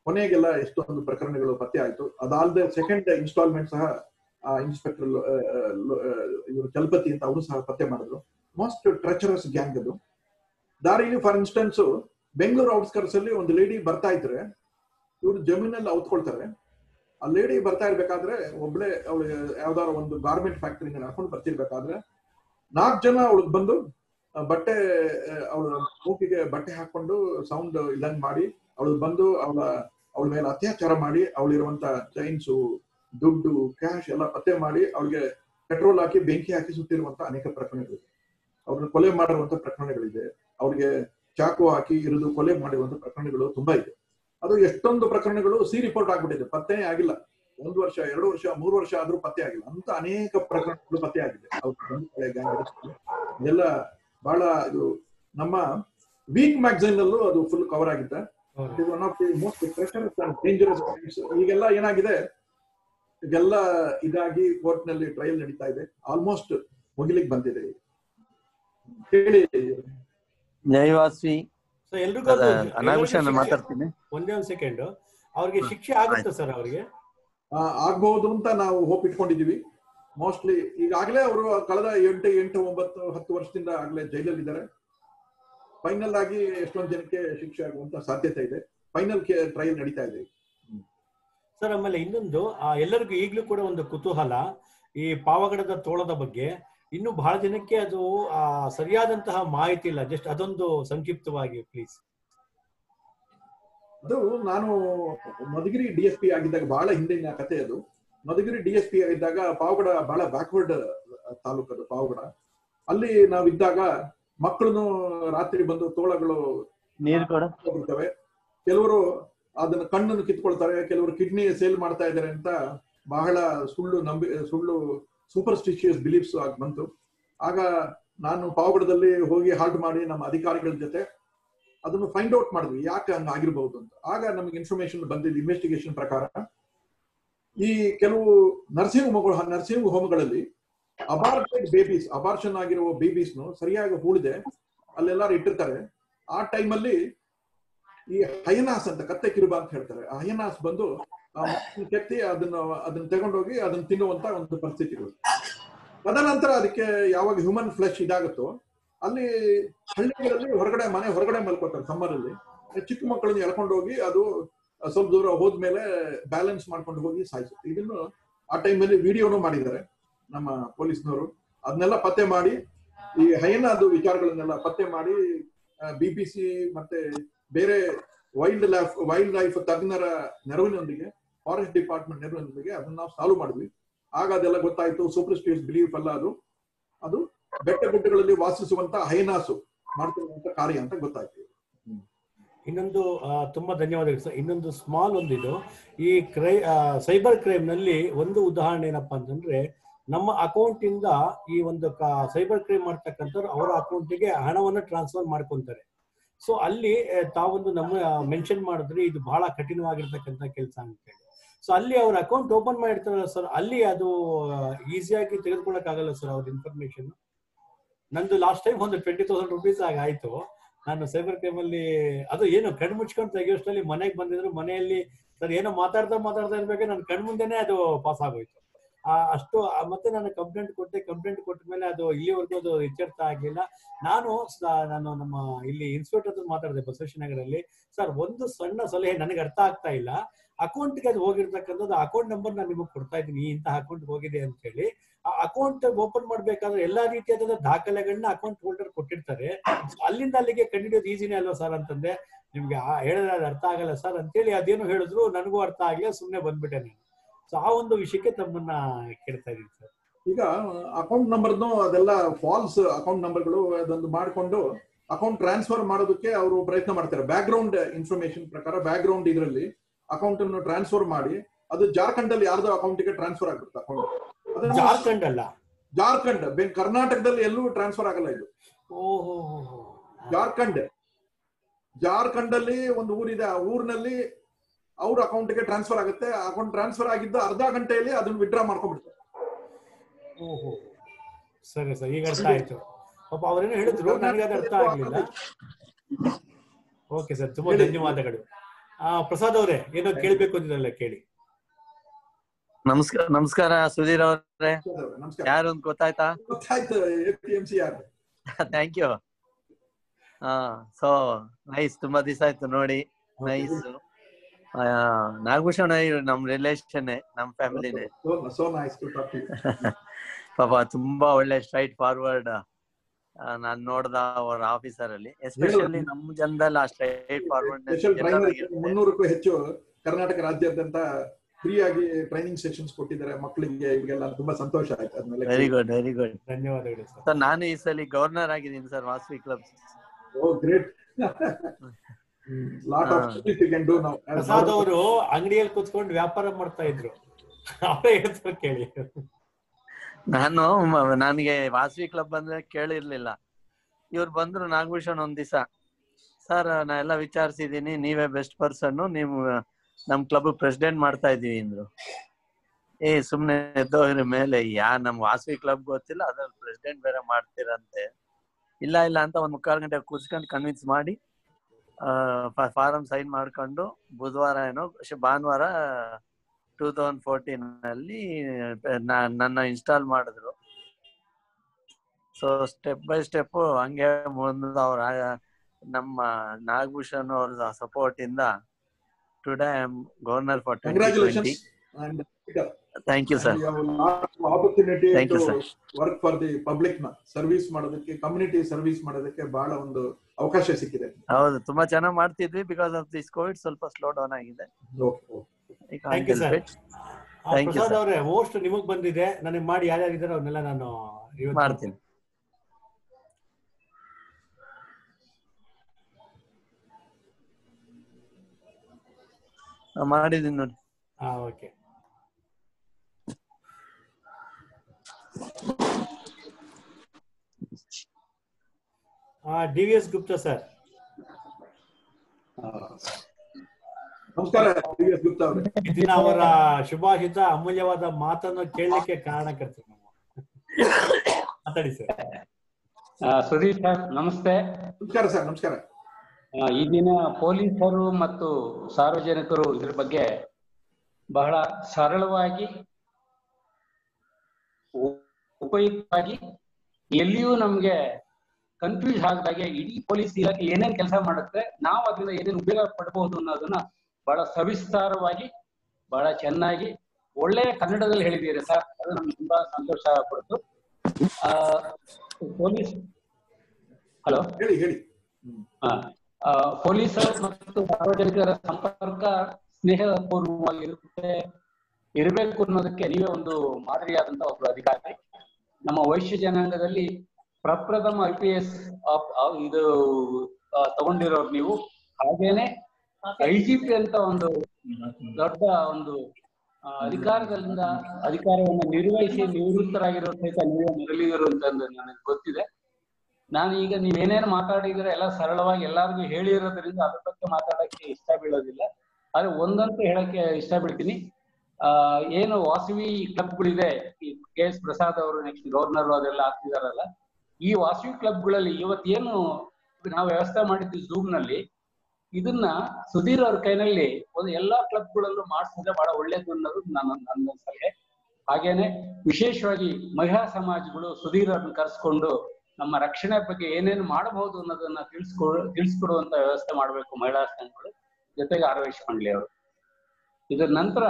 ಕೊನೆಗೆಲ್ಲ ಎಷ್ಟೊಂದು ಪ್ರಕರಣಗಳು ಪತ್ತೆ ಆಯ್ತು ಅದಾಲ್ದೆ ಸೆಕೆಂಡ್ ಇನ್ಸ್ಟಾಲ್ಮೆಂಟ್ ಸಹ ಇನ್ಸ್ಪೆಕ್ಟರ್ ಇವರು ಚಲಪತಿ ಅಂತ ಅವರು ಸಹ ಪತ್ತೆ ಮಾಡಿದ್ರು ಮೋಸ್ಟ್ ಟ್ರೆಚರಸ್ ಗ್ಯಾಂಗ್ ಅದು ದಾರಿಲಿ ಫಾರ್ ಇನ್ಸ್ಟೆನ್ಸ್ ಬೆಂಗಳೂರು ಔಟ್ಸ್ಕರ್ಸ್ ಅಲ್ಲಿ ಒಂದು ಲೇಡಿ ಬರ್ತಾ ಇದ್ರೆ ಇವ್ರು ಜಮೀನಲ್ಲಿ ಔತ್ಕೊಳ್ತಾರೆ ಆ ಲೇಡಿ ಬರ್ತಾ ಇರ್ಬೇಕಾದ್ರೆ ಒಬ್ಳೆ ಅವಳಿಗೆ ಯಾವ್ದಾರ ಒಂದು ಗಾರ್ಮೆಂಟ್ ಫ್ಯಾಕ್ಟರಿ ಹಾಕೊಂಡು ಬರ್ತಿರ್ಬೇಕಾದ್ರೆ ನಾಲ್ಕು ಜನ ಅವಳಿಗೆ ಬಂದು ಆ, ಬಟ್ಟೆ ಅವಳ ಮೂಗಿಗೆ ಬಟ್ಟೆ ಹಾಕೊಂಡು ಸೌಂಡ್ ಇದಂಗ್ ಮಾಡಿ ಅವಳು ಬಂದು ಅವಳ ಅವಳ ಮೇಲೆ ಅತ್ಯಾಚಾರ ಮಾಡಿ ಅವಳಿರುವಂತ ಚೈನ್ಸು ದುಡ್ಡು ಕ್ಯಾಶ್ ಎಲ್ಲ ಪತ್ತೆ ಮಾಡಿ ಅವಳಿಗೆ ಪೆಟ್ರೋಲ್ ಹಾಕಿ ಬೆಂಕಿ ಹಾಕಿ ಸುಟ್ಟಿರುವಂತ ಅನೇಕ ಪ್ರಕರಣಗಳಿವೆ ಅವ್ರನ್ನ ಕೊಲೆ ಮಾಡಿರುವಂತ ಪ್ರಕರಣಗಳಿದೆ ಅವ್ರಿಗೆ ಚಾಕು ಹಾಕಿ ಇರಿದು ಕೊಲೆ ಮಾಡಿರುವಂತ ಪ್ರಕರಣಗಳು ತುಂಬಾ ಇದೆ ಅದು ಎಷ್ಟೊಂದು ಪ್ರಕರಣಗಳು ಸಿ ರಿಪೋರ್ಟ್ ಆಗ್ಬಿಟ್ಟಿದೆ ಪತ್ತೆ ಆಗಿಲ್ಲ ಒಂದು ವರ್ಷ ಎರಡು ವರ್ಷ ಮೂರು ವರ್ಷ ಆದ್ರೂ ಪತ್ತೆ ಆಗಿಲ್ಲ ಅಂತ ಅನೇಕ ಪ್ರಕರಣಗಳು ಪತ್ತೆ ಆಗಿದೆ ಅವ್ರ ಬಂದು ಕೊಲೆ gang ಹಿಡಿಸ್ಕೊಂಡು. ಇದೆಲ್ಲ ಬಹಳ ಇದು ನಮ್ಮ ವೀಕ್ ಮ್ಯಾಗಝೈನ್ ಅಲ್ಲೂ ಅದು ಫುಲ್ ಕವರ್ ಆಗಿದೆ ಹೌದು. It one of the most precious and dangerous ಈಗೆಲ್ಲ ಏನಾಗಿದೆ ಈಗೆಲ್ಲ ಇದಾಗಿ ಕೋರ್ಟ್ ನಲ್ಲಿ ಟ್ರಯಲ್ ನಡೀತಾ ಇದೆ ಆಲ್ಮೋಸ್ಟ್ ಮುಗಿಲಿಕ್ಕೆ ಬಂದಿದೆ ಹೇಳಿ ನ್ಯಾಯವಾಸಿ ಸೊ ಎಲ್ರಿಗೂ ಅದ ಅದು- ಅನಾಮಿಷ ಎಲ್ಲರಿಗೂ ಶಿಕ್ಷೆ- ಮಾತಾಡ್ತೀನಿ ಒಂದೇ ಒಂದು ಸೆಕೆಂಡ್ ಅವ್ರಿಗೆ ಶಿಕ್ಷೆ ಆಗುತ್ತೆ ಸರ್ ಅವ್ರಿಗೆ ಆ, ಆಗ್ಬಹುದು ಅಂತ ನಾವು ಹೋಪ್ ಇಟ್ಕೊಂಡಿದೀವಿ ಮೋಸ್ಟ್ಲಿ ಈಗಾಗಲೇ ಅವರು ಕಳೆದ ಎಂಟು ಎಂಟು ಒಂಬತ್ತು ಹತ್ತು ವರ್ಷದಿಂದ ಆಗ್ಲೇ ಜೈಲಲ್ಲಿ ಇದ್ದಾರೆ ಫೈನಲ್ ಆಗಿ ಎಷ್ಟೊಂದು ಜನಕ್ಕೆ ಶಿಕ್ಷೆ ಆಗುವಂತ ಸಾಧ್ಯತೆ ಇದೆ ಫೈನಲ್ ಟ್ರಯಲ್ ನಡೀತಾ ಇದೆ ಸರ್ ಆಮೇಲೆ ಇನ್ನೊಂದು ಆ, ಎಲ್ಲರಿಗೂ ಈಗಲೂ ಕೂಡ ಒಂದು ಕುತೂಹಲ ಈ ಪಾವಗಡದ ತೋಳದ ಬಗ್ಗೆ ಇನ್ನು ಬಹಳ ಜನಕ್ಕೆ ಅದು ಆ, ಸರಿಯಾದಂತಹ ಮಾಹಿತಿ ಇಲ್ಲ ಜಸ್ಟ್ ಅದೊಂದು ಸಂಕ್ಷಿಪ್ತವಾಗಿ ಪ್ಲೀಸ್ ಅದು ನಾನು ಮಧುಗಿರಿ ಡಿ ಎಸ್ ಪಿ ಆಗಿದ್ದಾಗ ಬಹಳ ಹಿಂದಿನ ಕತೆ ಅದು ಮಧುಗಿರಿ ಡಿ ಎಸ್ ಪಿ ಆಗಿದ್ದಾಗ ಪಾವಗಡ ಬಹಳ ಬ್ಯಾಕ್ವರ್ಡ್ ತಾಲೂಕದು ಪಾವಗಡ ಅಲ್ಲಿ ನಾವಿದ್ದಾಗ ಮಕ್ಕಳು ರಾತ್ರಿ ಬಂದು ತೋಳಗಳು ನೀರು ಕೊಡ ಹೋಗ್ಬಿಡ್ತವೆ ಕೆಲವರು ಅದನ್ನ ಕಣ್ಣನ್ನು ಕಿತ್ಕೊಳ್ತಾರೆ ಕೆಲವರು ಕಿಡ್ನಿ ಸೇಲ್ ಮಾಡ್ತಾ ಇದ್ದಾರೆ ಅಂತ ಬಹಳ ಸುಳ್ಳು ನಂಬಿ ಸುಳ್ಳು ಸೂಪರ್ಸ್ಟಿಷಿಯಸ್ ಬಿಲೀಫ್ಸ್ ಆಗಿ ಬಂತು ಆಗ ನಾನು ಪಾವಗಡದಲ್ಲಿ ಹೋಗಿ ಹಾಲ್ಟ್ ಮಾಡಿ ನಮ್ಮ ಅಧಿಕಾರಿಗಳ ಜೊತೆ ಅದನ್ನು ಫೈಂಡ್ ಔಟ್ ಮಾಡಿದ್ವಿ ಯಾಕೆ ಹಂಗ ಆಗಿರ್ಬಹುದು ಅಂತ ಆಗ ನಮಗೆ ಇನ್ಫಾರ್ಮೇಶನ್ ಬಂದಿದ್ದು ಇನ್ವೆಸ್ಟಿಗೇಷನ್ ಪ್ರಕಾರ ಈ ಕೆಲವು ನರ್ಸಿಂಗ್ ಹೋಮಗಳು ನರ್ಸಿಂಗ್ ಹೋಮಗಳಲ್ಲಿ ಅಬಾರ್ಟೆಡ್ ಬೇಬೀಸ್ ಅಬಾರ್ಷನ್ ಆಗಿರುವ ಬೇಬೀಸ್ನು ಸರಿಯಾಗಿ ಹೂಳಿದೆ ಅಲ್ಲೆಲ್ಲಾರು ಇಟ್ಟಿರ್ತಾರೆ ಆ ಟೈಮಲ್ಲಿ ಈ ಹಯನಾಸ್ ಅಂತ ಕತ್ತೆ ಕಿರುಬ ಅಂತ ಹೇಳ್ತಾರೆ ಆ ಹಯನಾಸ್ ಬಂದು ಆ ಮಕ್ಕಳನ್ನ ಕೆತ್ತಿ ಅದನ್ನ ಅದನ್ನ ತಗೊಂಡೋಗಿ ಅದನ್ನ ತಿನ್ನುವಂತ ಒಂದು ಪರಿಸ್ಥಿತಿಗಳು ತದನಂತರ ಅದಕ್ಕೆ ಯಾವಾಗ ಹ್ಯೂಮನ್ ಫ್ಲೆಶ್ ಇದಾಗುತ್ತೋ ಅಲ್ಲಿ ಹಳ್ಳಿಗಳಲ್ಲಿ ಹೊರಗಡೆ ಮನೆ ಹೊರಗಡೆ ಮಲ್ಕೋತಾರೆ ಸಮ್ಮರ್ ಅಲ್ಲಿ ಚಿಕ್ಕ ಮಕ್ಕಳನ್ನ ಎಳ್ಕೊಂಡು ಹೋಗಿ ಅದು ಸ್ವಲ್ಪ ದೂರ ಹೋದ್ಮೇಲೆ ಬ್ಯಾಲೆನ್ಸ್ ಮಾಡ್ಕೊಂಡು ಹೋಗಿ ಸಾಯಿಸುತ್ತೆ ಇದನ್ನು ಆ ಟೈಮಲ್ಲಿ ವಿಡಿಯೋನು ಮಾಡಿದ್ದಾರೆ ನಮ್ಮ ಪೊಲೀಸ್ನವರು ಅದನ್ನೆಲ್ಲ ಪತ್ತೆ ಮಾಡಿ ಈ ಹೈನಾದು ವಿಚಾರಗಳನ್ನೆಲ್ಲ ಪತ್ತೆ ಮಾಡಿ ಬಿ ಪಿ ಸಿ ಮತ್ತೆ ಬೇರೆ ವೈಲ್ಡ್ ಲೈಫ್ ವೈಲ್ಡ್ ಲೈಫ್ ತಜ್ಞರ ನೆರವಿನೊಂದಿಗೆ ಫಾರೆಸ್ಟ್ ಡಿಪಾರ್ಟ್ಮೆಂಟ್ ನೆರವಿನೊಂದಿಗೆ ಅದನ್ನ ನಾವು ಸಾಲ್ವ್ ಮಾಡಿದ್ವಿ ಆಗ ಅದೆಲ್ಲ ಗೊತ್ತಾಯ್ತು ಸೂಪರ್ಸ್ಟಿಯಸ್ ಬಿಲೀಫ್ ಅಲ್ಲ ಅದು ಅದು ಬೆಟ್ಟ ಗುಡ್ಡಗಳಲ್ಲಿ ವಾಸಿಸುವಂತ ಹೈನಾಸು ಮಾಡ್ತಿರುವಂತ ಕಾರ್ಯ ಅಂತ ಗೊತ್ತಾಯ್ತು ಇನ್ನೊಂದು ಆ, ತುಂಬಾ ಧನ್ಯವಾದಗಳು ಸರ್ ಇನ್ನೊಂದು ಸ್ಮಾಲ್ ಒಂದಿದು ಈ ಕ್ರೈ ಸೈಬರ್ ಕ್ರೈಮ್ ನಲ್ಲಿ ಒಂದು ಉದಾಹರಣೆ ಏನಪ್ಪಾ ಅಂತಂದ್ರೆ ನಮ್ಮ ಅಕೌಂಟ್ ಇಂದ ಈ ಒಂದು ಸೈಬರ್ ಕ್ರೈಮ್ ಮಾಡ್ತಕ್ಕಂಥವ್ರು ಅವರ ಅಕೌಂಟಿಗೆ ಹಣವನ್ನು ಟ್ರಾನ್ಸ್ಫರ್ ಮಾಡ್ಕೊಂತಾರೆ ಸೊ ಅಲ್ಲಿ ಆ, ತಾವೊಂದು ನಮ್ಮ ಮೆನ್ಷನ್ ಮಾಡಿದ್ರೆ ಇದು ಬಹಳ ಕಠಿಣವಾಗಿರ್ತಕ್ಕಂಥ ಕೆಲಸ ಅಂತ ಹೇಳಿ ಸೊ ಅಲ್ಲಿ ಅವ್ರ ಅಕೌಂಟ್ ಓಪನ್ ಮಾಡಿರ್ತಾರಲ್ಲ ಸರ್ ಅಲ್ಲಿ ಅದು ಈಸಿಯಾಗಿ ತೆಗೆದುಕೊಳ್ಳಕ್ ಆಗಲ್ಲ ಸರ್ ಅವ್ರ ಇನ್ಫಾರ್ಮೇಶನ್ ನಂದು ಲಾಸ್ಟ್ ಟೈಮ್ ಒಂದು ಟ್ವೆಂಟಿ ತೌಸಂಡ್ ರುಪೀಸ್ ಆಗ ಆಯ್ತು ನಾನು ಸೈಬರ್ ಕ್ರೈಮ್ ಅಲ್ಲಿ ಅದು ಏನು ಕಣ್ಣು ಮುಚ್ಕೊಂಡು ತೆಗಿಯೋಷ್ಟರಲ್ಲಿ ಮನೆಗೆ ಬಂದಿದ್ರು ಮನೆಯಲ್ಲಿ ಸರ್ ಏನೋ ಮಾತಾಡ್ತಾ ಮಾತಾಡ್ತಾ ಇರ್ಬೇಕು ನನ್ನ ಕಣ್ ಮುಂದೆನೆ ಅದು ಪಾಸ್ ಆಗೋಯ್ತು ಆ, ಅಷ್ಟು ಆ, ಮತ್ತೆ ನಾನು ಕಂಪ್ಲೇಂಟ್ ಕೊಟ್ಟೆ ಕಂಪ್ಲೇಂಟ್ ಕೊಟ್ಟ ಮೇಲೆ ಅದು ಇಲ್ಲಿವರೆಗೂ ಅದು ಇತ್ಯರ್ಥ ಆಗ್ಲಿಲ್ಲ ನಾನು ಸ- ನಾನು ನಮ್ಮ ಇಲ್ಲಿ ಇನ್ಸ್ಪೆಕ್ಟರ್ ಹತ್ರ ಮಾತಾಡಿದೆ ಬಸವೇಶ್ವರನಗರಲ್ಲಿ ಸರ್ ಒಂದು ಸಣ್ಣ ಸಲಹೆ ನನಗೆ ಅರ್ಥ ಆಗ್ತಾ ಇಲ್ಲ ಅಕೌಂಟ್ಗೆ ಅದು ಹೋಗಿರ್ತಕ್ಕಂಥದ್ದು ಅಕೌಂಟ್ ನಂಬರ್ ನಾನು ನಿಮಗೆ ಕೊಡ್ತಾ ಇದ್ದೀನಿ ಇಂಥ ಅಕೌಂಟ್ ಹೋಗಿದೆ ಅಂತ ಹೇಳಿ ಆ ಅಕೌಂಟ್ ಓಪನ್ ಮಾಡ್ಬೇಕಾದ್ರೆ ಎಲ್ಲಾ ರೀತಿಯಾದ ದಾಖಲೆಗಳನ್ನ ಅಕೌಂಟ್ ಹೋಲ್ಡರ್ ಕೊಟ್ಟಿರ್ತಾರೆ So ಅಲ್ಲಿಂದ ಅಲ್ಲಿಗೆ ಕಂಡಿಡಿಯೋದು ಈಸಿನೇ ಅಲ್ವಾ ಸರ್ ಅಂತಂದೆ ನಿಮ್ಗೆ ಆ ಹೇಳಿದ್ರೆ ಅದು ಅರ್ಥ ಆಗಲ್ಲ ಸರ್ ಅಂತೇಳಿ ಅದೇನು ಹೇಳಿದ್ರು ನನಗೂ ಅರ್ಥ ಆಗ್ಲಿಲ್ಲ ಸುಮ್ನೆ ಬಂದ್ಬಿಟ್ಟೆ ನಾನು ಸೊ ಆ ಒಂದು ವಿಷಯಕ್ಕೆ ತಮ್ಮನ್ನ ಕೇಳ್ತಾ ಇದೀನಿ ಸರ್ ಈಗ ಅಕೌಂಟ್ ನಂಬರ್ನು ಅದೆಲ್ಲ ಫಾಲ್ಸ್ ಅಕೌಂಟ್ ನಂಬರ್ಗಳು ಅದೊಂದು ಮಾಡಿಕೊಂಡು ಅಕೌಂಟ್ ಟ್ರಾನ್ಸ್ಫರ್ ಮಾಡೋದಕ್ಕೆ ಅವರು ಪ್ರಯತ್ನ ಮಾಡ್ತಾರೆ ಬ್ಯಾಕ್ ಗ್ರೌಂಡ್ ಇನ್ಫಾರ್ಮೇಶನ್ ಪ್ರಕಾರ ಬ್ಯಾಕ್ ಗ್ರೌಂಡ್ ಇದರಲ್ಲಿ ಅಕೌಂಟ್ ಅನ್ನು ಟ್ರಾನ್ಸ್ಫರ್ ಮಾಡಿ ಅದು ಜಾರ್ಖಂಡ್ ಅಲ್ಲಿ ಯಾರ್ದೋ ಅಕೌಂಟ್ಗೆ ಟ್ರಾನ್ಸ್ಫರ್ ಆಗುತ್ತೆ ಅಕೌಂಟ್ ಜಾರ್ಖಂಡ್ ಅಲ್ಲ ಜಾರ್ಖಂಡ್ ಬೆ- ಕರ್ನಾಟಕದಲ್ಲಿ ಎಲ್ಲೂ ಟ್ರಾನ್ಸ್ಫರ್ ಆಗಲ್ಲ ಇದು ಓಹೋ ಜಾರ್ಖಂಡ್ ಜಾರ್ಖಂಡ್ ಅಲ್ಲಿ ಒಂದು ಊರಿದೆ ಆ ಊರಿನಲ್ಲಿ ಅವ್ರ ಅಕೌಂಟ್ಗೆ ಟ್ರಾನ್ಸ್ಫರ್ ಆಗುತ್ತೆ ಅಕೌಂಟ್ ಟ್ರಾನ್ಸ್ಫರ್ ಆಗಿದ್ದ ಅರ್ಧ ಗಂಟೆಯಲ್ಲಿ ಅದನ್ನ ವಿಡ್ರಾ ಮಾಡ್ಕೊಂಡ್ಬಿಡ್ತಾರೆ ಓಹೋ ಸರಿ ಸರ್ ಈಗ ಅರ್ಥ ಆಯ್ತು ಪಾಪ ಅವ್ರೇನು ಹೇಳಿದ್ರು ನನಗೆ ಅದು ಅರ್ಥ ಆಗ್ಲಿಲ್ಲ ಓಕೆ ಸರ್ ತುಂಬಾ ಧನ್ಯವಾದಗಳು ಆ ಪ್ರಸಾದ್ ಅವರೇ ಏನೋ ಕೇಳ್ಬೇಕು ಅಂತಿದ್ರಲ್ಲ ಕೇಳಿ ನಮಸ್ಕಾರ ನಮಸ್ಕಾರ ಸುಧೀರ್ ಅವ್ರೆ ನಮಸ್ಕಾರ ಯಾರು ಅಂತ ಗೊತ್ತಾಯ್ತಾ ಗೊತ್ತಾಯ್ತು ಎ ಪಿ ಎಂ ಸಿ ಯಾರು ಥ್ಯಾಂಕ್ ಯು ಹಾ ಸೊ ನೈಸ್ ತುಂಬಾ ದಿವಸ ಆಯ್ತು ನೋಡಿ ನೈಸ್ ನಾಗಭೂಷಣ ಇವ್ರು ನಮ್ ರಿಲೇಷನ್ ನಮ್ ಫ್ಯಾಮಿಲಿನೇ ಸೋ ನೈಸ್ ಟು ಟಾಕ್ ಪಾಪ ತುಂಬಾ ಒಳ್ಳೆ ಸ್ಟ್ರೈಟ್ ಫಾರ್ವರ್ಡ್ ನಾನ್ ನೋಡ್ದ ಅವ್ರ ಆಫೀಸರ್ ಅಲ್ಲಿ ಎಸ್ಪೆಷಲಿ ನಮ್ ಜನದಲ್ಲಿ ಆ ಸ್ಟ್ರೈಟ್ ಫಾರ್ವರ್ಡ್ ಸ್ಪೆಷಲ್ ಟ್ರೈನರ್ ಮುನ್ನೂರಕ್ಕೂ ಹೆಚ್ಚು ಕರ್ನಾಟಕ ರಾಜ್ಯಾದ್ಯಂತ ಫ್ರೀ ಆಗಿ ಟ್ರೈನಿಂಗ್ ಸೆಷನ್ಸ್ ಕೊಟ್ಟಿದ್ದಾರೆ ಮಕ್ಕಳಿಗೆ ಇವಾಗೆಲ್ಲ ತುಂಬಾ ಸಂತೋಷ ಆಯ್ತು ವೆರಿ ಅದ್ಮೇಲೆ ಗುಡ್ ವೆರಿ ಗುಡ್ ಧನ್ಯವಾದಗಳು ಸರ್ ಸರ್ ನಾನು ಈ ಸಲ ಗವರ್ನರ್ ಆಗಿದ್ದೀನಿ sir Vasavi club oh great lot of you can do ನಾವು ಪ್ರಸಾದ್ ಅವರು ಅಂಗಡಿಯಲ್ಲಿ ಕುತ್ಕೊಂಡು ವ್ಯಾಪಾರ ಮಾಡ್ತಾ ಇದ್ರು ಅವರೇ ಹೇಳ್ತಾರೆ ಕೇಳಿ ನಾನು ಮ- ನನಗೆ ವಾಸವಿ ಕ್ಲಬ್ ಅಂದ್ರೆ ಕೇಳಿರ್ಲಿಲ್ಲ ಇವ್ರು ಬಂದ್ರು ನಾಗಭೂಷಣ್ ಒಂದ್ ದಿವಸ ಸರ್ ನಾ ಎಲ್ಲ ವಿಚಾರಿಸಿದೀನಿ ನೀವೇ ಬೆಸ್ಟ್ ಪರ್ಸನ್ ನೀವು ನಮ್ ಕ್ಲಬ್ ಪ್ರೆಸಿಡೆಂಟ್ ಮಾಡ್ತಾ ಇದೀವಿ ಅಂದ್ರು ಏ ಸುಮ್ನೆ ಎದ್ದೋಗ್ರ ಮೇಲೆ ಯಾ ನಮ್ ವಾಸವಿ ಕ್ಲಬ್ ಗೊತ್ತಿಲ್ಲ ಅದ್ರಲ್ಲಿ ಪ್ರೆಸಿಡೆಂಟ್ ಬೇರೆ ಮಾಡ್ತೀರಂತೆ ಇಲ್ಲ ಇಲ್ಲ ಅಂತ ಒಂದ್ ಮುಕ್ಕಾಲು ಗಂಟೆ ಕೂರ್ಸ್ಕೊಂಡು ಕನ್ವಿನ್ಸ್ ಮಾಡಿ ಫಾರಂ ಸೈನ್ ಮಾಡ್ಕೊಂಡು ಬುಧವಾರ ಏನೋ ಶ್- ಭಾನುವಾರ ಟೂ ತೌಸಂಡ್ ಫೋರ್ಟೀನ್ ಅಲ್ಲಿ ನಾ- ನನ್ನ ಇನ್ಸ್ಟಾಲ್ ಮಾಡಿದ್ರು ಸೊ ಸ್ಟೆಪ್ ಬೈ ಸ್ಟೆಪ್ ಹಂಗೆ ಮುಂದೆ ಅವ್ರ ನಮ್ಮ ನಾಗಭೂಷಣ್ ಅವ್ರ ಸಪೋರ್ಟ್ ಇಂದ today I am governor for congratulations and thank you sir opportunity Thank you, sir. Work for the public ನ ಸರ್ವಿಸ್ ಮಾಡೋದಕ್ಕೆ ಕಮ್ಯುನಿಟಿ ಸರ್ವಿಸ್ ಮಾಡೋದಕ್ಕೆ ಬಹಳ ಒಂದು ಅವಕಾಶ ಸಿಕ್ಕಿದೆ ಹೌದು ತುಂಬಾ ಚೆನ್ನಾಗಿ ಮಾಡ್ತಿದ್ವಿ ಬಿಕಾಸ್ ಆಫ್ ದಿಸ್ ಕೋವಿಡ್ ಸ್ವಲ್ಪ ಸ್ಲೋ ಡೌನ್ ಆಗಿದೆ Okay, okay. Thank you, sir. ಆ, Thank you, ಪ್ರಸಾದ್ sir. ಅವರೇ ಮೋಸ್ಟ್ ನಿಮಗ್ ಬಂದಿದೆ ನನಗೆ ಮಾಡಿ ಯಾರ್ಯಾರು ಇದಾರೆ ಅವ್ರನ್ನೆಲ್ಲ ನಾನು ಇವತ್ತು ಮಾಡ್ತೀನಿ ನಾ ಮಾಡಿದೀನಿ ನೋಡಿ ಹಾ okay D V S Gupta sir ನಮಸ್ಕಾರ ಡಿ ಎಸ್ ಗುಪ್ತಾ ಅವರೇ ದಿನ ಅವರ ಶುಭಾಷಿತ ಅಮೂಲ್ಯವಾದ ಮಾತನ್ನು ಕೇಳಲಿಕ್ಕೆ ಕಾರಣಕರ್ತರು ನಾವು ಮಾತಾಡಿ ಸರ್ ಆ, ಸುಧೀರ್ ಸರ್ ನಮಸ್ತೆ ನಮಸ್ಕಾರ ಸರ್ ನಮಸ್ಕಾರ ಆ, ಈ ದಿನ ಪೊಲೀಸರು ಮತ್ತು ಸಾರ್ವಜನಿಕರು ಇದ್ರ ಬಗ್ಗೆ ಬಹಳ ಸರಳವಾಗಿ ಉ- ಉಪಯುಕ್ತವಾಗಿ ಎಲ್ಲಿಯೂ ನಮ್ಗೆ ಕನ್ಫ್ಯೂಸ್ ಆಗದಾಗೆ ಇಡೀ ಪೊಲೀಸ್ ಇಲಾಖೆ ಏನೇನ್ ಕೆಲಸ ಮಾಡುತ್ತೆ ನಾವು ಅದರಿಂದ ಏನೇನು ಉಪಯೋಗ ಪಡಬಹುದು ಅನ್ನೋದನ್ನ ಬಹಳ ಸವಿಸ್ತಾರವಾಗಿ ಬಹಳ ಚೆನ್ನಾಗಿ ಒಳ್ಳೆಯ ಕನ್ನಡದಲ್ಲಿ ಹೇಳಿದ್ದೀರಿ ಸರ್ ಅದು ನಮ್ಗೆ ತುಂಬಾ ಸಂತೋಷ ಪಡ್ತು ಆ ಪೊಲೀಸ್ ಹಲೋ ಹೇಳಿ ಹೇಳಿ ಆ, ಆ, ಪೊಲೀಸರು ಮತ್ತು ಸಾರ್ವಜನಿಕರ ಸಂಪರ್ಕ ಸ್ನೇಹಪೂರ್ವವಾಗಿರುತ್ತೆ ಇರಬೇಕು ಅನ್ನೋದಕ್ಕೆ ನೀವೇ ಒಂದು ಮಾದರಿಯಾದಂತ ಒಬ್ಬರು ಅಧಿಕಾರಿ ನಮ್ಮ ವೈಶ್ಯ ಜನಾಂಗದಲ್ಲಿ ಪ್ರಪ್ರಥಮ ಐ ಪಿ ಎಸ್ ಇದು ಆ, ತಗೊಂಡಿರೋರು ನೀವು ಹಾಗೇನೆ ಐ ಜಿ ಪಿ ಅಂತ ಒಂದು ದೊಡ್ಡ ಒಂದು ಆ, ಅಧಿಕಾರದಿಂದ ಅಧಿಕಾರವನ್ನು ನಿರ್ವಹಿಸಿ ನಿವೃತ್ತರಾಗಿರೋ ಸಹಿತ ನೀವೇ ಮೊದಲಿಗರು ಅಂತ ನನಗೆ ಗೊತ್ತಿದೆ ನಾನು ಈಗ ನೀವೇನೇನು ಮಾತಾಡಿದ್ರೆ ಎಲ್ಲ ಸರಳವಾಗಿ ಎಲ್ಲಾರ್ಗು ಹೇಳಿರೋದ್ರಿಂದ ಅದ್ರ ಬಗ್ಗೆ ಮಾತಾಡಕ್ಕೆ ಇಷ್ಟ ಬೀಳೋದಿಲ್ಲ ಆದ್ರೆ ಒಂದಂತೂ ಹೇಳಕ್ಕೆ ಇಷ್ಟ ಬೀಳ್ತೀನಿ ಆ ಏನು ವಾಸವಿ ಕ್ಲಬ್ಗಳಿದೆ ಈ ಕೆ ಎಸ್ ಪ್ರಸಾದ್ ಅವರು ನೆಕ್ಸ್ಟ್ ಗವರ್ನರ್ ಅದೆಲ್ಲ ಆಗ್ತಿದಾರಲ್ಲ ಈ ವಾಸವಿ ಕ್ಲಬ್ಗಳಲ್ಲಿ ಇವತ್ತೇನು ನಾವು ವ್ಯವಸ್ಥೆ ಮಾಡಿದ್ವಿ ಝೂಮ್ ನಲ್ಲಿ ಇದನ್ನ ಸುಧೀರ್ ಅವ್ರ ಕೈನಲ್ಲಿ ಒಂದು ಎಲ್ಲಾ ಕ್ಲಬ್ಗಳಲ್ಲೂ ಮಾಡಿಸಿದ್ರೆ ಬಹಳ ಒಳ್ಳೇದು ಅನ್ನೋದು ನನ್ನ ನನ್ನ ಸಲಹೆ ಹಾಗೇನೆ ವಿಶೇಷವಾಗಿ ಮಹಿಳಾ ಸಮಾಜಗಳು ಸುಧೀರ್ ಅವ್ರನ್ನ ಕರೆಸ್ಕೊಂಡು ನಮ್ಮ ರಕ್ಷಣೆ ಬಗ್ಗೆ ಏನೇನು ಮಾಡಬಹುದು ಅನ್ನೋದನ್ನ ತಿಳಿಸ್ಕೊ ತಿಳಿಸ್ಕೊಡುವಂತ ವ್ಯವಸ್ಥೆ ಮಾಡಬೇಕು ಮಹಿಳಾ ಸಂಘಗಳು ಜೊತೆಗೆ ಆರವೇಶ್ ಮಂಡ್ಲಿ ಅವರು ಇದರ ನಂತರ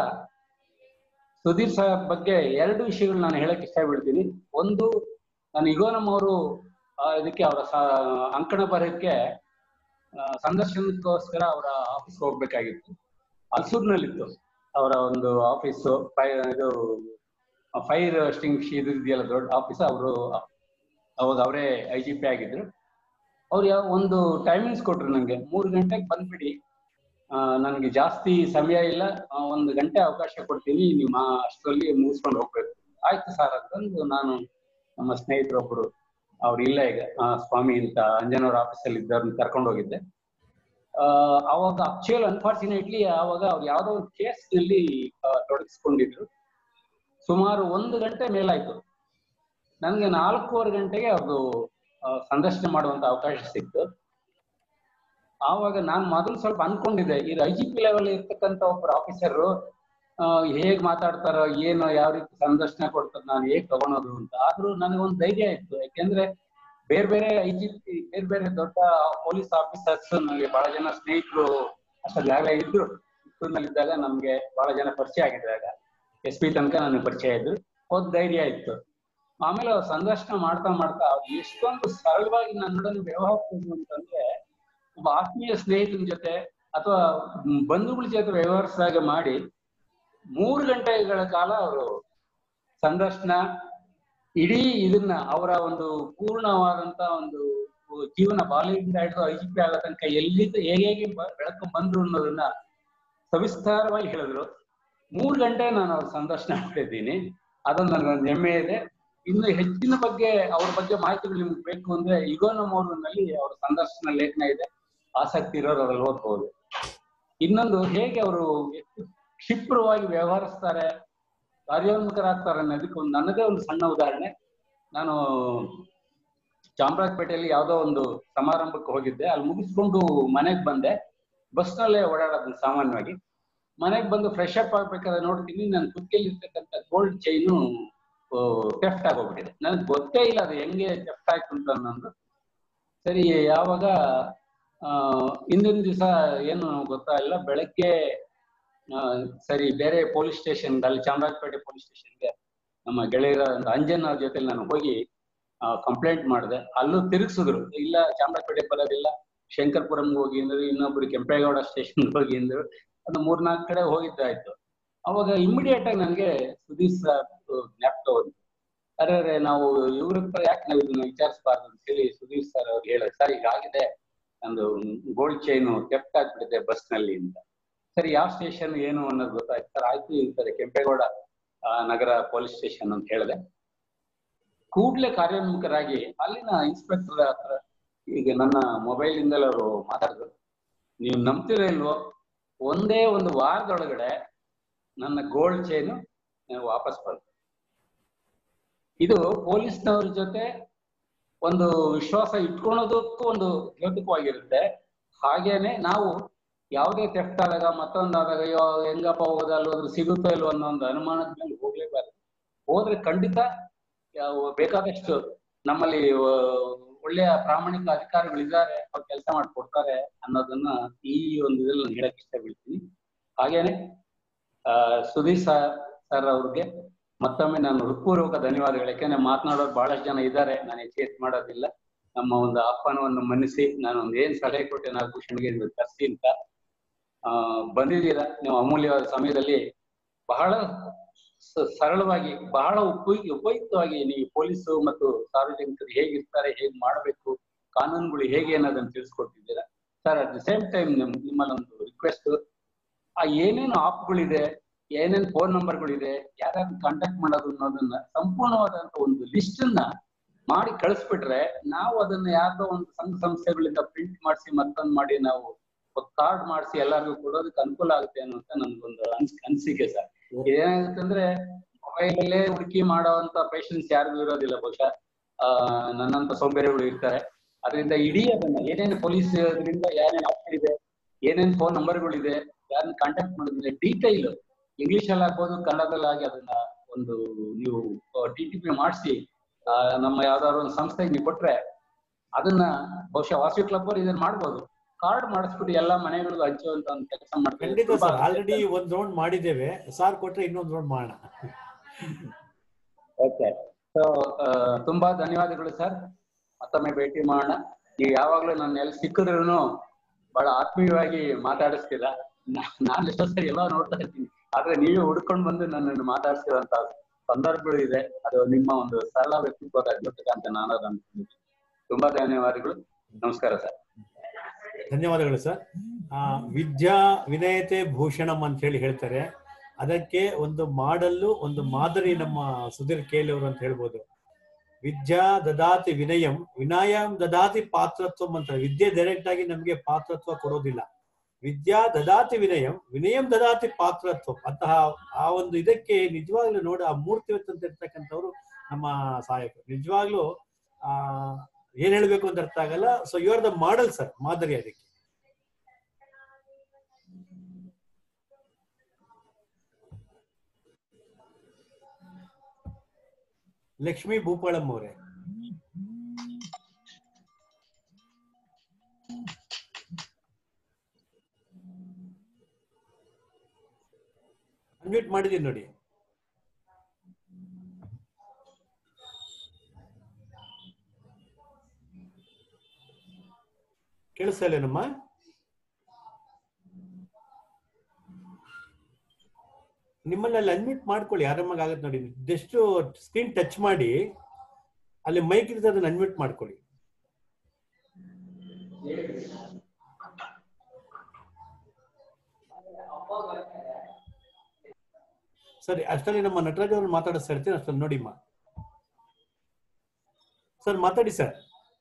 ಸುಧೀರ್ ಸಾಹೇಬ್ ಬಗ್ಗೆ ಎರಡು ವಿಷಯಗಳು ನಾನು ಹೇಳಕ್ ಇಷ್ಟ ಬೀಳ್ತೀನಿ ಒಂದು ನಾನು ಇಗೋನಮ್ ಅವರು ಇದಕ್ಕೆ ಅವರ ಸ- ಅಂಕಣ ಬರೋಕ್ಕೆ ಆ, ಸಂದರ್ಶನಕ್ಕೋಸ್ಕರ ಅವರ ಆಫೀಸ್ ಹೋಗ್ಬೇಕಾಗಿತ್ತು ಹಲ್ಸೂರ್ನಲ್ಲಿತ್ತು ಅವರ ಒಂದು ಆಫೀಸು ಇದು ಫೈರ್ ಸ್ಟಿಂಗ್ ಇದು ಇದೆಯಲ್ಲ ದೊಡ್ಡ ಆಫೀಸ್ ಅವರು ಅವಾಗ ಅವರೇ ಐ ಜಿ ಪಿ ಆಗಿದ್ರು ಅವ್ರು ಯಾವ ಒಂದು ಟೈಮಿಂಗ್ಸ್ ಕೊಟ್ರು ನಂಗೆ ಮೂರು ಗಂಟೆಗೆ ಬಂದ್ಬಿಡಿ ಆ, ನನ್ಗೆ ಜಾಸ್ತಿ ಸಮಯ ಇಲ್ಲ ಆ, ಒಂದು ಗಂಟೆ ಅವಕಾಶ ಕೊಡ್ತೀನಿ ನಿಮ್ಮ ಅಷ್ಟರಲ್ಲಿ ಮುಗಿಸ್ಕೊಂಡು ಹೋಗ್ಬೇಕು ಆಯ್ತು ಸರ್ ಅಂತಂದು ನಾನು ನಮ್ಮ ಸ್ನೇಹಿತರೊಬ್ಬರು ಅವ್ರು ಇಲ್ಲ ಈಗ ಆ, ಸ್ವಾಮಿ ಅಂತ ಅಂಜನವ್ರ ಆಫೀಸಲ್ಲಿ ಇದ್ದವ್ರನ್ನ ಕರ್ಕೊಂಡು ಹೋಗಿದ್ದೆ ಆ, ಅವಾಗ ಆಕ್ಚುಯಲ್ ಅನ್ಫಾರ್ಚುನೇಟ್ಲಿ ಅವಾಗ ಅವ್ರು ಯಾವ್ದೋ ಒಂದು ಕೇಸ್ ನಲ್ಲಿ ಆ, ತೊಡಗಿಸ್ಕೊಂಡಿದ್ರು ಸುಮಾರು ಒಂದು ಗಂಟೆ ಮೇಲಾಯ್ತು ನನ್ಗೆ ನಾಲ್ಕೂವರೆ ಗಂಟೆಗೆ ಅವ್ರದ್ದು ಆ, ಸಂದರ್ಶನ ಮಾಡುವಂತ ಅವಕಾಶ ಸಿಕ್ತು ಆವಾಗ ನಾನು ಮೊದಲು ಸ್ವಲ್ಪ ಅನ್ಕೊಂಡಿದ್ದೆ ಈ ಐ ಜಿ ಪಿ ಲೆವೆಲ್ ಇರ್ತಕ್ಕಂಥ ಒಬ್ಬರು ಆಫೀಸರು ಹೇಗ್ ಮಾತಾಡ್ತಾರೋ ಏನು ಯಾವ ರೀತಿ ಸಂದರ್ಶನ ಕೊಡ್ತಾರೋ ನಾನು ಹೇಗ್ ತಗೊಳೋದು ಅಂತ ಆದ್ರೂ ನನಗೊಂದು ಧೈರ್ಯ ಇತ್ತು ಯಾಕೆಂದ್ರೆ ಬೇರೆ ಬೇರೆ ಐ ಜಿ ಪಿ ಬೇರೆ ಬೇರೆ ದೊಡ್ಡ ಪೊಲೀಸ್ ಆಫೀಸರ್ಸ್ ನನಗೆ ಬಹಳ ಜನ ಸ್ನೇಹಿತರು ಅಷ್ಟೊಂದಾಗಲೇ ಇದ್ರು ಇದ್ದಾಗ ನಮ್ಗೆ ಬಹಳ ಜನ ಪರಿಚಯ ಆಗಿದ್ದಾಗ ಎಸ್ ಪಿ ತನಕ ನನಗೆ ಪರಿಚಯ ಇದ್ರು ಒಂದ್ ಧೈರ್ಯ ಇತ್ತು ಆಮೇಲೆ ಅವ್ರು ಸಂದರ್ಶನ ಮಾಡ್ತಾ ಮಾಡ್ತಾ ಅವ್ರು ಎಷ್ಟೊಂದು ಸರಳವಾಗಿ ನನ್ನೊಡನೆ ವ್ಯವಹರಿಸಿದ್ರು ಅಂತಂದ್ರೆ ಒಬ್ಬ ಆತ್ಮೀಯ ಸ್ನೇಹಿತನ ಜೊತೆ ಅಥವಾ ಬಂಧುಗಳ ಜೊತೆ ವ್ಯವಹರಿಸಿದಾಗ ಮಾಡಿ ಮೂರು ಗಂಟೆಗಳ ಕಾಲ ಅವರು ಸಂದರ್ಶನ ಇಡೀ ಇದನ್ನ ಅವರ ಒಂದು ಪೂರ್ಣವಾದಂತ ಒಂದು ಜೀವನ ಬಾಲ್ಯದಿಂದ ಹಿಡಿದು ಐ ಜಿ ಪಿ ಆಗೋ ತನಕ ಎಲ್ಲಿ ಹೇಗೆ ಹೇಗೆ ಬೆಳಕು ಬಂದ್ರು ಅನ್ನೋದನ್ನ ಸವಿಸ್ತಾರವಾಗಿ ಹೇಳಿದ್ರು ಮೂರು ಗಂಟೆ ನಾನು ಅವ್ರ ಸಂದರ್ಶನ ಮಾಡಿದ್ದೀನಿ ಅದೊಂದು ನನಗೆ ಹೆಮ್ಮೆ ಇದೆ ಇನ್ನು ಹೆಚ್ಚಿನ ಬಗ್ಗೆ ಅವ್ರ ಬಗ್ಗೆ ಮಾಹಿತಿಗಳು ನಿಮ್ಗೆ ಬೇಕು ಅಂದ್ರೆ ಇಗೋನಮೋರ್ನಲ್ಲಿ ಅವ್ರ ಸಂದರ್ಶನ ಲೇಖನ ಇದೆ ಆಸಕ್ತಿ ಇರೋರು ಅದ್ರಲ್ಲಿ ಓದ್ಬೋದು ಇನ್ನೊಂದು ಹೇಗೆ ಅವರು ಎಷ್ಟು ಕ್ಷಿಪ್ರವಾಗಿ ವ್ಯವಹರಿಸ್ತಾರೆ ಕಾರ್ಯೋನ್ಮುಖರಾಗ್ತಾರೆ ಅನ್ನೋದಕ್ಕೆ ಒಂದು ನನ್ನದೇ ಒಂದು ಸಣ್ಣ ಉದಾಹರಣೆ ನಾನು ಚಾಮರಾಜಪೇಟೆಯಲ್ಲಿ ಯಾವುದೋ ಒಂದು ಸಮಾರಂಭಕ್ಕೆ ಹೋಗಿದ್ದೆ ಅಲ್ಲಿ ಮುಗಿಸ್ಕೊಂಡು ಮನೆಗೆ ಬಂದೆ ಬಸ್ನಲ್ಲೇ ಓಡಾಡೋದು ಸಾಮಾನ್ಯವಾಗಿ ಮನೆಗೆ ಬಂದು ಫ್ರೆಶ್ ಅಪ್ ಆಗ್ಬೇಕಾದ್ರೆ ನೋಡ್ತೀನಿ ನನ್ನ ಕುತ್ತಿಗೆಯಲ್ಲಿ ಇರ್ತಕ್ಕಂಥ ಗೋಲ್ಡ್ ಚೈನು ಟೆಫ್ಟ್ ಆಗೋಗ್ಬಿಟ್ಟಿದೆ ನನಗೆ ಗೊತ್ತೇ ಇಲ್ಲ ಅದು ಹೆಂಗೆ ಟೆಫ್ಟ್ ಆಯ್ತು ಅಂತ ಅನ್ನೋದು ಸರಿ ಯಾವಾಗ ಆ ಹಿಂದಿನ ದಿವಸ ಏನು ಗೊತ್ತಾಗಿಲ್ಲ ಬೆಳಗ್ಗೆ ಆ, ಸರಿ ಬೇರೆ ಪೊಲೀಸ್ ಸ್ಟೇಷನ್ ಅಲ್ಲಿ ಚಾಮರಾಜಪೇಟೆ ಪೊಲೀಸ್ ಸ್ಟೇಷನ್ಗೆ ನಮ್ಮ ಗೆಳೆಯರ ಅಂಜನ್ ಅವ್ರ ಜೊತೆ ನಾನು ಹೋಗಿ ಕಂಪ್ಲೇಂಟ್ ಮಾಡಿದೆ ಅಲ್ಲೂ ತಿರುಗಿಸಿದ್ರು ಇಲ್ಲ ಚಾಮರಾಜಪೇಟೆ ಬರೋದಿಲ್ಲ ಶಂಕರ್ಪುರಂಗೆ ಹೋಗಿ ಅಂದ್ರು ಇನ್ನೊಬ್ರು ಕೆಂಪೇಗೌಡ ಸ್ಟೇಷನ್ ಹೋಗಿ ಅಂದ್ರು ಅದು ಮೂರ್ನಾಲ್ಕು ಕಡೆ ಹೋಗಿದ್ದಾಯ್ತು ಅವಾಗ ಇಮಿಡಿಯೇಟ್ ಆಗಿ ನನಗೆ ಸುದೀಪ್ ಸರ್ ಜ್ಞಾಪಕ ಬಂತು ಅರೆ ಅರೆ ನಾವು ಇವ್ರ ಹತ್ರ ಯಾಕೆ ನಾವು ಇದನ್ನ ವಿಚಾರಿಸಬಾರ್ದು ಅಂತ ಹೇಳಿ ಸುದೀಪ್ ಸರ್ ಅವ್ರು ಹೇಳಿದ್ರು ಸರ್ ಈಗ ಆಗಿದೆ ನಂದು ಗೋಲ್ಡ್ ಚೈನು ಕೆಪ್ಟ್ ಆಗ್ಬಿಟ್ಟಿದೆ ಬಸ್ ನಲ್ಲಿ ಅಂತ ಸರಿ ಯಾವ ಸ್ಟೇಷನ್ ಏನು ಅನ್ನೋದು ಗೊತ್ತಾಯ್ತು ಸರ್ ಆಯ್ತು ಇರ್ತಾರೆ ಕೆಂಪೇಗೌಡ ಆ, ನಗರ ಪೊಲೀಸ್ ಸ್ಟೇಷನ್ ಅಂತ ಹೇಳಿದೆ ಕೂಡ್ಲೆ ಕಾರ್ಯೋನ್ಮುಖರಾಗಿ ಅಲ್ಲಿನ ಇನ್ಸ್ಪೆಕ್ಟರ್ ಹತ್ರ ಈಗ ನನ್ನ ಮೊಬೈಲ್ ಇಂದಲೇ ಅವರು ಮಾತಾಡಿದ್ರು ನೀವು ನಂಬ್ತಿರೋ ಇಲ್ವೋ ಒಂದೇ ಒಂದು ವಾರದೊಳಗಡೆ ನನ್ನ ಗೋಲ್ಡ್ ಚೈನು ವಾಪಸ್ ಬಂತು ಇದು ಪೊಲೀಸ್ನವ್ರ ಜೊತೆ ಒಂದು ವಿಶ್ವಾಸ ಇಟ್ಕೊಳೋದಕ್ಕೂ ಒಂದು ದ್ಯೋತಕವಾಗಿರುತ್ತೆ ಹಾಗೇನೆ ನಾವು ಯಾವುದೇ ತೆಫ್ಟ್ ಆದಾಗ ಮತ್ತೊಂದಾದಾಗ ಅಯ್ಯೋ ಹೆಂಗಪ್ಪ ಹೋಗೋದಲ್ಲ ಹೋದ್ರೆ ಸಿಗುತ್ತೋ ಇಲ್ವೋ ಅನ್ನೋ ಒಂದು ಅನುಮಾನದ ಮೇಲೆ ಹೋಗ್ಲೇಬಾರ್ದು ಹೋದ್ರೆ ಖಂಡಿತ ಯಾವ ಬೇಕಾದಷ್ಟು ನಮ್ಮಲ್ಲಿ ಆ, ಒಳ್ಳೆಯ ಪ್ರಾಮಾಣಿಕ ಅಧಿಕಾರಿಗಳಿದ್ದಾರೆ ಅವ್ರು ಕೆಲಸ ಮಾಡಿಕೊಡ್ತಾರೆ ಅನ್ನೋದನ್ನ ಈ ಒಂದು ಇದ್ರಲ್ಲಿ ನಾನು ಹೇಳಕ್ ಇಷ್ಟಪಡ್ತೀನಿ ಹಾಗೇನೆ ಆ ಸುದೀಪ್ ಸರ್ ಸರ್ ಅವ್ರಿಗೆ ಮತ್ತೊಮ್ಮೆ ನಾನು ಹೃತ್ಪೂರ್ವಕ ಧನ್ಯವಾದಗಳು ಯಾಕೆಂದ್ರೆ ಮಾತನಾಡೋರು ಬಹಳಷ್ಟು ಜನ ಇದ್ದಾರೆ ನಾನು ಹೆಚ್ಚು ಮಾಡೋದಿಲ್ಲ ನಮ್ಮ ಒಂದು ಆಹ್ವಾನವನ್ನು ಮನ್ನಿಸಿ ನಾನು ಒಂದು ಏನ್ ಸಲಹೆ ಕೊಟ್ಟೆ ನಾಗಭೂಷಣ್ಗೆ ನೀವು ತರಿಸಿ ಅಂತ ಆ ಬಂದಿದ್ದೀರಾ ನೀವು ಅಮೂಲ್ಯವಾದ ಸಮಯದಲ್ಲಿ ಬಹಳ ಸ- ಸರಳವಾಗಿ ಬಹಳ ಉಪಯುಕ್ತ ಉಪಯುಕ್ತವಾಗಿ ನೀವು ಪೊಲೀಸು ಮತ್ತು ಸಾರ್ವಜನಿಕರು ಹೇಗಿರ್ತಾರೆ ಹೇಗ್ ಮಾಡಬೇಕು ಕಾನೂನುಗಳು ಹೇಗೆ ಅನ್ನೋದನ್ನ ತಿಳಿಸ್ಕೊಟ್ಟಿದ್ದೀರಾ sir at the same time ನಿಮ್ ನಿಮ್ಮಲ್ಲಿ ಒಂದು ರಿಕ್ವೆಸ್ಟ್ ಆ ಏನೇನು ಆಪ್ಗಳಿದೆ ಏನೇನ್ ಫೋನ್ ನಂಬರ್ಗಳಿದೆ ಯಾರ್ಯಾರು ಕಾಂಟ್ಯಾಕ್ಟ್ ಮಾಡೋದು ಅನ್ನೋದನ್ನ ಸಂಪೂರ್ಣವಾದಂತ ಒಂದು ಲಿಸ್ಟ್ ಅನ್ನ ಮಾಡಿ ಕಳಿಸ್ಬಿಟ್ರೆ ನಾವು ಅದನ್ನ ಯಾವ್ದೋ ಒಂದು ಸಂಘ ಸಂಸ್ಥೆಗಳಿಂದ ಪ್ರಿಂಟ್ ಮಾಡಿಸಿ ಮತ್ತೊಂದು ಮಾಡಿ ನಾವು ಕಾರ್ಡ್ ಮಾಡಿಸಿ ಎಲ್ಲರಿಗೂ ಕೊಡೋದಕ್ಕೆ ಅನುಕೂಲ ಆಗುತ್ತೆ ಅನ್ನುವಂತ ನನ್ಗೊಂದು ಅನ್ಸ್ ಅನ್ಸಿಕೆ ಸರ್ ಏನಾಗುತ್ತೆ ಅಂದ್ರೆ ಮೊಬೈಲ್ ಅಲ್ಲೇ ಹುಡುಕಿ ಮಾಡೋವಂತ ಪೇಷನ್ಸ್ ಯಾರಿಗೂ ಇರೋದಿಲ್ಲ ಬಹುಶಃ ಆ ನನ್ನಂತ ಸೋಂಬೇರಿಗಳು ಇರ್ತಾರೆ ಅದರಿಂದ ಇಡೀ ಅದನ್ನ ಏನೇನು ಪೊಲೀಸ್ ಇದರಿಂದ ಏನೇನು ಆಪ್ಷನ್ ಇದೆ ಏನೇನ್ ಫೋನ್ ನಂಬರ್ಗಳಿದೆ ಯಾರನ್ನ ಕಾಂಟ್ಯಾಕ್ಟ್ ಮಾಡಿದ್ರೆ ಡೀಟೈಲ್ ಇಂಗ್ಲಿಷ್ ಅಲ್ಲಿ ಆಗ್ಬೋದು ಕನ್ನಡದಲ್ಲಿ ಆಗಿ ಅದನ್ನ ಒಂದು ನೀವು ಟಿ ಟಿ ಪಿ ಮಾಡಿಸಿ ನಮ್ಮ ಯಾವ್ದಾದ್ರು ಒಂದು ಸಂಸ್ಥೆಗೆ ನೀವು ಕೊಟ್ರೆ ಅದನ್ನ ಬಹುಶಃ ವಾಸಿ ಕ್ಲಬ್ ಅವ್ರು ಇದನ್ನ ಮಾಡ್ಬೋದು ಕಾರ್ಡ್ ಮಾಡಿಸ್ಬಿಟ್ಟು ಎಲ್ಲಾ ಮನೆಗಳಿಗೂ ಹಂಚುವಂತ ಒಂದು ಕೆಲಸ ಖಂಡಿತ ಸರ್ ಆಲ್ರೆಡಿ ಮಾಡ್ತಾರೆ ಒಂದ್ ರೌಂಡ್ ಮಾಡಿದ್ದೇವೆ ಸಾರ್ ಕೊಟ್ರೆ ಇನ್ನೊಂದ್ ರೌಂಡ್ ಮಾಡೋಣ ಓಕೆ ಸೊ ತುಂಬಾ ಧನ್ಯವಾದಗಳು ಸರ್ ಮತ್ತೊಮ್ಮೆ ಭೇಟಿ ಮಾಡೋಣ ನೀವು ಯಾವಾಗ್ಲೂ ನನ್ನ ಎಲ್ಲಿ ಸಿಕ್ಕಿದ್ರು ಬಹಳ ಆತ್ಮೀಯವಾಗಿ ಮಾತಾಡಿಸ್ತೀರಾ ನಾ- ನಾನು ಎಷ್ಟೋ ಸರಿ ಎಲ್ಲ ನೋಡ್ತಾ ಇರ್ತೀನಿ ಆದ್ರೆ ನೀವೇ ಹುಡ್ಕೊಂಡು ಬಂದು ನನ್ನನ್ನು ಮಾತಾಡ್ಸಿರುವಂತ ಸಂದರ್ಭಗಳು ಇದೆ ಅದು ನಿಮ್ಮ ಒಂದು ಸರಳ ವ್ಯಕ್ತಿತ್ವದ ಜೊತೆಗೆ ಅಂತ ನಾನು ಅದು ಅನ್ಕೊಂಡಿದ್ದೀನಿ ತುಂಬಾ ಧನ್ಯವಾದಗಳು ನಮಸ್ಕಾರ ಸರ್ ಧನ್ಯವಾದಗಳು ಸರ್ ಆ, ವಿದ್ಯಾ ವಿನಯತೆ ಭೂಷಣಂ ಅಂತ ಹೇಳಿ ಹೇಳ್ತಾರೆ ಅದಕ್ಕೆ ಒಂದು ಮಾಡಲ್ಲು ಒಂದು ಮಾದರಿ ನಮ್ಮ ಸುಧೀರ್ ಕೇಲಿ ಅವರು ಅಂತ ಹೇಳ್ಬೋದು ವಿದ್ಯಾ ದದಾತಿ ವಿನಯಂ ವಿನಯಂ ದದಾತಿ ಪಾತ್ರತ್ವಂ ಅಂತ ವಿದ್ಯೆ ಡೈರೆಕ್ಟ್ ಆಗಿ ನಮಗೆ ಪಾತ್ರತ್ವ ಕೊಡೋದಿಲ್ಲ ವಿದ್ಯಾ ದದಾತಿ ವಿನಯಂ ವಿನಯಂ ದದಾತಿ ಪಾತ್ರತ್ವ ಅಂತಹ ಆ ಒಂದು ಇದಕ್ಕೆ ನಿಜವಾಗ್ಲೂ ನೋಡಿ ಆ ಮೂರ್ತಿ ಅಂತ ಇರ್ತಕ್ಕಂಥವ್ರು ನಮ್ಮ ಸಹಾಯಕರು ನಿಜವಾಗ್ಲೂ ಆ ಏನ್ ಹೇಳ್ಬೇಕು ಅಂತ ಅರ್ಥ ಆಗಲ್ಲ so you are the model sir ಮಾದರಿ ಅದಕ್ಕೆ ಲಕ್ಷ್ಮೀ ಭೂಪಾಳಂ ಅವರೇ ಅನ್ಮ್ಯೂಟ್ ಮಾಡಿದೀನಿ ನೋಡಿ ಕೇಳಿಸ್ತಾ ಇಲ್ಲೇನಮ್ಮ ನಿಮ್ಮಲ್ಲಿ ಅಲ್ಲಿ ಅನ್ಮ್ಯೂಟ್ ಮಾಡ್ಕೊಳ್ಳಿ ಆರಾಮಾಗಿ ಆಗತ್ತೆ ನೋಡಿ ಜಸ್ಟ್ ಸ್ಕ್ರೀನ್ ಟಚ್ ಮಾಡಿ ಅಲ್ಲಿ ಮೈಕ್ ಇರ್ತದೆ ಅದನ್ನ ಅನ್ಮ್ಯೂಟ್ ಮಾಡ್ಕೊಳ್ಳಿ ಸರಿ ಅಷ್ಟರಲ್ಲಿ ನಮ್ಮ ನಟರಾಜ್ ಅವ್ರು ಮಾತಾಡಿಸ್ತಾ ಇರ್ತೀನಿ ಅಷ್ಟಲ್ಲಿ ನೋಡಿಮ್ಮ ಸರ್ ಮಾತಾಡಿ ಸರ್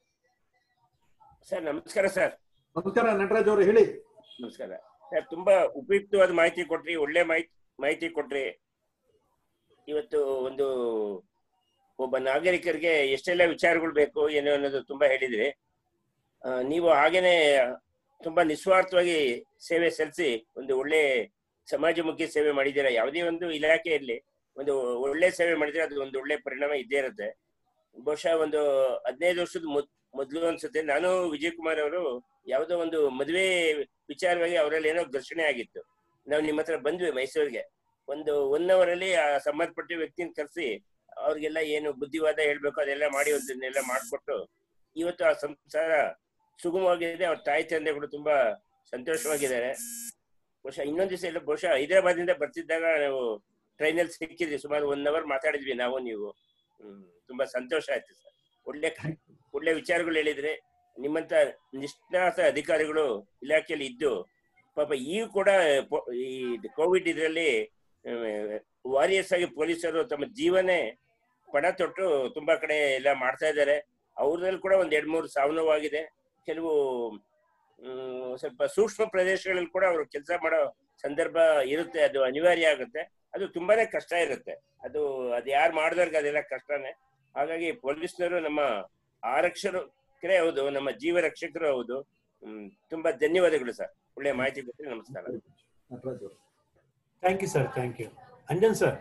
ಸರ್ ನಮಸ್ಕಾರ ಸರ್ ನಮಸ್ಕಾರ ನಟರಾಜ್ ಅವರು ಹೇಳಿ ನಮಸ್ಕಾರ ಸರ್ ತುಂಬಾ ಉಪಯುಕ್ತವಾದ ಮಾಹಿತಿ ಕೊಟ್ರಿ ಒಳ್ಳೆ ಮಾಹಿತಿ ಮಾಹಿತಿ ಕೊಟ್ರಿ ಇವತ್ತು ಒಂದು ಒಬ್ಬ ನಾಗರಿಕರಿಗೆ ಎಷ್ಟೆಲ್ಲ ವಿಚಾರಗಳು ಬೇಕು ಏನು ಅನ್ನೋದು ತುಂಬಾ ಹೇಳಿದ್ರಿ ಆ, ನೀವು ಹಾಗೇನೆ ತುಂಬಾ ನಿಸ್ವಾರ್ಥವಾಗಿ ಸೇವೆ ಸಲ್ಲಿಸಿ ಒಂದು ಒಳ್ಳೆ ಸಮಾಜಮುಖಿ ಸೇವೆ ಮಾಡಿದ್ದೀರಾ ಯಾವುದೇ ಒಂದು ಇಲಾಖೆ ಇರಲಿ ಒಂದು ಒಳ್ಳೆ ಸೇವೆ ಮಾಡಿದ್ರೆ ಅದು ಒಂದು ಒಳ್ಳೆ ಪರಿಣಾಮ ಇದ್ದೇ ಇರುತ್ತೆ ಬಹುಶಃ ಒಂದು ಹದಿನೈದು ವರ್ಷದ ಮೊದ್ ಮೊದ್ಲು ಅನ್ಸುತ್ತೆ ನಾನು ವಿಜಯ್ ಕುಮಾರ್ ಅವರು ಯಾವುದೋ ಒಂದು ಮದುವೆ ವಿಚಾರವಾಗಿ ಅವರಲ್ಲಿ ಏನೋ ಘರ್ಷಣೆ ಆಗಿತ್ತು ನಾವು ನಿಮ್ಮ ಹತ್ರ ಬಂದ್ವಿ ಮೈಸೂರಿಗೆ ಒಂದು ಒನ್ ಅವರ್ ಅಲ್ಲಿ ಆ ಸಂಬಂಧಪಟ್ಟ ವ್ಯಕ್ತಿನ ಕರೆಸಿ ಅವ್ರಿಗೆಲ್ಲ ಏನು ಬುದ್ಧಿವಾದ ಹೇಳ್ಬೇಕು ಅದೆಲ್ಲ ಮಾಡಿ ಒಂದನ್ನೆಲ್ಲ ಮಾಡ್ಕೊಟ್ಟು ಇವತ್ತು ಆ ಸಂಸಾರ ಸುಗಮವಾಗಿದೆ ಅವ್ರ ತಾಯಿ ತಂದೆಗಳು ತುಂಬಾ ಸಂತೋಷವಾಗಿದ್ದಾರೆ ಬಹುಶಃ ಇನ್ನೊಂದ್ ದಿವಸ ಇಲ್ಲ ಬಹುಶಃ ಹೈದರಾಬಾದ್ ಇಂದ ಬರ್ತಿದ್ದಾಗ ನಾವು ಟ್ರೈನಲ್ಲಿ ಸಿಕ್ಕಿದ್ವಿ ಸುಮಾರು ಒನ್ ಅವರ್ ಮಾತಾಡಿದ್ವಿ ನಾವು ನೀವು ಹ್ಮ್ ತುಂಬಾ ಸಂತೋಷ ಆಯ್ತು ಸರ್ ಒಳ್ಳೆ ಒಳ್ಳೆ ವಿಚಾರಗಳು ಹೇಳಿದ್ರೆ ನಿಮ್ಮಂತ ನಿಷ್ಣಾತ ಅಧಿಕಾರಿಗಳು ಇಲಾಖೆಯಲ್ಲಿ ಇದ್ದು ಪಾಪ ಈಗ ಕೂಡ ಪೊ- ಈ ಕೋವಿಡ್ ಇದರಲ್ಲಿ ವಾರಿಯರ್ಸ್ ಆಗಿ ಪೊಲೀಸರು ತಮ್ಮ ಜೀವನೇ ಪಣ ತೊಟ್ಟು ತುಂಬಾ ಕಡೆ ಎಲ್ಲ ಮಾಡ್ತಾ ಇದ್ದಾರೆ ಅವ್ರದಲ್ಲಿ ಕೂಡ ಒಂದ್ ಎರಡ್ ಮೂರು ಸಾವು ನೋವಾಗಿದೆ ಕೆಲವು ಹ್ಮ್, ಸ್ವಲ್ಪ ಸೂಕ್ಷ್ಮ ಪ್ರದೇಶಗಳಲ್ಲಿ ಕೂಡ ಅವರು ಕೆಲಸ ಮಾಡೋ ಸಂದರ್ಭ ಇರುತ್ತೆ ಅದು ಅನಿವಾರ್ಯ ಆಗುತ್ತೆ ಅದು ತುಂಬಾನೇ ಕಷ್ಟ ಇರುತ್ತೆ ಅದು ಅದು ಯಾರು ಮಾಡಿದವ್ರಿಗೆ ಅದೆಲ್ಲ ಕಷ್ಟನೇ ಹಾಗಾಗಿ ಪೊಲೀಸ್ನವರು ನಮ್ಮ ಆರಕ್ಷಕರೇ ಹೌದು ನಮ್ಮ ಜೀವ ರಕ್ಷಕರು ಹೌದು ಹ್ಮ್, ತುಂಬಾ ಧನ್ಯವಾದಗಳು ಸರ್ ಒಳ್ಳೆ ಮಾಹಿತಿ ಕೊಟ್ಟರೆ ನಮಸ್ಕಾರ ನಟರಾಜ್ ಅವರು thank you sir thank you Anjan sir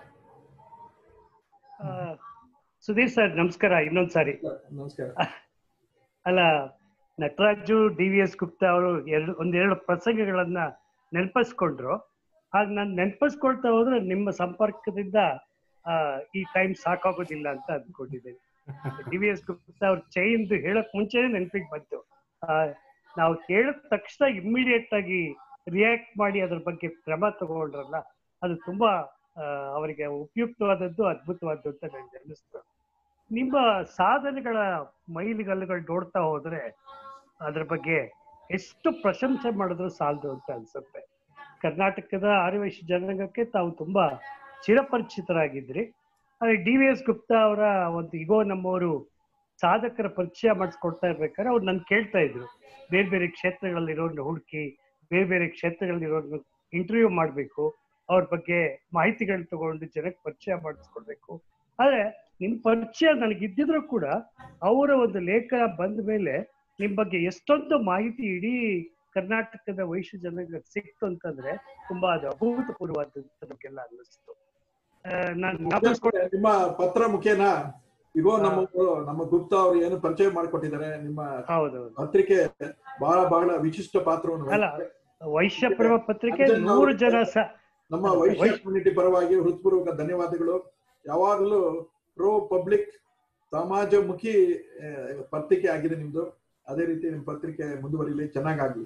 ಆ, ಸುಧೀರ್ ಸರ್ ನಮಸ್ಕಾರ ಇನ್ನೊಂದ್ ಸಾರಿ ನಮಸ್ಕಾರ ಅಲ್ಲ Nataraju D V S Gupta ಅವರು ಎರಡು ಒಂದೆರಡು ಪ್ರಸಂಗಗಳನ್ನ ನೆನಪಿಸ್ಕೊಂಡ್ರು ಹಾಗೆ ನಾನು ನೆನಪಿಸ್ಕೊಳ್ತಾ ಹೋದ್ರೆ ನಿಮ್ಮ ಸಂಪರ್ಕದಿಂದ ಆ, ಈ ಟೈಮ್ ಸಾಕಾಗೋದಿಲ್ಲ ಅಂತ ಅಂದ್ಕೊಂಡಿದ್ದೇನೆ ಡಿ ವಿ ಎಸ್ ಗುಪ್ತಾ ಅವ್ರ ಚೈನ್ದು ಹೇಳಕ್ ಮುಂಚೆನೆ ನೆನಪಿಗೆ ಬಂತು ಆ, ನಾವು ಕೇಳಿದ ತಕ್ಷಣ ಇಮ್ಮಿಡಿಯೇಟ್ ಆಗಿ ರಿಯಾಕ್ಟ್ ಮಾಡಿ ಅದ್ರ ಬಗ್ಗೆ ಕ್ರಮ ತಗೊಂಡ್ರಲ್ಲ ಅದು ತುಂಬಾ ಆ, ಅವರಿಗೆ ಉಪಯುಕ್ತವಾದದ್ದು ಅದ್ಭುತವಾದದ್ದು ಅಂತ ನನಗೆ ಅನ್ನಿಸ್ತು ನಿಮ್ಮ ಸಾಧನೆಗಳ ಮೈಲಿಗಲ್ಲುಗಳು ನೋಡ್ತಾ ಹೋದ್ರೆ ಅದ್ರ ಬಗ್ಗೆ ಎಷ್ಟು ಪ್ರಶಂಸೆ ಮಾಡಿದ್ರು ಸಾಲದು ಅಂತ ಅನ್ಸುತ್ತೆ ಕರ್ನಾಟಕದ ಆರ್ಯವೈಶ್ಯ ಜನಾಂಗಕ್ಕೆ ತಾವು ತುಂಬಾ ಚಿರಪರಿಚಿತರಾಗಿದ್ರಿ ಆದ್ರೆ ಡಿ ವಿ ಎಸ್ ಗುಪ್ತಾ ಅವರ ಒಂದು ಇಗೋ ನಮ್ಮವರು ಸಾಧಕರ ಪರಿಚಯ ಮಾಡಿಸ್ಕೊಡ್ತಾ ಇರ್ಬೇಕಾದ್ರೆ ಅವ್ರು ನನ್ ಕೇಳ್ತಾ ಇದ್ರು ಬೇರೆ ಬೇರೆ ಕ್ಷೇತ್ರಗಳಲ್ಲಿರೋರ್ನ ಹುಡುಕಿ ಬೇರೆ ಬೇರೆ ಕ್ಷೇತ್ರಗಳಲ್ಲಿರೋರ್ನ ಇಂಟರ್ವ್ಯೂ ಮಾಡಬೇಕು ಅವ್ರ ಬಗ್ಗೆ ಮಾಹಿತಿಗಳನ್ನ ತಗೊಂಡು ಜನಕ್ಕೆ ಪರಿಚಯ ಮಾಡಿಸ್ಕೊಡ್ಬೇಕು ಆದ್ರೆ ನಿಮ್ ಪರಿಚಯ ನನಗಿದ್ದಿದ್ರು ಕೂಡ ಅವರ ಒಂದು ಲೇಖನ ಬಂದ ಮೇಲೆ ನಿಮ್ ಬಗ್ಗೆ ಎಷ್ಟೊಂದು ಮಾಹಿತಿ ಇಡೀ ಕರ್ನಾಟಕದ ವೈಶ್ಯ ಜನಾಂಗ ಸಿಕ್ತು ಅಂತಂದ್ರೆ ತುಂಬಾ ಅದು ಅಭೂತಪೂರ್ವವಾದಂತ ನಮ್ಗೆಲ್ಲ ಅನ್ನಿಸ್ತು ನಾನು ಜ್ಞಾಪಿಸ್ಕೊಂಡೆ ನಿಮ್ಮ ಪತ್ರ ಮುಖೇನ ಇಗೋ ನಮ್ಮ ನಮ್ಮ ಗುಪ್ತಾ ಅವರು ಏನು ಪರಿಚಯ ಮಾಡಿಕೊಟ್ಟಿದ್ದಾರೆ ನಿಮ್ಮ ಹೌದೌದು ಪತ್ರಿಕೆ ಬಹಳ ಬಹಳ ವಿಶಿಷ್ಟ ಪಾತ್ರವನ್ನು ಅಲ್ಲ ವಹಿಸಿದೆ. ವೈಶ್ಯ ಪ್ರಭ ಪತ್ರಿಕೆ ಅರ್ಜುನ್ ನೂರು ಅವರು- ಜನ ಸ ನಮ್ಮ ಅದು ವೈಶ್ಯ ವೈ- ಕಮ್ಯುನಿಟಿ ಪರವಾಗಿ ಹೃತ್ಪೂರ್ವಕ ಧನ್ಯವಾದಗಳು ಯಾವಾಗಲೂ ಪ್ರೋ ಪಬ್ಲಿಕ್ ಸಮಾಜಮುಖಿ ಆ, ಪತ್ರಿಕೆ ಆಗಿದೆ ನಿಮ್ದು ಅದೇ ರೀತಿ ನಿಮ್ ಪತ್ರಿಕೆ ಮುಂದುವರಿಲಿ ಚೆನ್ನಾಗಾಗ್ಲಿ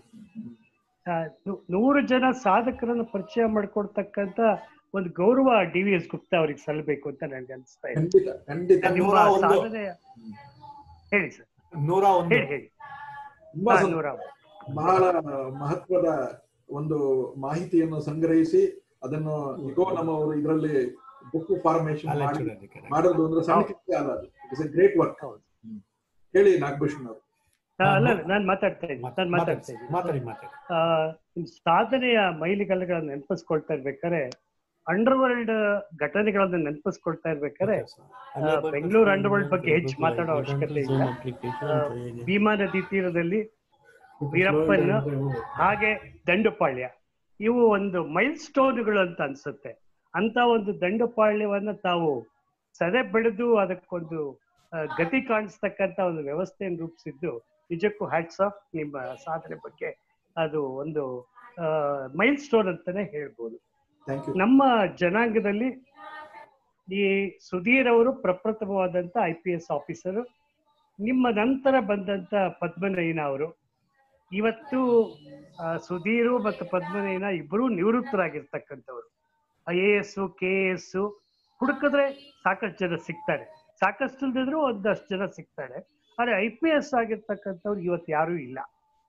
ಆ, ನೂ- ನೂರು ಜನ ಸಾಧಕರನ್ನ ಪರಿಚಯ ಮಾಡ್ಕೊಡ್ತಕ್ಕಂತ ಒಂದು ಗೌರವ ಡಿ ವಿ ಎಸ್ ಗುಪ್ತಾ ಅವ್ರಿಗೆ ಸಲ್ಲಬೇಕು ಅಂತ ನನ್ಗೆ ಅನಿಸ್ತಾ ಇದೆ ಖಂಡಿತ ಖಂಡಿತ ನಿಮ್ಮ ನೂರ ಒಂದು. ಸಾಧನೆಯ ಹೇಳಿ ಸರ್ ನೂರ ಒಂದು ಹೇಳಿ ಹೇಳಿ ತುಂಬಾ ಹಾ, ಸಂತೋಷ. ನೂರ ಬಹಳ ಮಹತ್ವದ ಒಂದು ಮಾಹಿತಿಯನ್ನು ಸಂಗ್ರಹಿಸಿ ಅದನ್ನು ಇಗೋ ನಮ್ಮವರು ಇದರಲ್ಲಿ ಬುಕ್ ಫಾರ್ಮೇಶನ್ ಅಲ್ಲ, ಮಾಡಿ ಚೂರು ಅದಕ್ಕೆ. ಮಾಡೋದು ಅಂದ್ರೆ ಸಣ್ಣ ಕೆಲಸ ಅಲ್ಲ ಅದು ಇಟ್ಸ್ ಎ ಗ್ರೇಟ್ ವರ್ಕ್ ಹೌದು. ಹೇಳಿ ನಾಗಭೂಷಣ್ ಅವರು ಆ, ಅಲ್ಲ ಅಲ್ಲ, ನಾನ್ ಮಾತಾಡ್ತಾ ಇದ್ದೀನಿ ನಾನ್ ಮಾತಾಡ್ತಾ ಇದ್ದೀನಿ ಮಾತಾಡಿ ಮಾತಾಡಿ ಆ, ನಿಮ್ ಸಾಧನೆಯ ಮೈಲಿಗಲ್ಲುಗಳನ್ನ ನೆನಪಿಸ್ಕೊಳ್ತಾ ಇರ್ಬೇಕಾದ್ರೆ ಅಂಡರ್ ವರ್ಲ್ಡ್ ಘಟನೆಗಳನ್ನ ನೆನಪಿಸ್ಕೊಳ್ತಾ ಇರ್ಬೇಕಾದ್ರೆ ಆ, ಬೆಂಗಳೂರು ಅಂಡರ್ವರ್ಲ್ಡ್ ಬಗ್ಗೆ ಹೆಚ್ಚು ಮಾತಾಡೋ ಅವಶ್ಯಕತೆ ಇಲ್ಲ. ಆ, ಭೀಮಾ ನದಿ ತೀರದಲ್ಲಿ ವೀರಪ್ಪನ ಹಾಗೆ ದಂಡುಪಾಳ್ಯ ಇವು ಒಂದು ಮೈಲ್ ಸ್ಟೋನ್ಗಳು ಅಂತ ಅನ್ಸುತ್ತೆ ಅಂತ ಒಂದು ದಂಡುಪಾಳ್ಯವನ್ನ ತಾವು ಸದೆ ಬೆಳೆದು ಅದಕ್ಕೊಂದು ಆ, ಗತಿ ಕಾಣಿಸ್ತಕ್ಕಂತ ಒಂದು ವ್ಯವಸ್ಥೆಯನ್ನು ರೂಪಿಸಿದ್ದು ನಿಜಕ್ಕೂ ಹ್ಯಾಟ್ಸ್ ಆಫ್ ನಿಮ್ಮ ಸಾಧನೆ ಬಗ್ಗೆ ಅದು ಒಂದು ಮೈಲ್ ಸ್ಟೋನ್ ಅಂತಾನೆ ಹೇಳ್ಬೋದು ಥ್ಯಾಂಕ್ ಯು ನಮ್ಮ ಜನಾಂಗದಲ್ಲಿ ಈ ಸುಧೀರ್ ಅವರು ಪ್ರಪ್ರಥಮವಾದಂತ ಐ ಪಿ ಎಸ್ ಆಫೀಸರು ನಿಮ್ಮ ನಂತರ ಬಂದಂತ ಪದ್ಮನಯನ ಅವರು ಇವತ್ತು ಆ, ಸುಧೀರು ಮತ್ತು ಪದ್ಮನಯನ ಇಬ್ಬರು ನಿವೃತ್ತರಾಗಿರ್ತಕ್ಕಂಥವ್ರು I A S K A S ಹುಡುಕಿದ್ರೆ ಸಾಕಷ್ಟು ಜನ ಸಿಗ್ತಾರೆ ಸಾಕಷ್ಟು ಇಲ್ದಿದ್ರು ಒಂದಷ್ಟು ಜನ ಸಿಗ್ತಾರೆ ಆದ್ರೆ ಐ ಪಿ ಎಸ್ ಆಗಿರ್ತಕ್ಕಂಥವ್ರು ಇವತ್ತು ಯಾರೂ ಇಲ್ಲ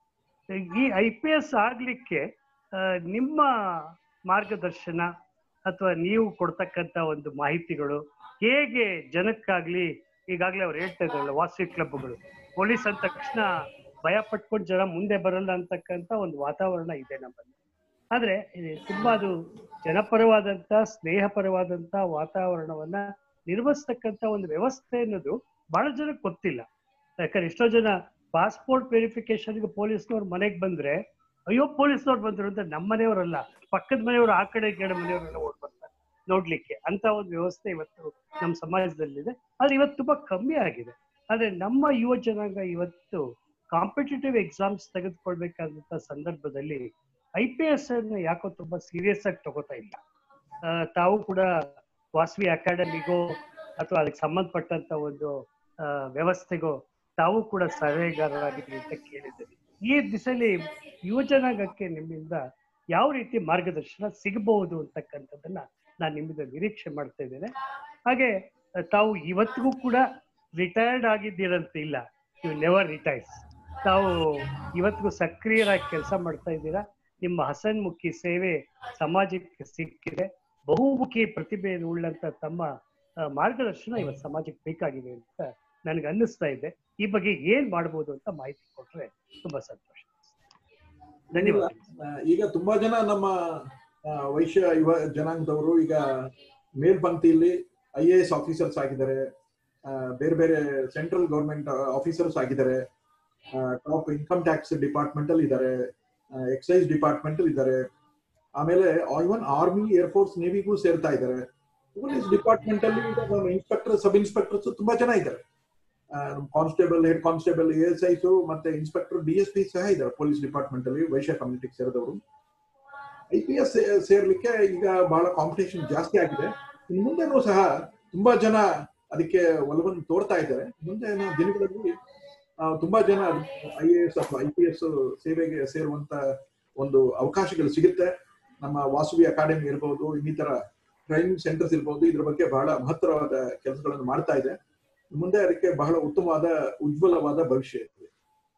ಈ ಐ ಪಿ ಎಸ್ ಆಗ್ಲಿಕ್ಕೆ ಆ, ನಿಮ್ಮ ಮಾರ್ಗದರ್ಶನ ಅಥವಾ ನೀವು ಕೊಡ್ತಕ್ಕಂತ ಒಂದು ಮಾಹಿತಿಗಳು ಹೇಗೆ ಜನಕ್ಕಾಗ್ಲಿ ಈಗಾಗಲೇ ಅವ್ರು ಹೇಳ್ತಾ ಇದ್ರಲ್ಲ ವಾಸಿ ಕ್ಲಬ್ಗಳು ಪೊಲೀಸ್ ಅಂದ ತಕ್ಷಣ ಭಯ ಪಟ್ಕೊಂಡು ಜನ ಮುಂದೆ ಬರಲ್ಲ ಅಂತಕ್ಕಂತ ಒಂದು ವಾತಾವರಣ ಇದೆ ನಮ್ಮಲ್ಲಿ ಆದ್ರೆ ಇದು ತುಂಬಾ ಅದು ಜನಪರವಾದಂತ ಸ್ನೇಹಪರವಾದಂತ ವಾತಾವರಣವನ್ನ ನಿರ್ವಹಿಸ್ತಕ್ಕಂತ ಒಂದು ವ್ಯವಸ್ಥೆ ಅನ್ನೋದು ಬಹಳ ಜನಕ್ಕೆ ಗೊತ್ತಿಲ್ಲ ಯಾಕಂದ್ರೆ ಎಷ್ಟೋ ಜನ ಪಾಸ್ಪೋರ್ಟ್ ವೆರಿಫಿಕೇಶನ್ಗೆ ಪೊಲೀಸ್ನವ್ರು ಮನೆಗೆ ಬಂದ್ರೆ ಅಯ್ಯೋ ಪೊಲೀಸ್ನವ್ರು ಬಂದ್ರು ಅಂತ ನಮ್ಮ ಮನೆಯವರಲ್ಲ ಪಕ್ಕದ ಮನೆಯವರು ಆ ಕಡೆ ಈ ಕಡೆ ಮನೆಯವರೆಲ್ಲ ಓಡ್ ಬರ್ತಾರೆ ನೋಡ್ಲಿಕ್ಕೆ ಅಂತ ಒಂದು ವ್ಯವಸ್ಥೆ ಇವತ್ತು ನಮ್ಮ ಸಮಾಜದಲ್ಲಿದೆ ಆದ್ರೆ ಇವತ್ತು ತುಂಬಾ ಕಮ್ಮಿ ಆಗಿದೆ ಆದ್ರೆ ನಮ್ಮ ಯುವ ಜನಾಂಗ ಇವತ್ತು ಕಾಂಪಿಟೇಟಿವ್ ಎಕ್ಸಾಮ್ಸ್ ತೆಗೆದುಕೊಳ್ಬೇಕಾದಂತ ಸಂದರ್ಭದಲ್ಲಿ ಐ ಪಿ ಎಸ್ ಅನ್ನು ಯಾಕೋ ತುಂಬಾ ಸೀರಿಯಸ್ ಆಗಿ ತಗೋತಾ ಇಲ್ಲ ಆ, ತಾವು ಕೂಡ ವಾಸವಿ ಅಕಾಡೆಮಿಗೋ ಅಥವಾ ಅದಕ್ಕೆ ಸಂಬಂಧಪಟ್ಟಂತ ಒಂದು ಆ, ವ್ಯವಸ್ಥೆಗೋ ತಾವು ಕೂಡ ಸಲಹೆಗಾರರಾಗಿದ್ರಿ ಅಂತ ಕೇಳಿದ್ದೀರಿ ಈ ದಿಸೆಯಲ್ಲಿ ಯುವ ಜನಾಂಗಕ್ಕೆ ನಿಮ್ಮಿಂದ ಯಾವ ರೀತಿ ಮಾರ್ಗದರ್ಶನ ಸಿಗಬಹುದು ಅಂತಕ್ಕಂಥದ್ದನ್ನ ನಾನು ನಿಮ್ಮಿಂದ ನಿರೀಕ್ಷೆ ಮಾಡ್ತಾ ಇದ್ದೇನೆ ಹಾಗೆ ಆ, ತಾವು ಇವತ್ತಿಗೂ ಕೂಡ ರಿಟೈರ್ಡ್ ಆಗಿದ್ದೀರಂತ ಇಲ್ಲ ಯು ನೆವರ್ ರಿಟೈರ್ಸ್ ತಾವು ಇವತ್ತಿಗೂ ಸಕ್ರಿಯರಾಗಿ ಕೆಲಸ ಮಾಡ್ತಾ ಇದ್ದೀರಾ ನಿಮ್ಮ ಹಸನ್ಮುಖಿ ಸೇವೆ ಸಮಾಜಕ್ಕೆ ಸಿಕ್ಕಿದೆ ಬಹುಮುಖಿ ಪ್ರತಿಭೆಯನ್ನು ಉಳ್ಳಂತ ತಮ್ಮ ಆ, ಮಾರ್ಗದರ್ಶನ ಇವತ್ತು ಸಮಾಜಕ್ಕೆ ಬೇಕಾಗಿದೆ ಅಂತ ನನಗೆ ಅನ್ನಿಸ್ತಾ ಇದೆ ಈ ಬಗ್ಗೆ ಏನ್ ಮಾಡ್ಬೋದು ಅಂತ ಮಾಹಿತಿ ಕೊಟ್ರೆ ತುಂಬಾ ಸಂತೋಷ ಧನ್ಯವಾದ ಆ, ಈಗ ತುಂಬಾ ಜನ ನಮ್ಮ ಆ, ವೈಶ್ಯ ಯುವ ಜನಾಂಗದವರು ಈಗ ಮೇಲ್ಪಂಕ್ತಿಯಲ್ಲಿ ಐ ಎ ಎಸ್ ಆಫೀಸರ್ಸ್ ಆಗಿದ್ದಾರೆ ಆ, ಬೇರೆ ಬೇರೆ ಸೆಂಟ್ರಲ್ ಗೌರ್ಮೆಂಟ್ ಆಫೀಸರ್ಸ್ ಆಗಿದ್ದಾರೆ ಟಾಪ್ ಇನ್ಕಮ್ ಟ್ಯಾಕ್ಸ್ ಡಿಪಾರ್ಟ್ಮೆಂಟ್ ಅಲ್ಲಿ ಇದ್ದಾರೆ ಎಕ್ಸೈಸ್ ಡಿಪಾರ್ಟ್ಮೆಂಟ್ ಅಲ್ಲಿ ಇದ್ದಾರೆ ಆಮೇಲೆ ಇವನ್ ಆರ್ಮಿ ಏರ್ಫೋರ್ಸ್ ನೇವಿಗೂ ಸೇರ್ತಾ ಇದ್ದಾರೆ ಪೊಲೀಸ್ ಡಿಪಾರ್ಟ್ಮೆಂಟ್ ಅಲ್ಲಿ ಈಗ ಇನ್ಸ್ಪೆಕ್ಟರ್ ಸಬ್ ಇನ್ಸ್ಪೆಕ್ಟರ್ಸ್ ತುಂಬಾ ಜನ ಇದ್ದಾರೆ constable head constable A S Is ಮತ್ತೆ ಇನ್ಸ್ಪೆಕ್ಟರ್ ಡಿ ಎಸ್ ಪಿ ಸಹ ಇದ್ದಾರೆ ಪೊಲೀಸ್ ಡಿಪಾರ್ಟ್ಮೆಂಟ್ ಅಲ್ಲಿ ವೈಶ್ಯ ಕಮ್ಯುನಿಟಿಗೆ ಸೇರಿದವರು ಐ ಪಿ ಎಸ್ ಸೇರ್ಲಿಕ್ಕೆ ಈಗ ಬಹಳ ಕಾಂಪಿಟೇಷನ್ ಜಾಸ್ತಿ ಆಗಿದೆ ಇನ್ನು ಮುಂದೆನೂ ಸಹ ತುಂಬಾ ಜನ ಅದಕ್ಕೆ ಒಲವನ್ನು ತೋರ್ತಾ ಇದ್ದಾರೆ ಮುಂದಿನ ದಿನಗಳಲ್ಲಿ ಆ, ತುಂಬಾ ಜನ ಐ ಎ ಎಸ್ ಅಥವಾ ಐ ಪಿ ಎಸ್ ಸೇವೆಗೆ ಸೇರುವಂತ ಒಂದು ಅವಕಾಶಗಳು ಸಿಗುತ್ತೆ ನಮ್ಮ ವಾಸವಿ ಅಕಾಡೆಮಿ ಇರ್ಬೋದು ಇನ್ನಿತರ ಟ್ರೈನಿಂಗ್ ಸೆಂಟರ್ಸ್ ಇರ್ಬೋದು ಇದ್ರ ಬಗ್ಗೆ ಬಹಳ ಮಹತ್ತರವಾದ ಕೆಲಸಗಳನ್ನು ಮಾಡ್ತಾ ಇದೆ ಮುಂದೆ ಅದಕ್ಕೆ ಬಹಳ ಉತ್ತಮವಾದ ಉಜ್ವಲವಾದ ಭವಿಷ್ಯ ಇದೆ